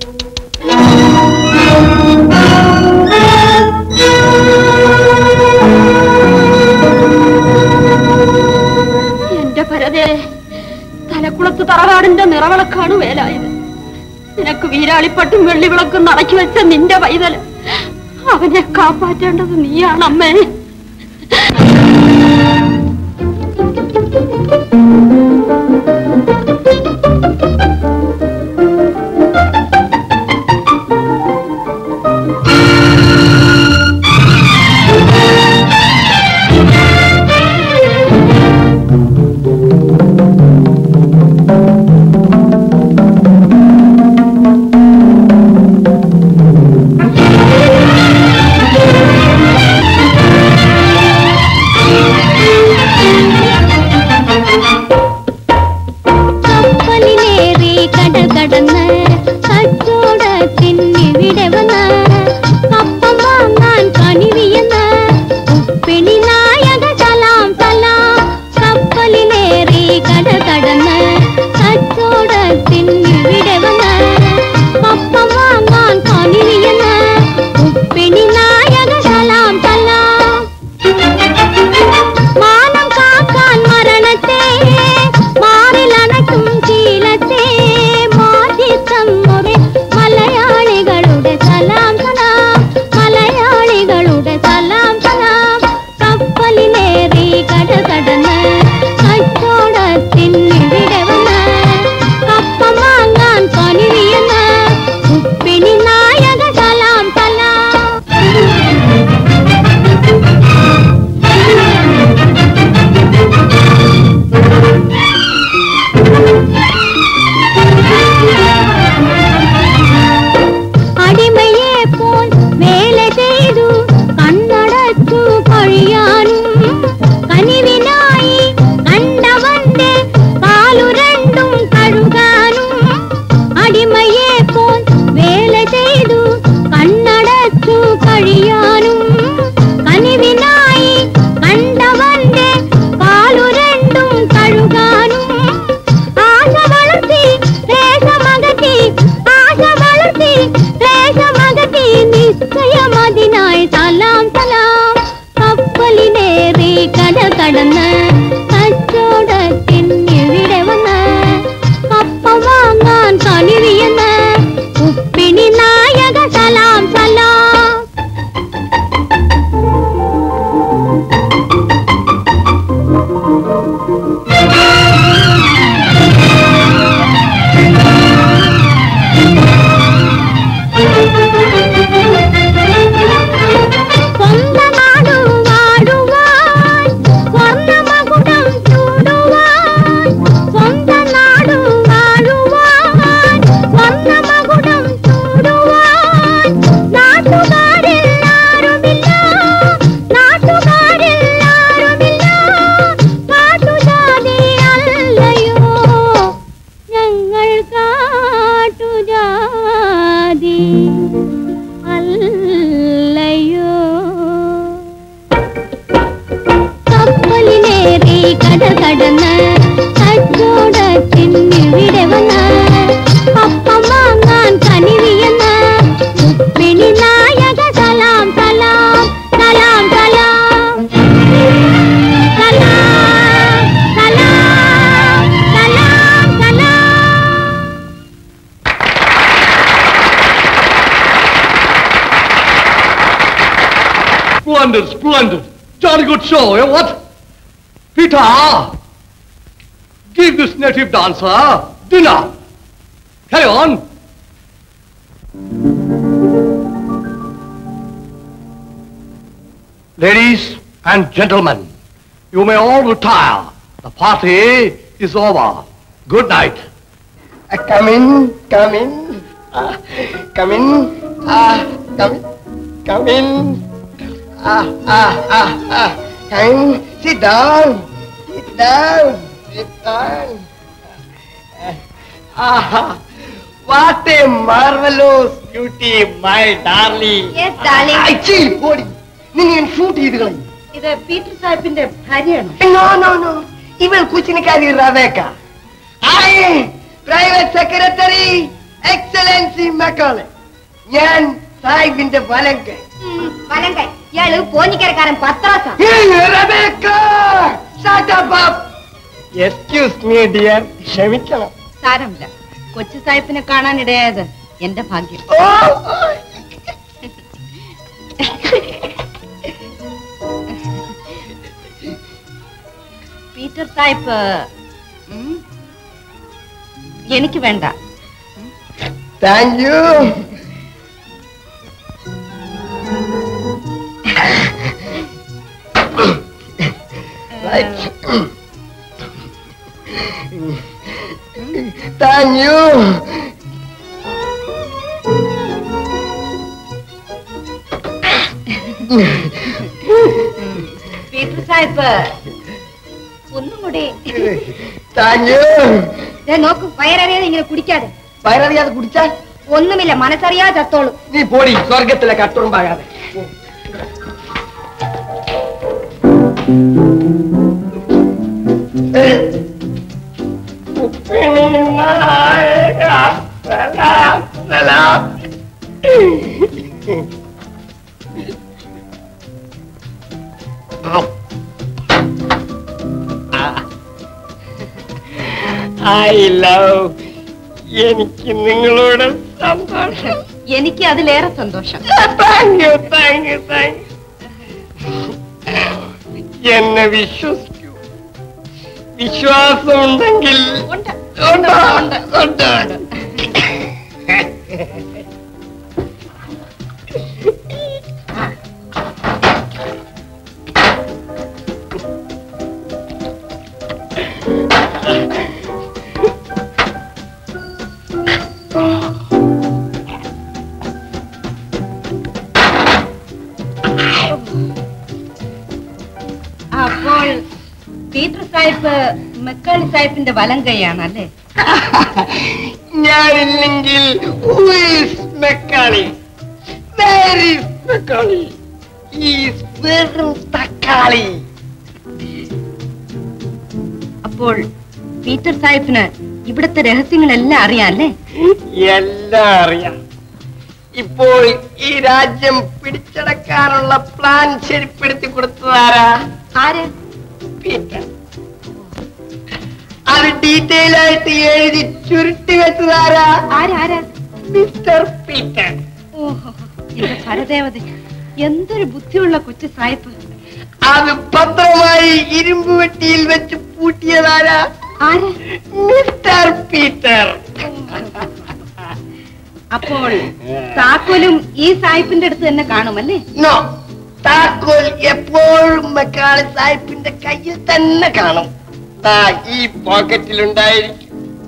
എന്റെ ഭരതേ തലക്കുളത്ത് തറവാടിന്റെ നിറവിളക്കാണ് വേലായത് നിനക്ക് വീരാളിപ്പട്ടും വെള്ളിവിളക്കും നടക്കി വെച്ച നിന്റെ പൈതൽ അവനെ കാപ്പാറ്റേണ്ടത് നീയാണ് അമ്മേ ആ അക്ഷയമതിനായി സലാം സലാം കപ്പലിനേറി കടൽ കടന്ന് കച്ചോടത്തിന് ഇവിടെ വന്ന് കപ്പ വാങ്ങാൻ കനിവിയെന്ന് ഉപ്പിണി നായക സലാം സലാം സ്വന്ത നാടു വാടുവാൻ സ്വർണ്ണമകുടം ചൂടുവാൻ സ്വന്ത നാടു വാഴുവാൻ സ്വർണ്ണമകുടം ചൂടുവാൻ നാട്ടുകാരിൽ ആരുമില്ല നാട്ടുകാരിൽ ആരുമില്ല കാട്ടുജാതി അല്ലയോ ഞങ്ങൾ കാട്ടുജാതി അല്ലയോ കപ്പലിലേറി കടൽ കടന്ന് കച്ചോടത്തിനിവിടെ വന്ന് അപ്പം വാങ്ങാൻ കനിവിയെന്ന് ഉപ്പിണി നായക സലാം സലാം സലാം സലാം സലാം സലാം സലാം സലാം Splendid, splendid. Jolly good show, eh, what? Peter! Give this native dancer dinner. Carry on. Ladies and gentlemen, you may all retire. The party is over. Good night. come in, come in, uh, come in, uh, come in, come in, ah, ah, ah, ah, come, sit down, sit down, sit down. Ah, what a marvelous beauty, my darling. Yes, darling. അച്ചി പോടി നിന്നെ ഞാൻ shoot ചെയ്ത് കളയും ഇത് Peter സാഹിബിന്റെ ഭാര്യയാണ് no no no ഇവൾ കുച്ചിനിക്കാരി Rebecca I private secretary excellency മക്കളെ ഞാൻ സാഹിബിന്റെ വലങ്കൈ വലങ്കൈ ഇയാള് പോഞ്ഞിക്കരക്കാരൻ പത്രാസ എക്സ്ക്യൂസ് മീ ഡിയർ ക്ഷമിക്കണം സാരമില്ല കൊച്ചു സാഹിബിനെ കാണാൻ ഇടയായത് എന്റെ ഭാഗ്യം ഓ പീറ്റർ സാഹിബ് ഉം, എനിക്ക് വേണ്ട thank you thank you Peter സാഹിബ് ഒന്നും കൂടി താങ്ക് യു ദേ നോക്കൂ വയററിയാതെ ഇങ്ങനെ കുടിക്കാതെ വയററിയാതെ കുടിച്ചാൽ ഒന്നുമില്ല മനസ്സറിയാതെ ചത്തോളൂ നീ പോടി സ്വർഗത്തിലെ കട്ടുറുമ്പാകാതെ ഐ ലവ് എനിക്ക് നിങ്ങളോട് സന്തോഷം എനിക്ക് അതിലേറെ സന്തോഷം thank you thank you thank you എന്നെ വിശ്വസിക്കൂ വിശ്വാസമുണ്ടെങ്കിൽ ഉണ്ട് ഉണ്ട്, ഉണ്ട്, ഉണ്ട്. അപ്പോൾ പീറ്റർ സാഹിബ് മെക്കാളി സാഹിബിന്റെ വലം കൈയാണ് അല്ലേ ഞാനില്ലെങ്കിൽ who is മെക്കാളി Where is മെക്കാളി He is വെറും തക്കാളി അപ്പോൾ പീറ്റർ സാഹിബിന് ഇവിടുത്തെ രഹസ്യങ്ങളെല്ലാം അറിയാം അല്ലേ എല്ലാം അറിയാം ഇപ്പോൾ ഈ രാജ്യം പിടിച്ചടക്കാനുള്ള പ്ലാൻ ശരിപ്പെടുത്തി കൊടുത്തതാരാ ആര് പീറ്റർ അത് ഡീറ്റെയിൽ ആയിട്ട് എഴുതി ചുരുട്ടി വെച്ചതാരാ ആരാരാ മിസ്റ്റർ പീറ്റർ ഓഹോ എന്റെ പരദേവത എന്തൊരു ബുദ്ധിയുള്ള കൊച്ചു സായിപ്പ് അത് ഭദ്രമായി ഇരുമ്പ് വെട്ടിയിൽ വെച്ച് പൂട്ടിയതാരാ ആര് മിസ്റ്റർ പീറ്റർ അപ്പോൾ താക്കോലും ഈ സായിപ്പിന്റെ അടുത്ത് തന്നെ കാണുമല്ലേ നോ താക്കോൽ എപ്പോഴും മെക്കാളി സാഹിബിന്റെ കയ്യിൽ തന്നെ കാണും ദാ ഈ പോക്കറ്റിലുണ്ടായിരിക്കും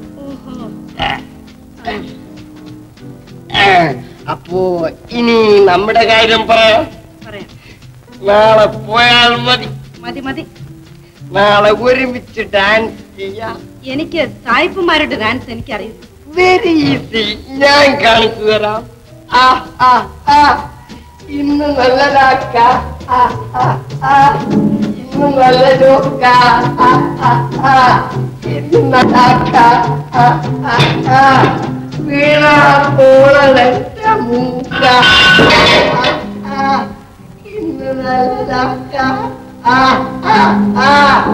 ആ, അപ്പോ ഇനി നമ്മുടെ കാര്യം പറയാം പറയാം നാളെ പോയാൽ മതി മതി മതി നാളെ ഒരുമിച്ച് ഡാൻസ് ചെയ്യാം എനിക്ക് സായിപ്പുമാരുടെ ഡാൻസ് എനിക്കറിയില്ല വെരി ഈസി ഞാൻ കാണിച്ചു തരാം ആ ആ ആ ഇന്ന് നല്ലതാക്ക ആ ആ ആ ഇന്ന് നല്ല ജോക്ക ആ ആ ആ ഇന്ന് നല്ലാക്ക ആ ആ ആ വീണ പോളലറ്റ മൂക്ക ആ, ആ ഇന്ന് നല്ലതാക്ക ആ ആ ആ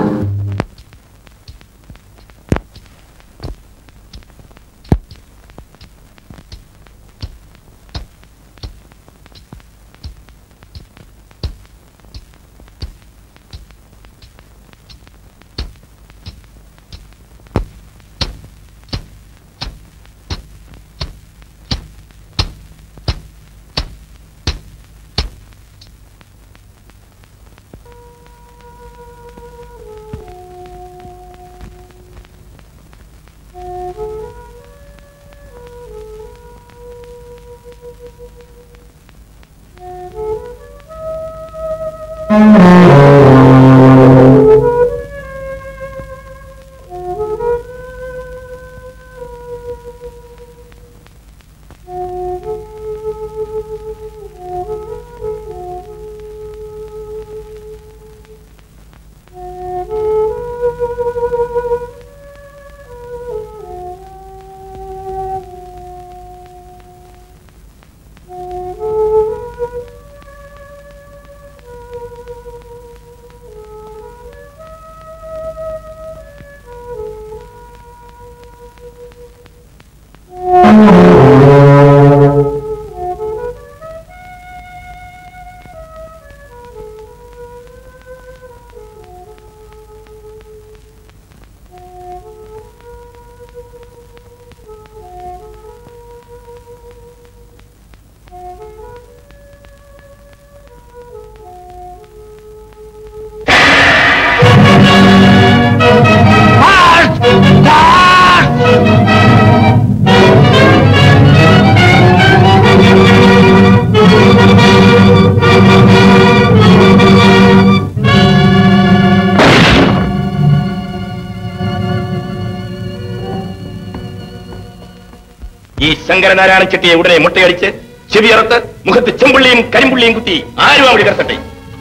ഈ ശങ്കരനാരായണ ചെട്ടിയെ ഉടനെ മുട്ടയടിച്ച് ചെവിയറത്ത് മുഖത്ത് ചെമ്പുള്ളിയും കരിമ്പുള്ളിയും കുത്തി ആരും അവിടെ കിടത്തട്ടെ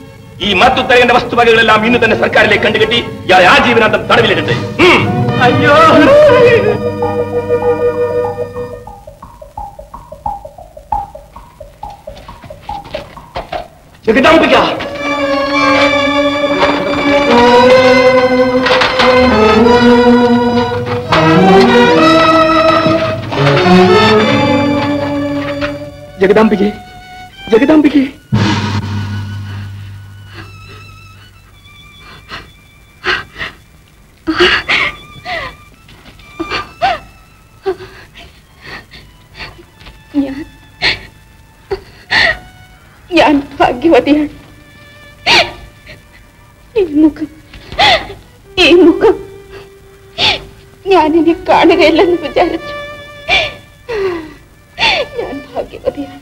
ഈ മാത്തുത്തരേണ്ട വസ്തുവകകളെല്ലാം ഇന്ന് തന്നെ സർക്കാരിലേക്ക് കണ്ടുകെട്ടി ഇയാളെ ആജീവനാന്തം തടവിലിടട്ടെ ഉം. അയ്യോ ജഗദാംബിക ജഗദാംബികെ ജഗദാംബികെ ഞാൻ ഞാൻ ഭാഗ്യവതിയാണ് ഈ മുഖം ഈ മുഖം ഞാനിനി കാണുകയില്ലെന്ന് വിചാരിച്ചു ഞാൻ ഭാഗ്യവതിയാണ്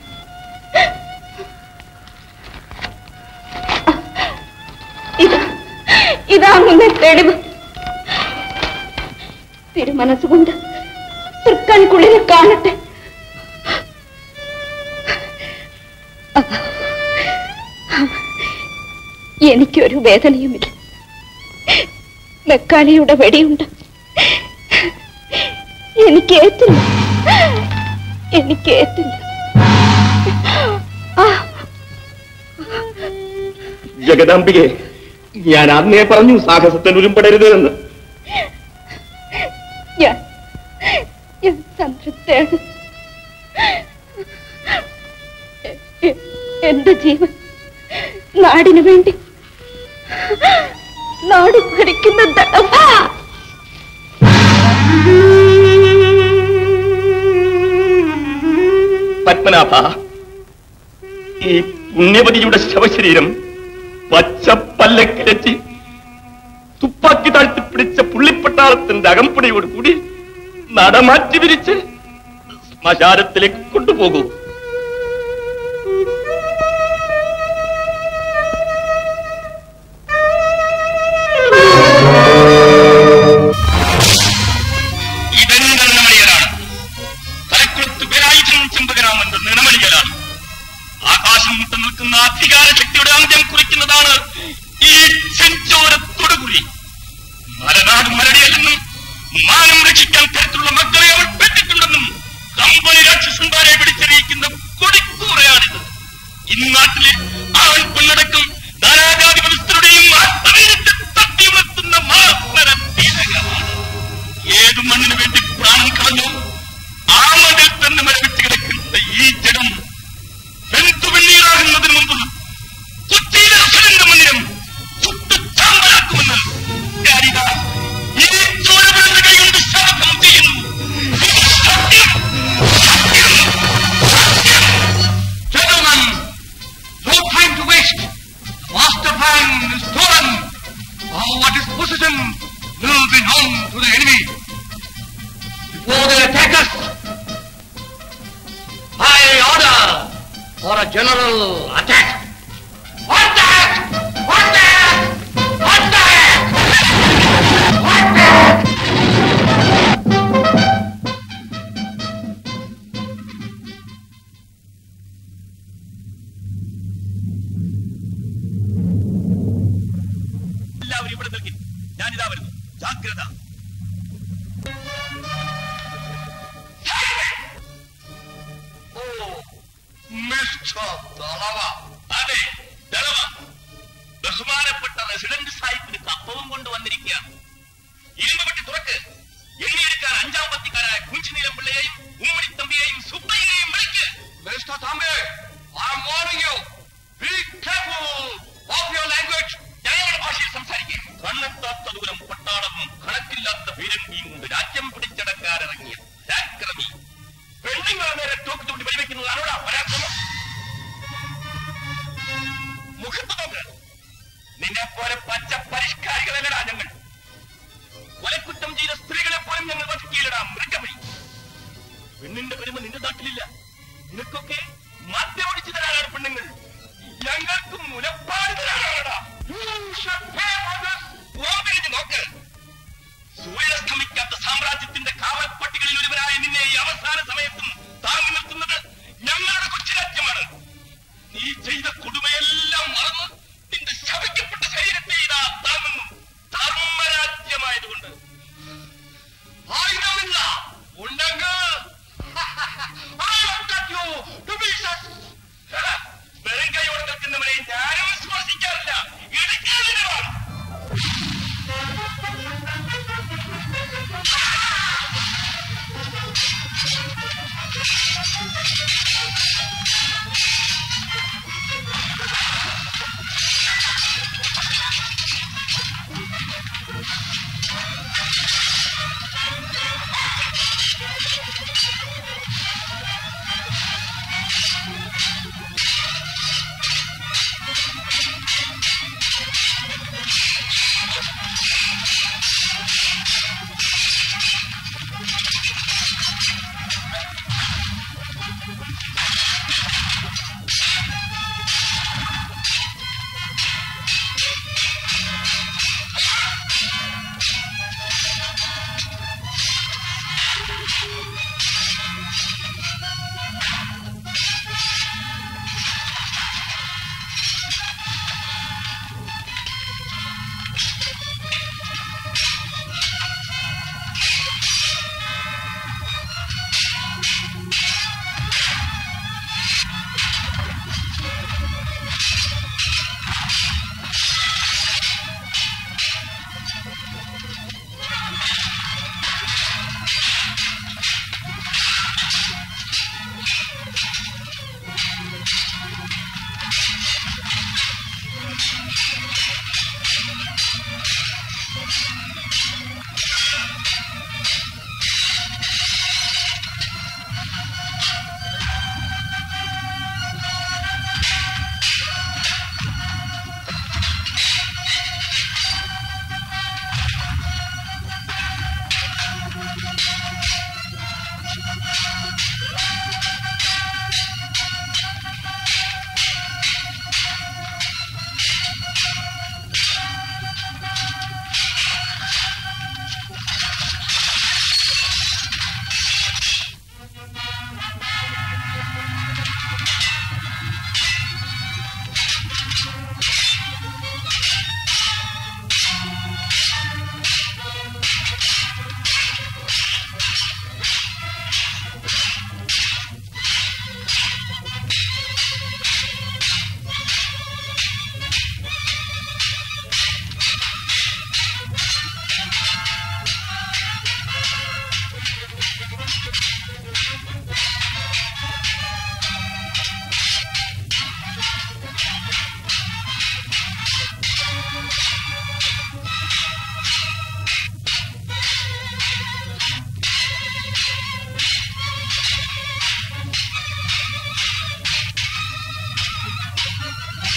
ഇതാ ഇതാകുന്ന തെളിവ് തിരുമനസ്സുകൊണ്ട് തൃക്കൺകുള്ളിൽ കാണട്ടെ എനിക്കൊരു വേദനയുമില്ല മെക്കാളിയുടെ വെടിയുണ്ട് എനിക്ക് ഏറ്റില്ല എനിക്ക് ഏറ്റില്ല ജഗദാംബികെ ഞാൻ അന്നേ പറഞ്ഞു സാഹസത്തിന് ഉരുമ്പടരുത് എന്ന് ഞാൻ ഞാൻ സംതൃപ്തയാണ് എ- എ- എന്റെ ജീവൻ നാടിനു വേണ്ടി നാട് ഭരിക്കുന്ന ദളവ പത്മനാഭ ഈ പുണ്യവതിയുടെ ശവശരീരം പച്ചപ്പല്ലക്കിരച്ച് തുപ്പാക്കി താഴ്ത്തി പിടിച്ച പുള്ളിപ്പട്ടാളത്തിന്റെ അകമ്പടിയോട് കൂടി നടമാറ്റി വിരിച്ച് ശ്മശാനത്തിലേക്ക് കൊണ്ടുപോകൂ ഇതെന്റെ നിണമണിയലാണ് തലക്കുളത്ത് വേലായുധം ചെമ്പകരാമെന്ന നിണമണിയലാണ് ആകാശം മുട്ട നിൽക്കുന്ന അധികാര ശക്തിയുടെ അന്ത്യം കുറിക്കുന്നതാണ് ഈ ചെഞ്ചോര തൊടുകുറി മലനാട് മലടിയല്ലെന്നും മാനം രക്ഷിക്കാൻ കരുത്തുള്ള മക്കളെ അവൾ പെട്ടിട്ടുണ്ടെന്നും കമ്പനി രാക്ഷസന്മാരെ പിടിച്ചറിയിക്കുന്ന കൊടിക്കൂറയാണിത് ഇന്നാട്ടിലെ അവൻ പെണ്ണടക്കം നാനാജാതി മനുഷ്യരുടെയും ആത്മവീര്യത്തെ തട്ടിയുണർത്തുന്ന മാസ്മര തീരകമാണ് ഏതു മണ്ണിനു വേണ്ടി പ്രാണം കളഞ്ഞു ആ മണ്ണിൽ തന്നെ മരവിച്ച് കിടക്കുന്ന ഈ ജനം വെന്തുവെണ്ണീരാകുന്നതിന് മുമ്പ് കൊച്ചിയിലെ അസുരന്റെ മന്ദിരം ചുട്ടു ചാമ്പലാക്കുമെന്ന് ഞാനിതാ ഈ ചോരവിടുന്ന കൈകൊണ്ട് ശാപം ചെയ്യുന്നു സത്യം സത്യം സത്യം Gentlemen, no time to waste. Master plan is stolen. All what is possession will be known to the enemy. Before they attack us, I order for a general attack. Attack! Attack! Attack! Attack! എല്ലാവരും ഇവിടെ നിൽക്കും ഞാനിതാ വരുന്നു ജാഗ്രത ഓ mister Dalawa അതെ ദളവ ബഹുമാനപ്പെട്ട resident സാഹിബിന് കപ്പവും കൊണ്ടുവന്നിരിക്കുകയാണ് ഇരുമ്പ് പെട്ടി തുറക്ക് എണ്ണിയെടുക്കാൻ അഞ്ചാം പത്തിക്കാരായ കുഞ്ചിനീലം പിള്ളയെയും ഉമ്മണിത്തമ്പിയെയും സുബ്ബയ്യനെയും വിളിക്ക് Mr. Tambe, I'm warning you. Be careful of your language. ഞങ്ങളുടെ ഭാഷയിൽ സംസാരിക്കും കണ്ണെത്താത്ത ദൂരം പട്ടാളവും കണക്കില്ലാത്ത ഭീരങ്കിയും കൊണ്ട് രാജ്യം പിടിച്ചടക്കാനിറങ്ങിയ ചാക്രമി പെണ്ണുങ്ങളെ നേരെ തോക്ക് ചൂണ്ടി പരിവയ്ക്കുന്നതാണോടാ പരാക്രമം മുഖത്ത് നോക്ക് നിന്നെ പോലെ പച്ച പരിഷ്കാരികളല്ലടാ ഞങ്ങൾ കൊലക്കുറ്റം ചെയ്ത സ്ത്രീകളെ പോലും ഞങ്ങൾ വധിക്കില്ലടാ മൃഗമണി പെണ്ണിന്റെ പെരുമ നിന്റെ നാട്ടിലില്ല നിനക്കൊക്കെ മദ്യം ഒടിച്ചു തരാനാണ് പെണ്ണുങ്ങൾ ഞങ്ങൾക്ക് മുലപ്പാട് തരാനാടാ നോക്ക് സൂര്യസ്തമിക്കാത്ത സാമ്രാജ്യത്തിന്റെ കാവൽപ്പട്ടികളിൽ ഒരുവനായ നിന്നെ ഈ അവസാന സമയത്തും താങ്ങി നിർത്തുന്നത് ഞങ്ങളുടെ കൊച്ചു രാജ്യമാണ് നീ ചെയ്ത കൊടുമയെല്ലാം മറന്ന് നിന്റെ ശവിക്കപ്പെട്ട ശരീരത്തെ ഇതാ താങ്ങുന്നു ധർമ്മരാജ്യമായതുകൊണ്ട് ആയുധമില്ല ഉണ്ടെങ്കിൽ I will cut you to pieces. വെറും കൈയോടെ നിൽക്കുന്നവരെ ഞാനും വിശ്വസിക്കാറില്ല എടുക്കാതിരണം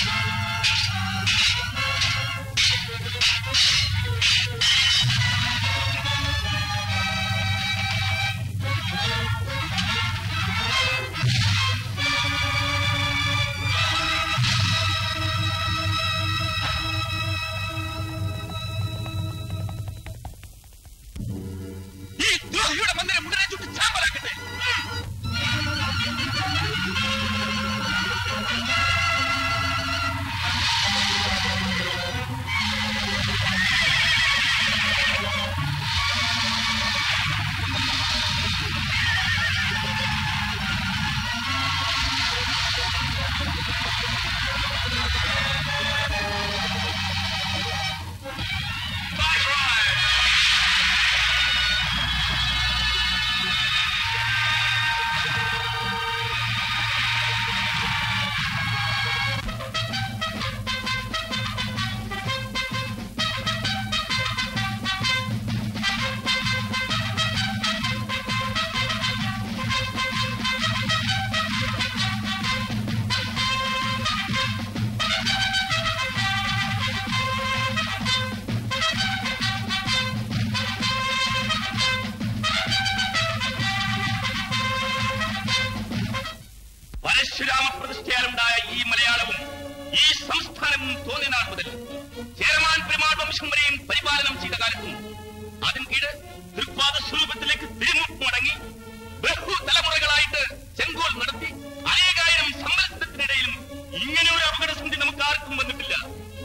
ഈ ദ്രോഹിയുടെ മന്ദിരം ഉടനെ ചുട്ട് ചാമ്പലാക്കട്ടെ പരശുരാമ പ്രതിഷ്ഠയാലുണ്ടായ ഈ മലയാളവും ഈ സംസ്ഥാനവും തോന്നിയ നാൾ മുതൽ ചേരമാൻ പെരുമാൾ വംശം വരെയും പരിപാലനം ചെയ്ത കാലത്തും അതിൻ കീഴ് തൃപ്പാദ സ്വരൂപത്തിലേക്ക് തിരിമുട്ട് മടങ്ങി ബഹു തലമുറകളായിട്ട് ചെങ്കോൽ നടത്തി അനേകായിരം സംവത്സരത്തിനിടയിലും ഇങ്ങനെ ഒരു അപകടസന്ധി നമുക്ക് ആർക്കും വന്നിട്ടില്ല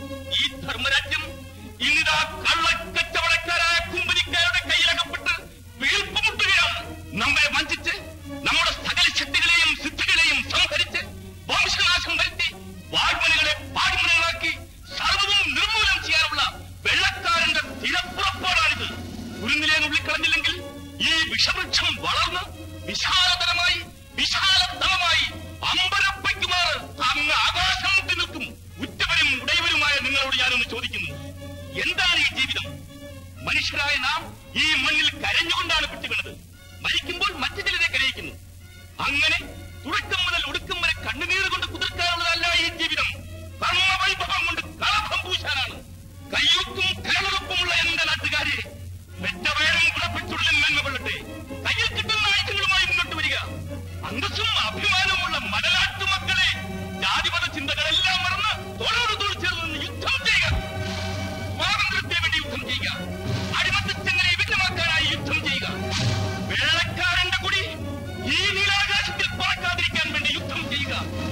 ഈ ധർമ്മരാജ്യം ഇന്നിതാ കള്ളക്കച്ചവടക്കാരായ കുമ്പനിക്കാരുടെ കയ്യിലകപ്പെട്ട് വീർപ്പുമുട്ടുകയാണ് നമ്മെ വഞ്ചിച്ച് നമ്മുടെ സകല ശക്തികളെയും സിദ്ധികളെയും സംഹരിച്ച് വംശനാശം വരുത്തി വാഗ്മനുകളെ പാടിമനുകളാക്കി സർവവും നിർമൂലനം ചെയ്യാനുള്ള വെള്ളക്കാരന്റെ സ്ഥിരപ്പുറപ്പാടാണിത് കുരുന്നിലെ നുള്ളിക്കളഞ്ഞില്ലെങ്കിൽ ഈ വിഷവൃക്ഷം വളർന്ന് വിശാലതരമായി വിശാലതമമായി അമ്പരപ്പയ്ക്കുമാർ അങ്ങ് ആകാശം മുട്ടി നിൽക്കും ഉറ്റവരും ഉടയവരുമായ നിങ്ങളോട് ഞാനൊന്ന് ചോദിക്കുന്നു എന്താണ് ഈ ജീവിതം മനുഷ്യരായ നാം ഈ മണ്ണിൽ കരഞ്ഞുകൊണ്ടാണ് പെട്ടുവീണത് മരിക്കുമ്പോൾ മറ്റു ചിലരെ കരയിക്കുന്നു അങ്ങനെ തുടക്കം മുതൽ ഒടുക്കം വരെ കണ്ണുനീർ കൊണ്ട് കുതിർക്കാനുള്ളതല്ല ഈ ജീവിതം കർമ്മവൈഭവം കൊണ്ട് കളഭം പൂശാനാണ് കയ്യൊക്കും കരളുറപ്പുമുള്ള എന്റെ നാട്ടുകാരെ വെറ്റവയറും ഗുണപ്പെട്ടുള്ളിൽ നന്മ കൊള്ളട്ടെ കയ്യിൽ കിട്ടുന്ന ആയുധങ്ങളുമായി മുന്നോട്ട് വരിക അന്തസ്സും അഭിമാനവുമുള്ള മലനാട്ടു മക്കളെ ജാതിമത ചിന്തകളെല്ലാം മറന്ന് തോളോട് തോൾ ചേർന്ന് നിന്ന് യുദ്ധം ചെയ്യുക സ്വാതന്ത്ര്യത്തിന് വേണ്ടി യുദ്ധം ചെയ്യുക അടിമത്തച്ചങ്ങനെ വിജയമാക്കാനായി യുദ്ധം ചെയ്യുക വേളക്കാരന്റെ കുടി ഈ നീലാകാശത്തിൽ പറക്കാതിരിക്കാൻ വേണ്ടി യുദ്ധം ചെയ്യുക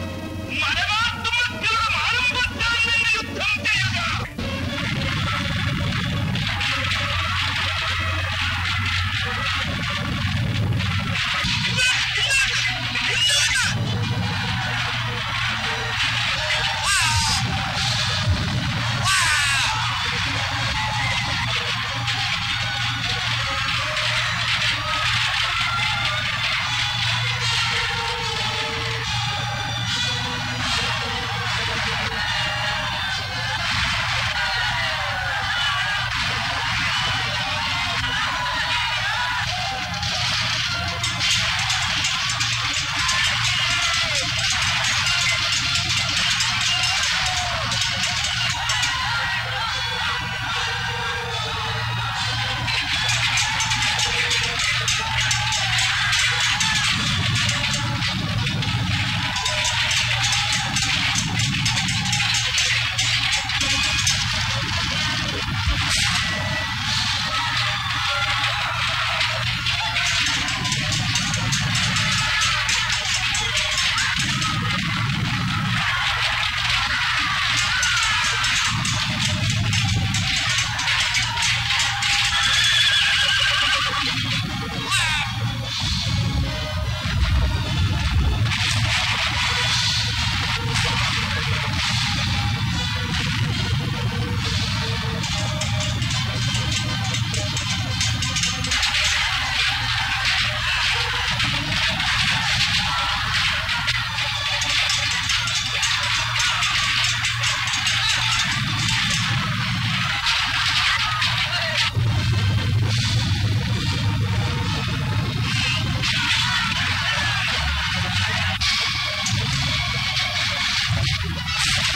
മലനാട്ടു മക്കളുടെ മാനം പറ്റാൻ വേണ്ടി യുദ്ധം ചെയ്യുക Thank you.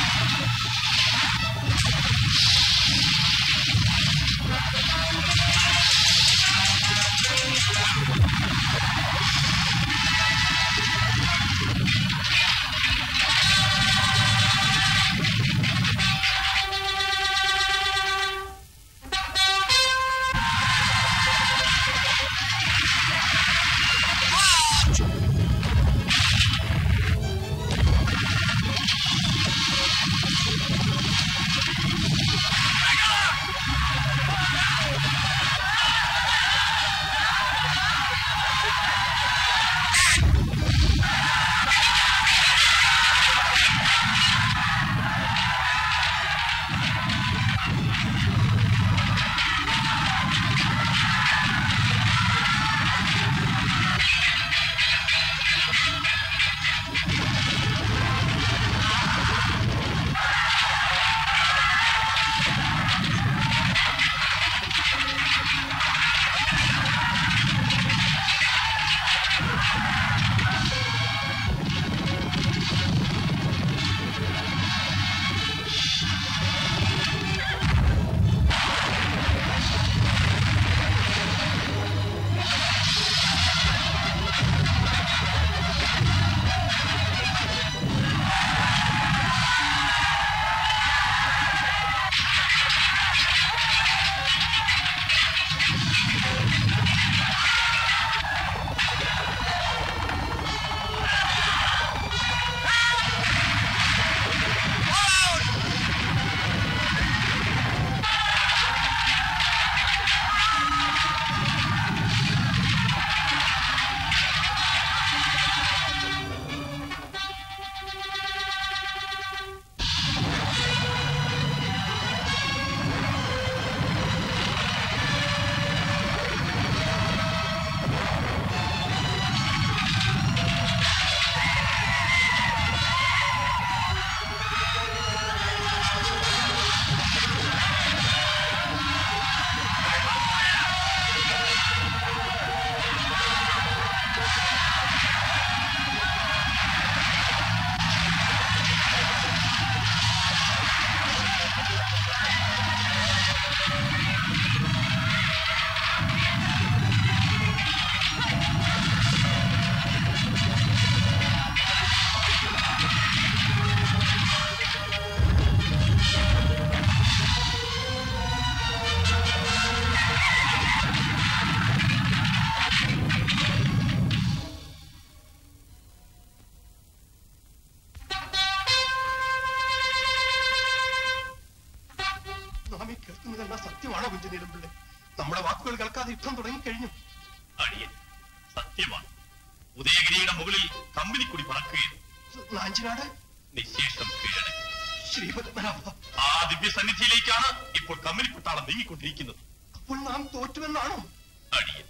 നാം ഈ കേൾക്കുന്നതെല്ലാം സത്യമാണോ കുഞ്ചനീടും പിള്ളേ നമ്മുടെ വാക്കുകൾ കേൾക്കാതെ യുദ്ധം തുടങ്ങിക്കഴിഞ്ഞു അടിയൻ സത്യമാണ് ഉദയഗിരിയുടെ മുകളിൽ കമ്പനിക്കുടി പറക്കുകയും നാഞ്ചിനാട് നിശേഷം കീഴടക്കി ശ്രീപത്മനാഭ ആ ദിവ്യ സന്നിധിയിലേക്കാണ് ഇപ്പോൾ കമ്പനിക്കുട്ടാളം നീങ്ങിക്കൊണ്ടിരിക്കുന്നത് അപ്പോൾ നാം തോറ്റുവെന്നാണോ അടിയൻ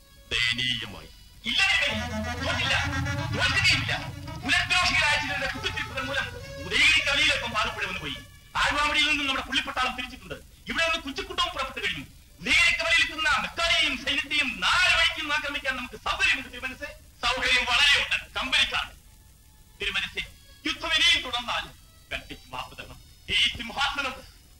ദയനീയമായി ഇല്ല തോറ്റില്ല തോൽക്കുകയില്ല പുനഃദ്രോഹികളായ ചിലരുടെ കുത്തിത്തിരിപ്പുകൾ മൂലം ഉദയഗിരി കവിയിലൊപ്പം പാലപ്പുഴവന് പോയി ആഴ്വാമടിയിൽ നിന്നും നമ്മുടെ പുള്ളിപ്പട്ടാളം തിരിച്ചിട്ടുണ്ട് ഇവിടെ നിന്ന് കുച്ചിക്കുട്ടവും പുറപ്പെട്ടു കഴിഞ്ഞു ഉദയഗിരി കവലയിൽ എത്തുന്ന മെക്കാരെയും സൈന്യത്തെയും നാല് വഴിക്കും ആക്രമിക്കാൻ നമുക്ക് സൗകര്യമുണ്ട് തിരുമനസ് സൗകര്യം വളരെയുണ്ട് കമ്പനിക്കാർ തിരുമനസ് യുദ്ധം ഇനിയും തുടർന്നാൽ കട്ടിക്ക് മാപ്പ് തരണം ഈ സിംഹാസനം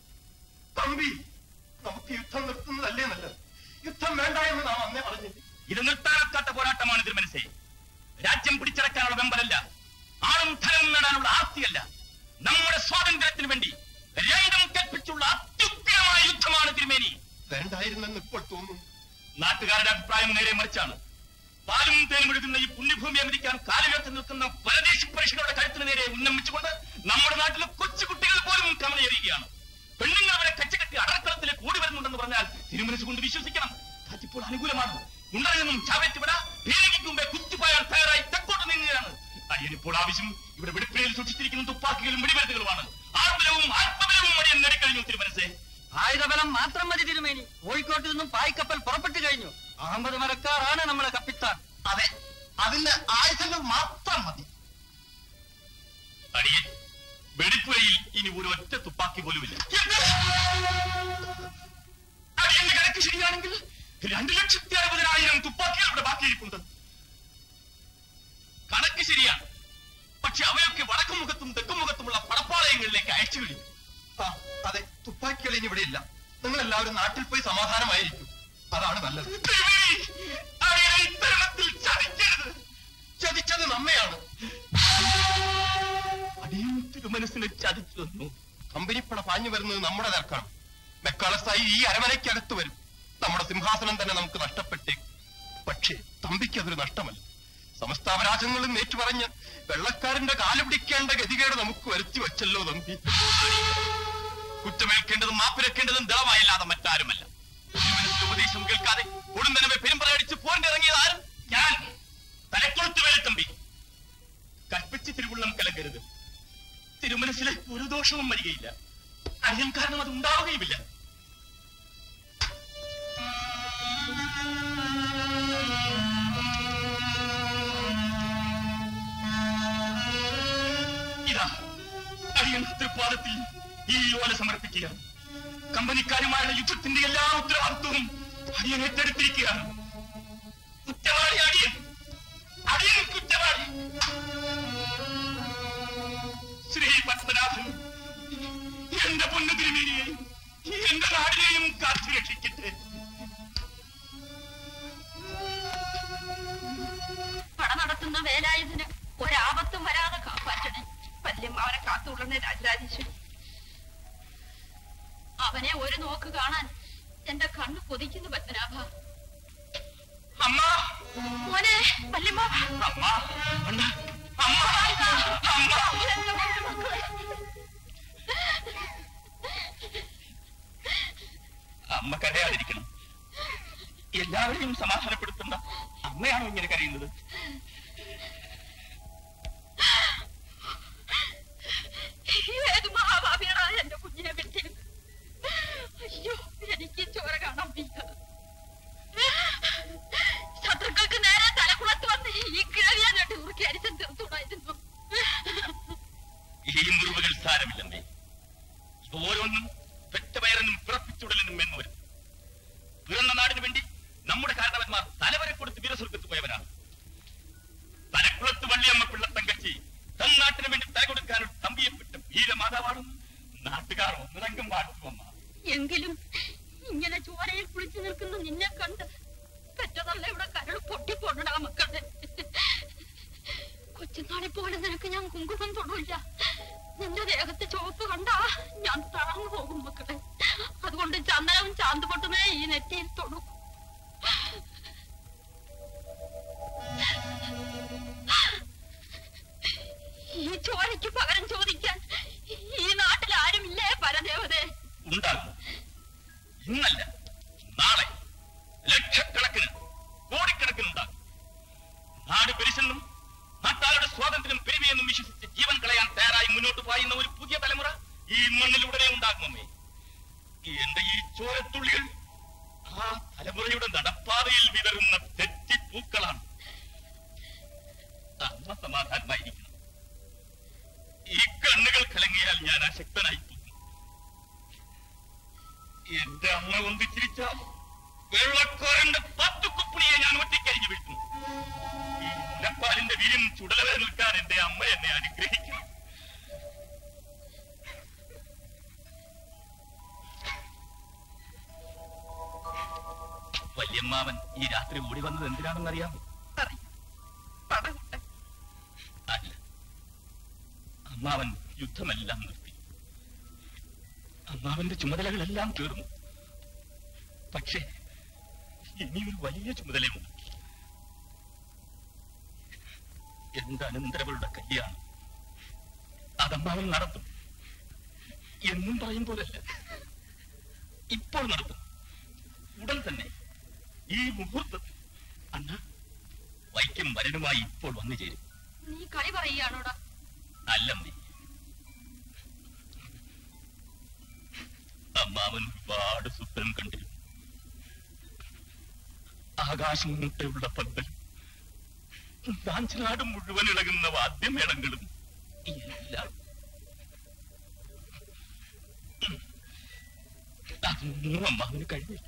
തമ്പി നമുക്ക് യുദ്ധം നിർത്തുന്നതല്ലേ നല്ലത് യുദ്ധം വേണ്ട എന്ന് നാം അന്നേ പറഞ്ഞില്ലേ ഇത് നിർത്താനൊക്കാത്ത പോരാട്ടമാണ് തിരുമനസേ രാജ്യം പിടിച്ചടക്കാനുള്ള വെമ്പലല്ല ആളും ധനവും നേടാനുള്ള ആർത്തിയല്ല നമ്മുടെ സ്വാതന്ത്ര്യത്തിന് വേണ്ടി രണ്ടും കൽപ്പിച്ചുള്ള അത്യുഗ്രമായ യുദ്ധമാണ് തിരുമേനി വേണ്ടായിരുന്നെന്ന് ഇപ്പോൾ തോന്നുന്നു നാട്ടുകാരുടെ അഭിപ്രായം നേരെ മറിച്ചാണ് പാലും തേനും ഒഴുകുന്ന ഈ പുണ്യഭൂമി അമരിക്കാൻ കാലുയർത്തി നിൽക്കുന്ന പരദേശി പരീക്ഷകളുടെ കഴുത്തിന് നേരെ ഉന്നമിച്ചുകൊണ്ട് നമ്മുടെ നാട്ടിലെ കൊച്ചു കുട്ടികൾ പോലും കമലയേറിയുകയാണ് പെണ്ണുങ്ങൾ അവരെ കച്ചകെട്ടി അടക്കളത്തിലേക്ക് ഓടി വരുന്നുണ്ടെന്ന് പറഞ്ഞാൽ തിരുമനസ് കൊണ്ട് വിശ്വസിക്കണം അതിപ്പോൾ അനുകൂലമാണ് ഉണ്ടറിൽ നിന്നും ചാവേറ്റുവിട ഭീരയ്ക്ക് മുമ്പേ കുത്തിപ്പായാൻ തയ്യാറായി തെക്കോട്ട് നീങ്ങുകയാണ് അടിയനിപ്പോൾ ആവശ്യം ഇവിടെ വെടിപ്പിഴയിൽ സൂക്ഷിച്ചിരിക്കുന്ന തുപ്പാക്കികളും വെടിമരുന്നുകളുമാണ് ആത്മബലവും ആത്മബലവും അടിയൻ നേടിക്കഴിഞ്ഞു തിരുമനസേ ആയുധബലം മാത്രം മതി തിരുമേനി കോഴിക്കോട്ട് നിന്നും പായ്ക്കപ്പൽ പുറപ്പെട്ടു കഴിഞ്ഞു അഹമ്മദ് മരക്കാറാണ് നമ്മളെ കപ്പിത്താൻ അതെ അതിന്റെ ആയുധങ്ങൾ മാത്രം മതി അടിയൻ വെടിപ്പുരയിൽ ഇനി ഒരു ഒറ്റ തുപ്പാക്കി പോലുമില്ല അടിയന്റെ കണക്ക് ശരിയാണെങ്കിൽ രണ്ടു ലക്ഷത്തി അറുപതിനായിരം തുപ്പാക്കികൾ ഇവിടെ ബാക്കിയിരിപ്പുണ്ട് കണക്ക് ശരിയാണ് പക്ഷെ അവയൊക്കെ വടക്കും മുഖത്തും തെക്കും മുഖത്തുമുള്ള പടപ്പാള ദേവാലയങ്ങളിലേക്ക് അയച്ചു കഴിഞ്ഞു ആ അതെ തുപ്പാക്കികൾ ഇനി ഇവിടെ ഇല്ല നിങ്ങൾ എല്ലാവരും നാട്ടിൽ പോയി സമാധാനമായിരിക്കും അതാണ് നല്ലത് ചതിക്കരുത് ചതിച്ചത് നമ്മയാണ് അടിയും തിരുമനസിനെ ചതിച്ചു തന്നു കമ്പനിപ്പണ പാഞ്ഞു വരുന്നത് നമ്മുടെ നേർക്കാണ് മെക്കാളസായി ഈ അരമനയ്ക്കകത്ത് വരും നമ്മുടെ സിംഹാസനം തന്നെ നമുക്ക് നഷ്ടപ്പെട്ടേക്കും പക്ഷേ തമ്പിക്ക് അതൊരു നഷ്ടമല്ല സമസ്താവരാജങ്ങളും ഏറ്റുപറഞ്ഞ് വെള്ളക്കാരന്റെ കാല് പിടിക്കേണ്ട ഗതികേട് നമുക്ക് വരുത്തി വച്ചല്ലോ തമ്പി കുറ്റമേൽക്കേണ്ടതും മാപ്പിരക്കേണ്ടതും ദേവായല്ലാതെ മറ്റാരുമല്ല തിരുമനസിന്റെ ഉപദേശം കേൾക്കാതെ ഉടനെ പെരുമ്പറയടിച്ച് പോരിനിറങ്ങിയത് ആരും ഞാൻ തലക്കൊളുത്ത് വേല തമ്പി കൽപ്പിച്ച് തിരുവുള്ളം കലക്കരുത് തിരുമനസിലെ ഒരു ദോഷവും വരികയില്ല അറിയാൻ കാരണം അത് ഉണ്ടാവുകയുമില്ല ഇതാ അടിയൻ തൃപ്പാദത്തിൽ ഈ ഓല സമർപ്പിക്കുക കമ്പനിക്കാരുമായുള്ള യുദ്ധത്തിന്റെ എല്ലാ ഉത്തരവാദിത്വവും അടിയൻ ഏറ്റെടുത്തിരിക്കുകയാണ് കുറ്റവാളി അടിയൻ അടിയൻ കുറ്റവാളി ശ്രീ പത്മനാഭൻ എന്റെ പൊന്നു തിരുമേനിയെയും എന്റെ നാടിനെയും കാത്തു രക്ഷിക്കട്ടെ പട നടത്തുന്ന വേലായുധന് ഒരാപത്തും വരാതെ കാപ്പാറ്റണേ വല്യമ്മാവനെ കാത്തുകൊള്ളുന്ന രാജരാജേശ്വരി അവനെ ഒരു നോക്ക് കാണാൻ എന്റെ കണ്ണ് കൊതിക്കുന്നു പത്മനാഭ അമ്മ മോനെ വല്യമ്മാവ അമ്മ അണ്ണ അമ്മ അമ്മ എന്റെ മക്കളെ അമ്മ കരയാതിരിക്കണം എല്ലാവരെയും സമാധാനപ്പെടുത്തുന്ന അമ്മയാണോ ഇങ്ങനെ കരയുന്നത് ഏത് മഹാഭാവിയാണ് എന്റെ കുഞ്ഞിനെ കിട്ടിയത് അയ്യോ എനിക്ക് ചോര കാണാൻ വയ്യ ശത്രുക്കൾക്ക് നേരെ തലക്കുളത്ത് വന്ന് ഈ കിഴവിയെ ഞെട്ടി ഉറുക്കി അരിച്ചം തീർത്തുകൂടായിരുന്നു ഈ മുറിവുകൾ സാരമില്ലമ്മേ ഇവ ഓരോന്നും പെറ്റവയറിനും പിറപ്പിച്ചുടലിനും എന്ന് വരും പിറന്ന നാടിനു വേണ്ടി നമ്മുടെ കാരണവന്മാർ തലവരെ കൊടുത്ത് വീരസ്വർഗത്ത് പോയവരാണ് തലക്കുളത്ത് വള്ളിയമ്മ പിള്ളത്തങ്കച്ചി തന്നാട്ടിന് വേണ്ടി തല കൊടുക്കാൻ തമ്പിയപ്പെട്ട വീരമാതാവാണ് നാട്ടുകാർ ഒന്നിറങ്കം വാട്ടുവമ്മ എങ്കിലും ഇങ്ങനെ ചോരയിൽ കുളിച്ചു നിൽക്കുന്ന നിന്നെ കണ്ട് പെറ്റതള്ളയുടെ കരൾ പൊട്ടിപ്പോണടാ മക്കളെ കൊച്ചുനാളെ പോലെ നിനക്ക് ഞാൻ കുങ്കുമം തൊടില്ല നിന്റെ ദേഹത്തെ ചുവപ്പ് കണ്ടാ ഞാൻ തളർന്നു പോകും മക്കളെ അതുകൊണ്ട് ചന്ദനവും ചാന്തുപൊട്ടുമേ ഈ നെറ്റിയിൽ തൊടും ഈ ചോരയ്ക്ക് പകരം ചോദിക്കാൻ ഈ നാട്ടിൽ ആരുമില്ലേ പരദേവതേ ഉണ്ടാകും ഇന്നല്ല നാളെ ലക്ഷക്കണക്കിന് കോടിക്കണക്കിന് ഉണ്ടാകും നാട് പെരിശെന്നും നാട്ടാരുടെ സ്വാതന്ത്ര്യം പെരുമയെന്നും വിശ്വസിച്ച് ജീവൻ കളയാൻ തയ്യാറായി മുന്നോട്ട് പായുന്ന ഒരു പുതിയ തലമുറ ഈ മണ്ണിലൂടെ ഉണ്ടാകുമേ എന്റെ ഈ ചോരത്തുള്ളികൾ ആ തലമുറയുടെ നടപ്പാതയിൽ വിതറുന്ന തെറ്റിപ്പൂക്കളാണ് അമ്മ സമാധാനമായിരിക്കണം ഈ കണ്ണുകൾ കലങ്ങിയാൽ ഞാൻ അശക്തനായി പോകും എന്റെ അമ്മ ഒന്ന് ചിരിച്ചാൽ വെള്ളക്കാരന്റെ പത്ത് കുപ്പിണിയെ ഞാൻ ഒറ്റയ്ക്കരിഞ്ഞു വീഴ്ത്തും ഈ മുലപ്പാലിന്റെ വീര്യം ചുടലവരെ നിൽക്കാൻ എന്റെ അമ്മ എന്നെ അനുഗ്രഹിക്കണം വല്യമ്മാവൻ ഈ രാത്രി ഓടി വന്നത് എന്തിനാണെന്നറിയാമോ അല്ല അമ്മാവൻ യുദ്ധമെല്ലാം നിർത്തി അമ്മാവന്റെ ചുമതലകളെല്ലാം തീർന്നു പക്ഷേ ഇനിയൊരു വലിയ ചുമതലയുണ്ട് എന്റെ അനന്തരവളുടെ കല്യാണം അതമ്മാവൻ നടത്തും എന്നും പറയും പോലല്ല ഇപ്പോൾ നടത്തും ഉടൻ തന്നെ ഈ മുഹൂർത്തത്തിൽ അണ്ണ വൈക്കം വരനുമായി ഇപ്പോൾ വന്നു ചേരും നീ കളി പറയുകയാണോടാ അല്ലമ്മേ അമ്മാവൻ ഒരുപാട് സ്വപ്നം കണ്ടിരുന്നു ആകാശം മുട്ടയുള്ള പന്തൽ കാഞ്ചനാട് മുഴുവൻ ഇളകുന്ന വാദ്യമേളങ്ങളും എല്ലാം അതൊന്നും അമ്മാവന് കഴിഞ്ഞില്ല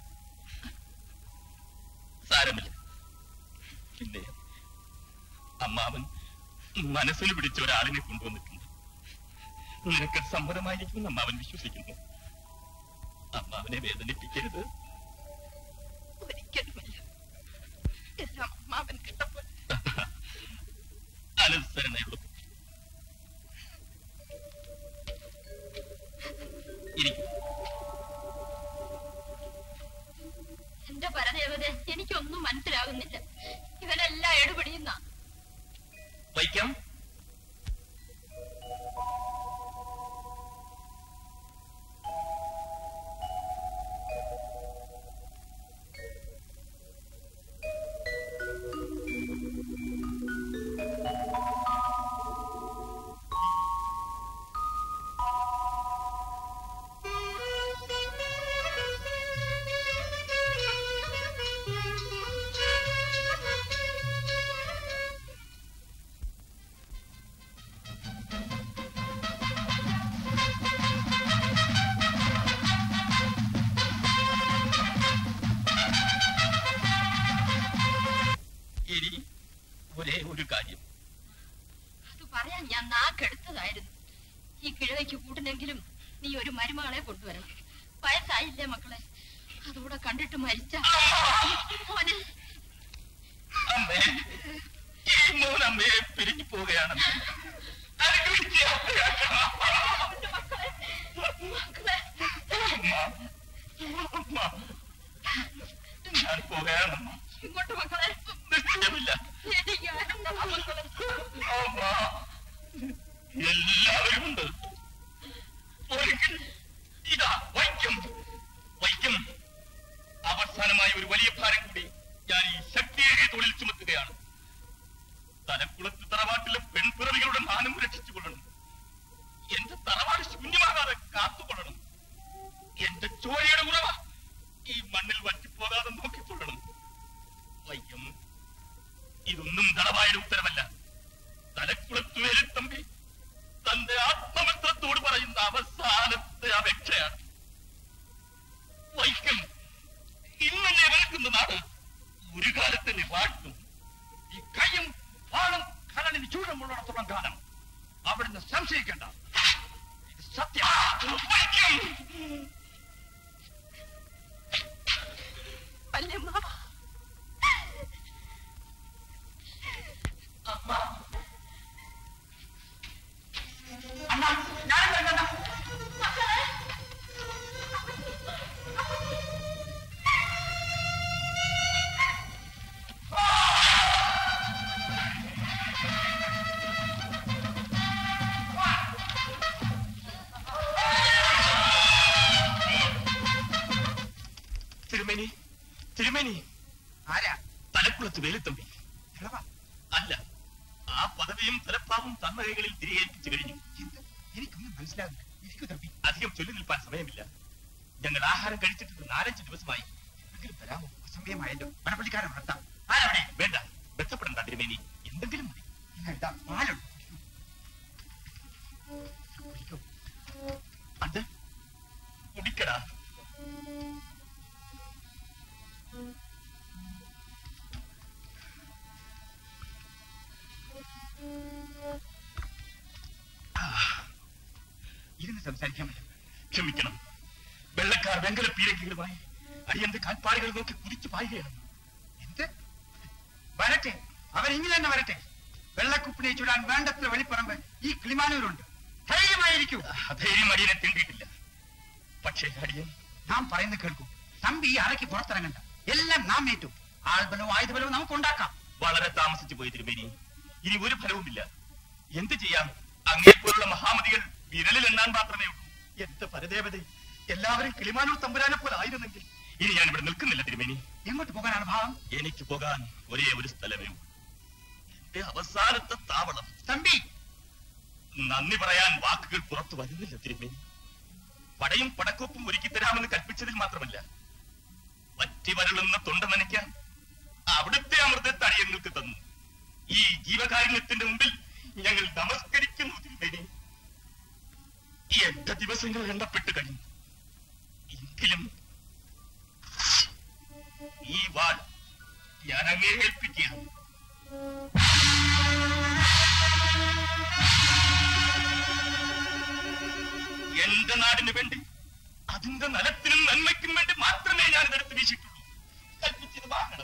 സാരമില്ല പിന്നെ അമ്മാവൻ മനസ്സിൽ പിടിച്ച ഒരാളിനെ കൊണ്ടുവന്നിട്ടുണ്ട് നിനക്ക് സമ്മതമായിരിക്കുമെന്ന് അമ്മാവൻ വിശ്വസിക്കുന്നു അമ്മാവനെ വേദനിപ്പിക്കരുത് ഒരിക്കലുമില്ല എല്ലാം അമ്മാവൻ കിട്ടപ്പോൾ അനുസരണയുള്ളൂ ഇരിക്കും എന്റെ പരദേവത എനിക്കൊന്നും മനസ്സിലാകുന്നില്ല ഇവനെല്ലാം എടുപിടിയുന്ന വൈക്കം ഇനി ഒരേ ഒരു കാര്യം അത് പറയാൻ ഞാൻ നാക്കെടുത്തതായിരുന്നു ഈ കിഴവയ്ക്ക് കൂട്ടിനെങ്കിലും നീ ഒരു മരുമകളെ കൊണ്ടുവരണം വയസ്സായില്ലേ മക്കളെ അതുകൂടെ കണ്ടിട്ട് മരിച്ച മോനെ അമ്മേ ഈ മോൻ അമ്മയെ പിരിഞ്ഞു പോവുകയാണ് ഞാൻ പോവുകയാണ് ഇങ്ങോട്ട് മക്കളെ നിശ്ചയമില്ല എനിക്ക് ആരുണ്ടാ മക്കളെ അമ്മ എല്ലാവരും ഉണ്ട് ഒരിക്കൽ ഇതാ വൈക്കം വൈക്കം അവസാനമായി ഒരു വലിയ ഭാരം കൂടി ഞാൻ ഈ ശക്തിയേറിയ തൊഴിൽ ചുമത്തുകയാണ് തലക്കുളത്ത് തറവാട്ടിലെ പെൺപിറവികളുടെ മാനം രക്ഷിച്ചുകൊള്ളണം എന്റെ തറവാട് ശൂന്യമാകാതെ കാത്തുകൊള്ളണം എന്റെ ചോരയുടെ ഉറവ ഈ മണ്ണിൽ വറ്റിപ്പോകാതെ നോക്കിക്കൊള്ളണം വൈക്കം ഇതൊന്നും ദളവായുടെ ഉത്തരവല്ല തലക്കുളത്തുവേലി തമ്പി തന്റെ ആത്മമിത്രത്തോട് പറയുന്ന അവസാനത്തെ അപേക്ഷയാണ് വൈക്കം ഇന്ന് നിലനിൽക്കുന്ന നാട് ഒരു കാലത്ത് നീ വാഴ്ത്തും ഈ കയ്യും വാളും കടലിന് ചൂഴമുള്ളിടത്തോളം കാലം അവിടുന്ന് സംശയിക്കണ്ട ഇത് സത്യം വൈക്കം വല്യമ്മ തിരുമേനി തിരുമേനി ആരാ തലക്കുളത്ത് വേലുത്തമ്പി അല്ല ആ പദവിയും തലപ്പാവും തന്ന കൈകളിൽ തിരികെ ഏൽപ്പിച്ചു കഴിഞ്ഞു എനിക്കൊന്നും മനസ്സിലാകുന്നില്ല എനിക്ക് തമ്പി അധികം ചൊല്ലി നിൽപ്പാൻ സമയമില്ല ഞങ്ങൾ ആഹാരം കഴിച്ചിട്ട് നാലഞ്ച് ദിവസമായി എന്തെങ്കിലും തരാമോ അസമയമായല്ലോ വനപ്പള്ളിക്കാരൻ നടത്താം ആരാവണേ വേണ്ട ബന്ധപ്പെടണ്ട തിരുമേനി എന്തെങ്കിലും മതി ഇന്നെടുത്താ പാലുണ്ട് അത് കുടിക്കടാ ഇരുന്ന് സംസാരിക്കാൻ പറ്റും ക്ഷമിക്കണം വെള്ളക്കാർ വെങ്കല പീരങ്കികളുമായി അടിയന്റെ കാൽപ്പാടുകൾ നോക്കി കുതിച്ചു പായുകയാണ് എന്ത് വരട്ടെ അവൻ ഇനി തന്നെ വരട്ടെ വെള്ളക്കുപ്പിനെ ചൂടാൻ വേണ്ടത്ര വെളിപ്പറമ്പ് ഈ കിളിമാനൂരുണ്ട് ധൈര്യമായിരിക്കൂ ധൈര്യം അടിയനെ തിണ്ടിയിട്ടില്ല പക്ഷേ അടിയൻ നാം പറയുന്നത് കേൾക്കൂ തമ്പി ഈ അറയ്ക്ക് പുറത്തിറങ്ങണ്ട എല്ലാം നാം ഏറ്റു ആൾബലവും ആയുധബലവും നമുക്ക് ഉണ്ടാക്കാം വളരെ താമസിച്ചു പോയി തിരുമേനി ഇനി ഒരു ഫലവുമില്ല എന്ത് ചെയ്യാം അങ്ങേപ്പോലുള്ള മഹാമതികൾ വിരലിൽ എണ്ണാൻ മാത്രമേ ഉള്ളൂ എന്റെ പരദേവത എല്ലാവരും കിളിമാനൂർ തമ്പുരാനെ പോലെ ആയിരുന്നെങ്കിൽ ഇനി ഞാൻ ഇവിടെ നിൽക്കുന്നില്ല തിരുമേനി എങ്ങോട്ട് പോകാനാണ് ഭാവം എനിക്ക് പോകാൻ ഒരേ ഒരു സ്ഥലമേ ഉള്ളൂ എന്റെ അവസാനത്തെ താവളം തമ്പി നന്ദി പറയാൻ വാക്കുകൾ പുറത്തു വരുന്നില്ല തിരുമേനി പടയും പടക്കോപ്പും ഒരുക്കി തരാമെന്ന് കൽപ്പിച്ചതിൽ മാത്രമല്ല പറ്റി വരളുന്ന തൊണ്ട നനയ്ക്കാൻ അവിടുത്തെ അമൃതത്തെ അടിയങ്ങൾക്ക് തന്നു ഈ ജീവകാരുണ്യത്തിന്റെ മുമ്പിൽ ഞങ്ങൾ നമസ്കരിക്കുന്നു തിരുമേനി എന്റെ ദിവസങ്ങൾ എണ്ണപ്പെട്ട് കഴിഞ്ഞു എങ്കിലും ഈ വാൾ ഞാൻ അങ്ങേ ഏൽപ്പിക്കുകയാണ് എന്റെ നാടിന് വേണ്ടി അതിന്റെ നലത്തിനും നന്മയ്ക്കും വേണ്ടി മാത്രമേ ഞാൻ ഇതെടുത്ത് വീശിയിട്ടുള്ളൂ കൽപ്പിച്ചത് വാങ്ങണം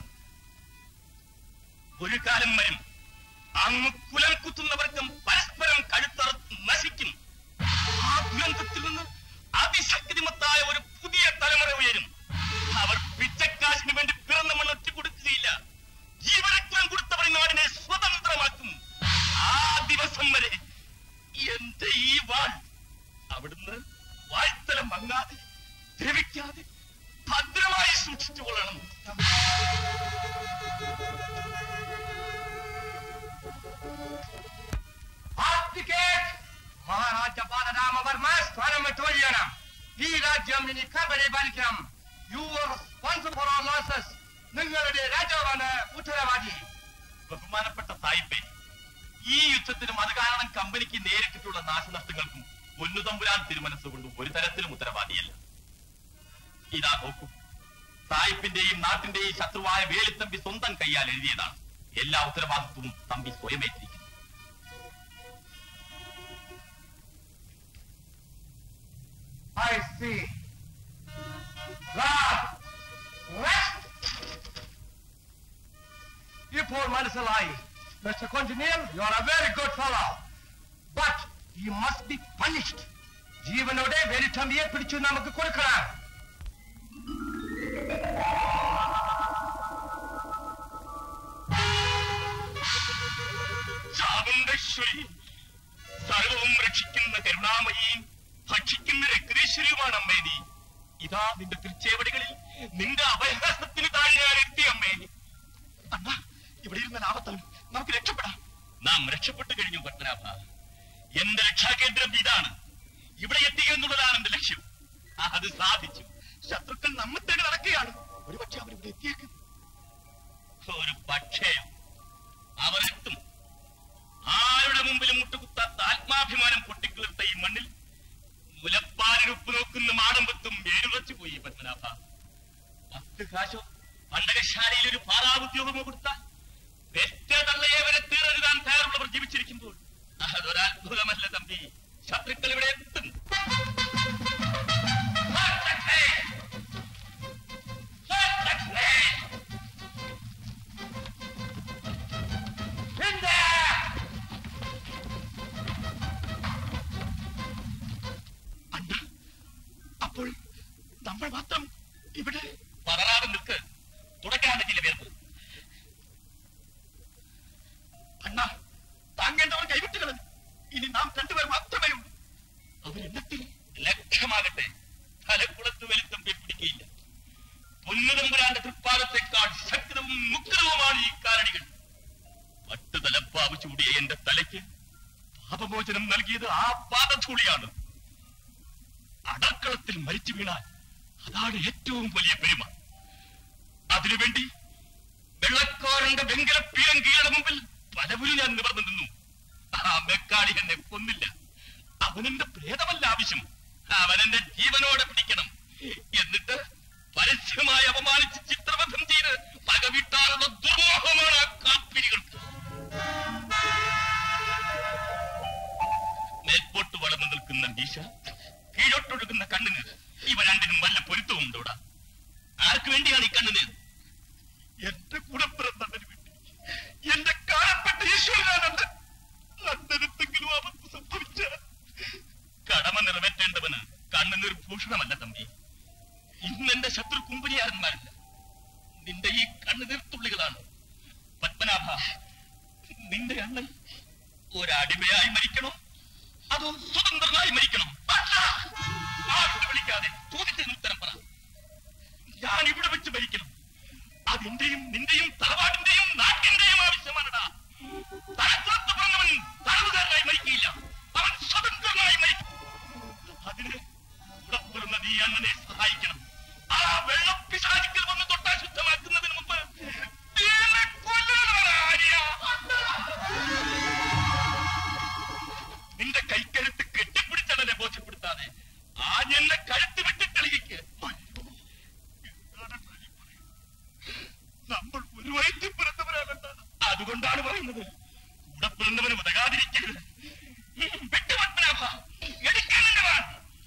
ഒരു കാലം വരും അങ്ങ് കുലം കുത്തുന്ന വർഗം പരസ്പരം കഴുത്തറത്ത് നശിക്കും ആ ദുരന്തത്തിൽ നിന്ന് അതിശക്തിമത്തായ ഒരു പുതിയ തലമുറ ഉയരും അവർ പിച്ചക്കാശിന് വേണ്ടി പിറന്ന മണ്ണൊറ്റ കൊടുക്കുകയില്ല ജീവനക്കുലം കൊടുത്തവർ ഈ നാടിനെ സ്വതന്ത്രമാക്കും ആ ദിവസം വരെ എന്റെ ഈ വാൾ അവിടുന്ന് വാഴ്ത്തലം മങ്ങാതെ ദ്രവിക്കാതെ ഭദ്രമായി സൂക്ഷിച്ചു കൊള്ളണം ടിക്കറ്റ് മഹാരാജ ബാലരാമവർമ്മ സ്ഥാനമറ്റോഴിയണം ഈ രാജ്യം ഇനി കബരി ഭരിക്കണം you are responsible for our losses നിങ്ങളുടെ രാജാവാണ് ഉത്തരവാദി ബഹുമാനപ്പെട്ട സായിപ്പേ ഈ യുദ്ധത്തിന് അത് കാരണം കമ്പനിക്ക് നേരിട്ടിട്ടുള്ള നാശനഷ്ടങ്ങൾക്കും പൊന്നുതമ്പുരാൻ തിരുമനസ്സുകൊണ്ടും ഒരു തരത്തിലും ഉത്തരവാദിയല്ല ഇതാ നോക്കൂ സായിപ്പിന്റെയും നാട്ടിന്റെയും ശത്രുവായ വേലിത്തമ്പി സ്വന്തം കൈയാൽ എഴുതിയതാണ് എല്ലാ ഉത്തരവാദിത്വവും Thampi സ്വയമേറ്റിരിക്കുന്നു I see. Lord, rest. ഇപ്പോൾ മനസ്സിലായി മിസ്റ്റർ കൊഞ്ചിനിയൽ you are a very good fellow but you must be punished ജീവനോടെ വെലിട്ടമ്പിയെ പിടിച്ചു നമുക്ക് കൊടുക്കണം ശാകുണ്ടേശ്വരി സർവവും രക്ഷിക്കുന്ന കരുണാമയിയും ഭക്ഷിക്കുന്ന രക്തേശ്വരിയുമാണ് അമ്മേ നീ ഇതാ നിന്റെ തിരുച്ചേവടികളിൽ നിന്റെ അഭയഹസ്തത്തിന് താഴെ ഞാൻ എത്തി അമ്മേ അണ്ണ ഇവിടെ ഇരുന്ന ലാഭത്തലും നമുക്ക് രക്ഷപ്പെടാം നാം രക്ഷപ്പെട്ടു കഴിഞ്ഞു പത്മനാഭ എന്റെ രക്ഷാകേന്ദ്രം ഇതാണ് ഇവിടെ എത്തുക എന്നുള്ളതാണ് എന്റെ ലക്ഷ്യം അത് സാധിച്ചു ശത്രുക്കൾ നമ്മെ തന്നെ നടക്കുകയാണ് ഒരു പക്ഷെ അവരിവിടെ എത്തിയേക്കും ഒരു പക്ഷേ അവരെത്തും ആരുടെ മുമ്പിലും മുട്ടുകുത്താത്ത ആത്മാഭിമാനം പൊട്ടിക്കിളിർത്ത ഈ മണ്ണിൽ മുലപ്പാലിനുപ്പ് നോക്കുന്ന മാടമ്പത്തും വേരുറച്ചു പോയി പത്മനാഭ പത്ത് കാശോ പണ്ടകശാലയിൽ ഒരു പാറാവുദ്യോഗമോ കൊടുത്താൽ പെറ്റ തള്ളയെ വരെ തീരെഴുതാൻ തയ്യാറുള്ളവർ ജീവിച്ചിരിക്കുമ്പോൾ അതൊരത്ഭുതമല്ല തമ്പി ശത്രുക്കൾ ഇവിടെ എത്തും അണ്ണ അപ്പോൾ നമ്മൾ മാത്രം ഇവിടെ പതറാതെ നിൽക്ക് തുടക്കാതെ ചില പേർക്ക് അണ്ണ താങ്ങേണ്ടവർ കൈവിട്ടുകൾ ഇനി നാം രണ്ടുപേർ മാത്രമേ ഉള്ളൂ അവരെണ്ണത്തിൽ ലക്ഷ്യമാകട്ടെ തലക്കുളത്ത് വെലുത്തമ്പി പിടിക്കുകയില്ല പൊന്നുതമ്പുരാന്റെ തൃപ്പാദത്തെക്കാൾ ശക്തവും മുക്തവുമാണ് ഈ കാരണികൾ പട്ട് തലപ്പാവ് ചൂടിയ എന്റെ തലയ്ക്ക് പാപമോചനം നൽകിയത് ആ പാദധൂളിയാണ് അടക്കളത്തിൽ മരിച്ചു വീണാൽ അതാണ് ഏറ്റവും വലിയ പെരുമ അതിനുവേണ്ടി വെള്ളക്കാരന്റെ വെങ്കല പീരങ്കിയുടെ മുമ്പിൽ പലവരും ഞാൻ നിവർന്നു നിന്നു ആ മെക്കാളി എന്നെ കൊന്നില്ല അവനെന്റെ പ്രേതമല്ല ആവശ്യം അവനെന്റെ ജീവനോടെ പിടിക്കണം എന്നിട്ട് പരസ്യമായി അപമാനിച്ച് ചിത്രബദ്ധം ചെയ്ത് പകവിട്ടാനുള്ള ദുർമോഹമാണ് ആ കാപ്പിരികൾക്ക് മേൽപോട്ട് വളർന്നു നിൽക്കുന്ന ദീശ കീഴോട്ടൊഴുകുന്ന കണ്ണിന് ഇവ രണ്ടിനും വല്ല പൊരുത്തവും ഉണ്ടോടാ ആർക്ക് വേണ്ടിയാണ് ഈ കണ്ണിന് എന്റെ കൂടെ പിറന്നവന് വേണ്ടി എന്റെ കാണപ്പെട്ട ഈശ്വരനാണല്ല നന്ദനത്തെങ്കിലും അവർക്ക് സംഭവിച്ച കടമ നിറവേറ്റേണ്ടവന് കണ്ണ് നിർഭൂഷണമല്ല തമ്പി ഇന്ന് എന്റെ ശത്രു കുമ്പനിയാരന്മാരല്ല നിന്റെ ഈ കണ്ണുനീർത്തുള്ളികളാണ് പത്മനാഭ നിന്റെ അണ്ണൻ ഒരടിമയായി മരിക്കണോ അതോ സ്വതന്ത്രനായി മരിക്കണം ആരോട് വിളിക്കാതെ ചോദിച്ചതിന് ഉത്തരം പറ ഞാൻ ഇവിടെ വെച്ച് മരിക്കണം അതിന്റെയും നിന്റെയും തറവാടിന്റെയും നാട്ടിന്റെയും ആവശ്യമാണടാ തലക്കുളത്ത് പറഞ്ഞവൻ തടവുകാരനായി മരിക്കില്ല അവൻ സ്വതന്ത്രനായി മരിക്കും അതിന് ഉടപ്പുറന്ന നീ അണ്ണനെ സഹായിക്കണം ആ വെള്ളപ്പിശാചിക്കൽ വന്ന് തൊട്ടാ ശുദ്ധമാക്കുന്നതിന് മുമ്പ് നീ എന്നെ കൊല്ലണം, ആര്യ. നിന്റെ കൈക്കഴുത്ത് കെട്ടിപ്പിടിച്ചവനെ ബോധ്യപ്പെടുത്താതെ ആ എന്നെ കഴുത്ത് വെട്ടിത്തെളിയിക്ക് നമ്മൾ ഒരു വയറ്റിൽ പിറന്നവരാകണ്ട അതുകൊണ്ടാണ് പറയുന്നത് കൂടെ പിറന്നവന് ഉതകാതിരിക്കരുത് വിട്ടുപത്മനാഭ എടുക്കാനുള്ളവർ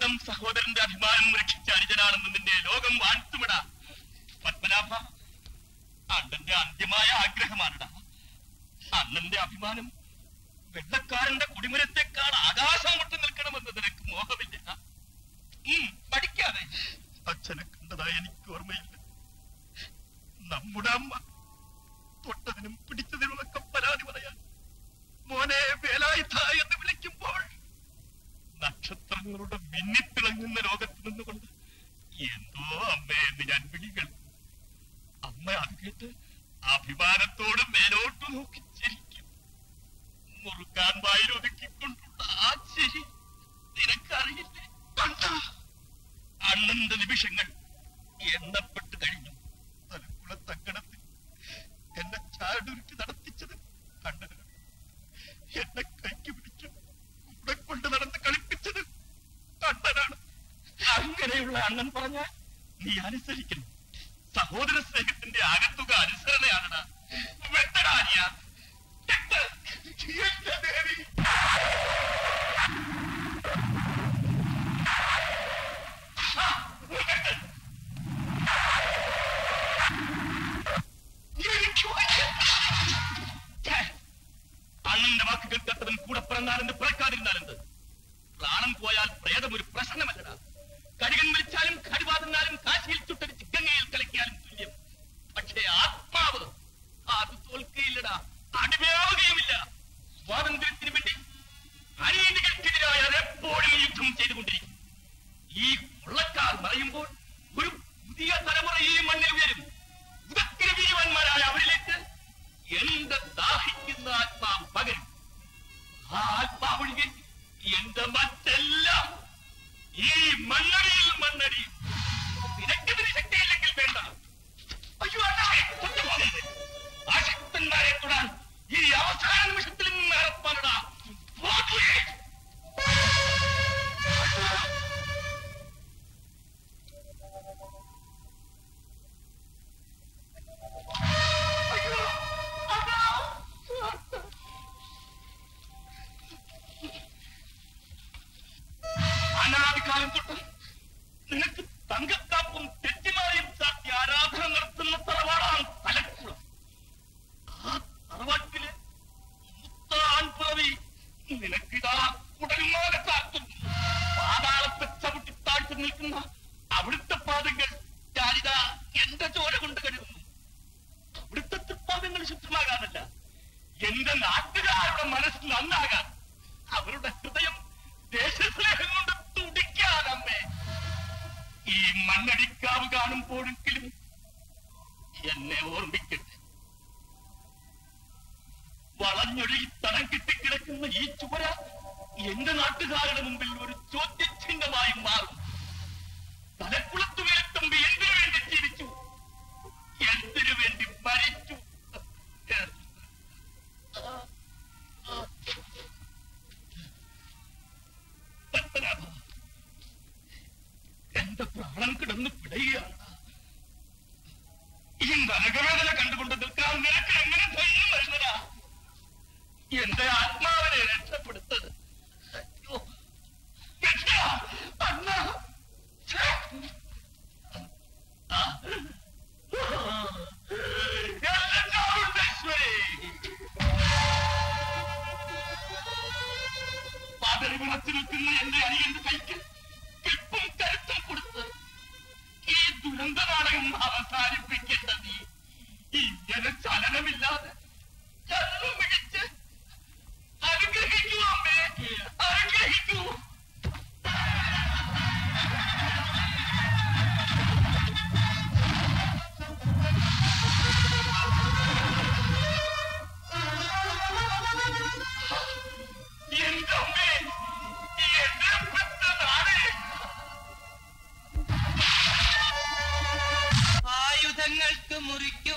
സ്വന്തം സഹോദരന്റെ അഭിമാനം രക്ഷിച്ച അനുജനാണെന്ന് നിന്നെ ലോകം വാഴ്ത്തുമിട പത്മനാഭ അണ്ണന്റെ അന്ത്യമായ ആഗ്രഹമാണിടാ അണ്ണന്റെ അഭിമാനം വെള്ളക്കാരന്റെ കുടിമരത്തെക്കാൾ ആകാശം മുട്ടി നിൽക്കണമെന്ന് നിനക്ക് മോഹമില്ല ഉം, പഠിക്കാതെ അച്ഛനെ കണ്ടതായി എനിക്ക് ഓർമ്മയില്ല നമ്മുടെ അമ്മ തൊട്ടതിനും പിടിച്ചതിനുമൊക്കെ പരാതി പറയാൻ മോനെ വേലായുധ എന്ന് വിളിക്കുമ്പോൾ നക്ഷത്രങ്ങളുടെ മിന്നിത്തിളങ്ങുന്ന ലോകത്ത് നിന്നുകൊണ്ട് എന്തോ അമ്മേ എന്ന് ഞാൻ വിളികൾ അമ്മ അത് കേട്ട് അഭിമാനത്തോട് മേലോട്ട് നോക്കി ചിരിക്കും മുറുക്കാൻ വായിലൊതുക്കിക്കൊണ്ടുള്ള ആ ചിരി നിനക്കറിയില്ലേ കണ്ട അണ്ണന്റെ നിമിഷങ്ങൾ എണ്ണപ്പെട്ട് കഴിഞ്ഞു തലക്കുള തങ്കണത്തിൽ എന്നെ ചാടുരുക്കി നടത്തിച്ചത് കണ്ണനാണ് എന്നെ കൈക്ക് പിടിച്ച് കൂടെ കൊണ്ട് നടന്ന് കളിപ്പിച്ചത് കണ്ണനാണ് അങ്ങനെയുള്ള അണ്ണൻ പറഞ്ഞാൽ നീ അനുസരിക്കണം സഹോദര സ്നേഹത്തിന്റെ ആകത്തുക അനുസരണയാണടാ വെട്ടടാനിയ ദേവി അണ്ണന്റെ വാക്കുകൾ കേട്ടവൻ കൂടെ പിറന്നാലെന്ത് പിറക്കാതിരുന്നാലെന്ത് പ്രാണം പോയാൽ പ്രേതം ഒരു പ്രശ്നമല്ലടാ കരികൻ വിളിച്ചാലും കടുവാതിന്നാലും കാശിയിൽ ചുട്ടടിച്ച് ഗംഗയിൽ കലക്കിയാലും തുല്യം പക്ഷേ ആത്മാവ് അത് തോൽക്കുകയില്ലടാ അടിമയാവുകയുമില്ല സ്വാതന്ത്ര്യത്തിന് വേണ്ടി അനീതികൾക്കെതിരായ എപ്പോഴും യുദ്ധം ചെയ്തുകൊണ്ടിരിക്കും ഈ കൊള്ളക്കാർ മറയുമ്പോൾ ഒരു പുതിയ തലമുറ ഈ മണ്ണിൽ ഉയരും ഉദഗ്രവീയവന്മാരായ അവരിലേക്ക് എന്റെ ദാഹിക്കുന്ന ആത്മാവ് പകരും ആ ആത്മാവൊഴികെ എന്റെ മറ്റെല്ലാം ഈ മണ്ണടിയിൽ മണ്ണടിയും നിനക്കെതിരെ ശക്തിയില്ലെങ്കിൽ വേണ്ട അയ്യോ അണ്ണാ, തൊട്ടു പോകരുത്. ആ ശക്തന്മാരെ തൊടാൻ ഈ അവസാന നിമിഷത്തിൽ നിന്ന് അറപ്പാനടാ പോതുവേ അനാദികാലം തൊട്ട് നിനക്ക് തങ്കത്താപ്പും തെറ്റിമാരെയും ചാത്തി ആരാധന നടത്തുന്ന തറവാടാണ് തലക്കുളം ആ തറവാട്ടില് മുത്താൻപുറവി നിനക്കിതാ കുടൽമാകത്താക്കുന്നു പാതാളത്തെ ചവിട്ടി താഴ്ത്തി നിൽക്കുന്ന അവിടുത്തെ പാദങ്ങൾ ഞാനിതാ എന്റെ ചോര കൊണ്ട് കരുതുന്നു അവിടുത്തെ തൃപ്പാദങ്ങൾ ശുദ്ധമാകാനല്ല എന്റെ നാട്ടുകാരുടെ മനസ്സ് നന്നാകാൻ അവരുടെ ഹൃദയം ദേശസ്നേഹം കൊണ്ട് തുടിക്കാനമ്മേ ഈ മണ്ണടിക്കാവ് കാണുമ്പോഴെങ്കിലും എന്നെ ഓർമ്മിക്കട്ടെ വളഞ്ഞൊഴുകി തടം കിട്ടിക്കിടക്കുന്ന ഈ ചുവര എന്റെ നാട്ടുകാരുടെ മുമ്പിൽ ഒരു ചോദ്യചിഹ്നമായി മാറും തലക്കുളത്തു വീഴ്ത്തുമ്പ് എന്തിനു വേണ്ടി ജീവിച്ചു എന്തിനു വേണ്ടി മരിച്ചു പത്മനാഭ എന്റെ പ്രാണൻ കിടന്ന് പിടയുകയാണ് ഈ നരകവേദന കണ്ടുകൊണ്ട് നിൽക്കാൻ നിനക്ക് എങ്ങനെ ധൈര്യം വരുന്നതാ എന്റെ ആത്മാവിനെ രക്ഷപ്പെടുത്തത് അയ്യോ. രക്ഷ! അണ്ണാ! ഛേ! ആ. എല്ലാം ഉണ്ട്, ഈശ്വരേ. പാതറി വിളച്ചു നിൽക്കുന്ന എന്റെ അനിയന്റെ കൈക്ക് കെട്ടും കരുത്തും കൊടുത്ത് ഈ ദുരന്ത നാടകം അവസാനിപ്പിക്കേണ്ട നീ ഇങ്ങനെ ചലനമില്ലാതെ കണ്ണു പിടിച്ച് അനുഗ്രഹിക്കൂ അമ്മേ അനുഗ്രഹിക്കൂ എന്റെ അമ്മേ എന്റെ പെട്ട നാടേ ആയുധങ്ങൾക്ക് മുറിക്ക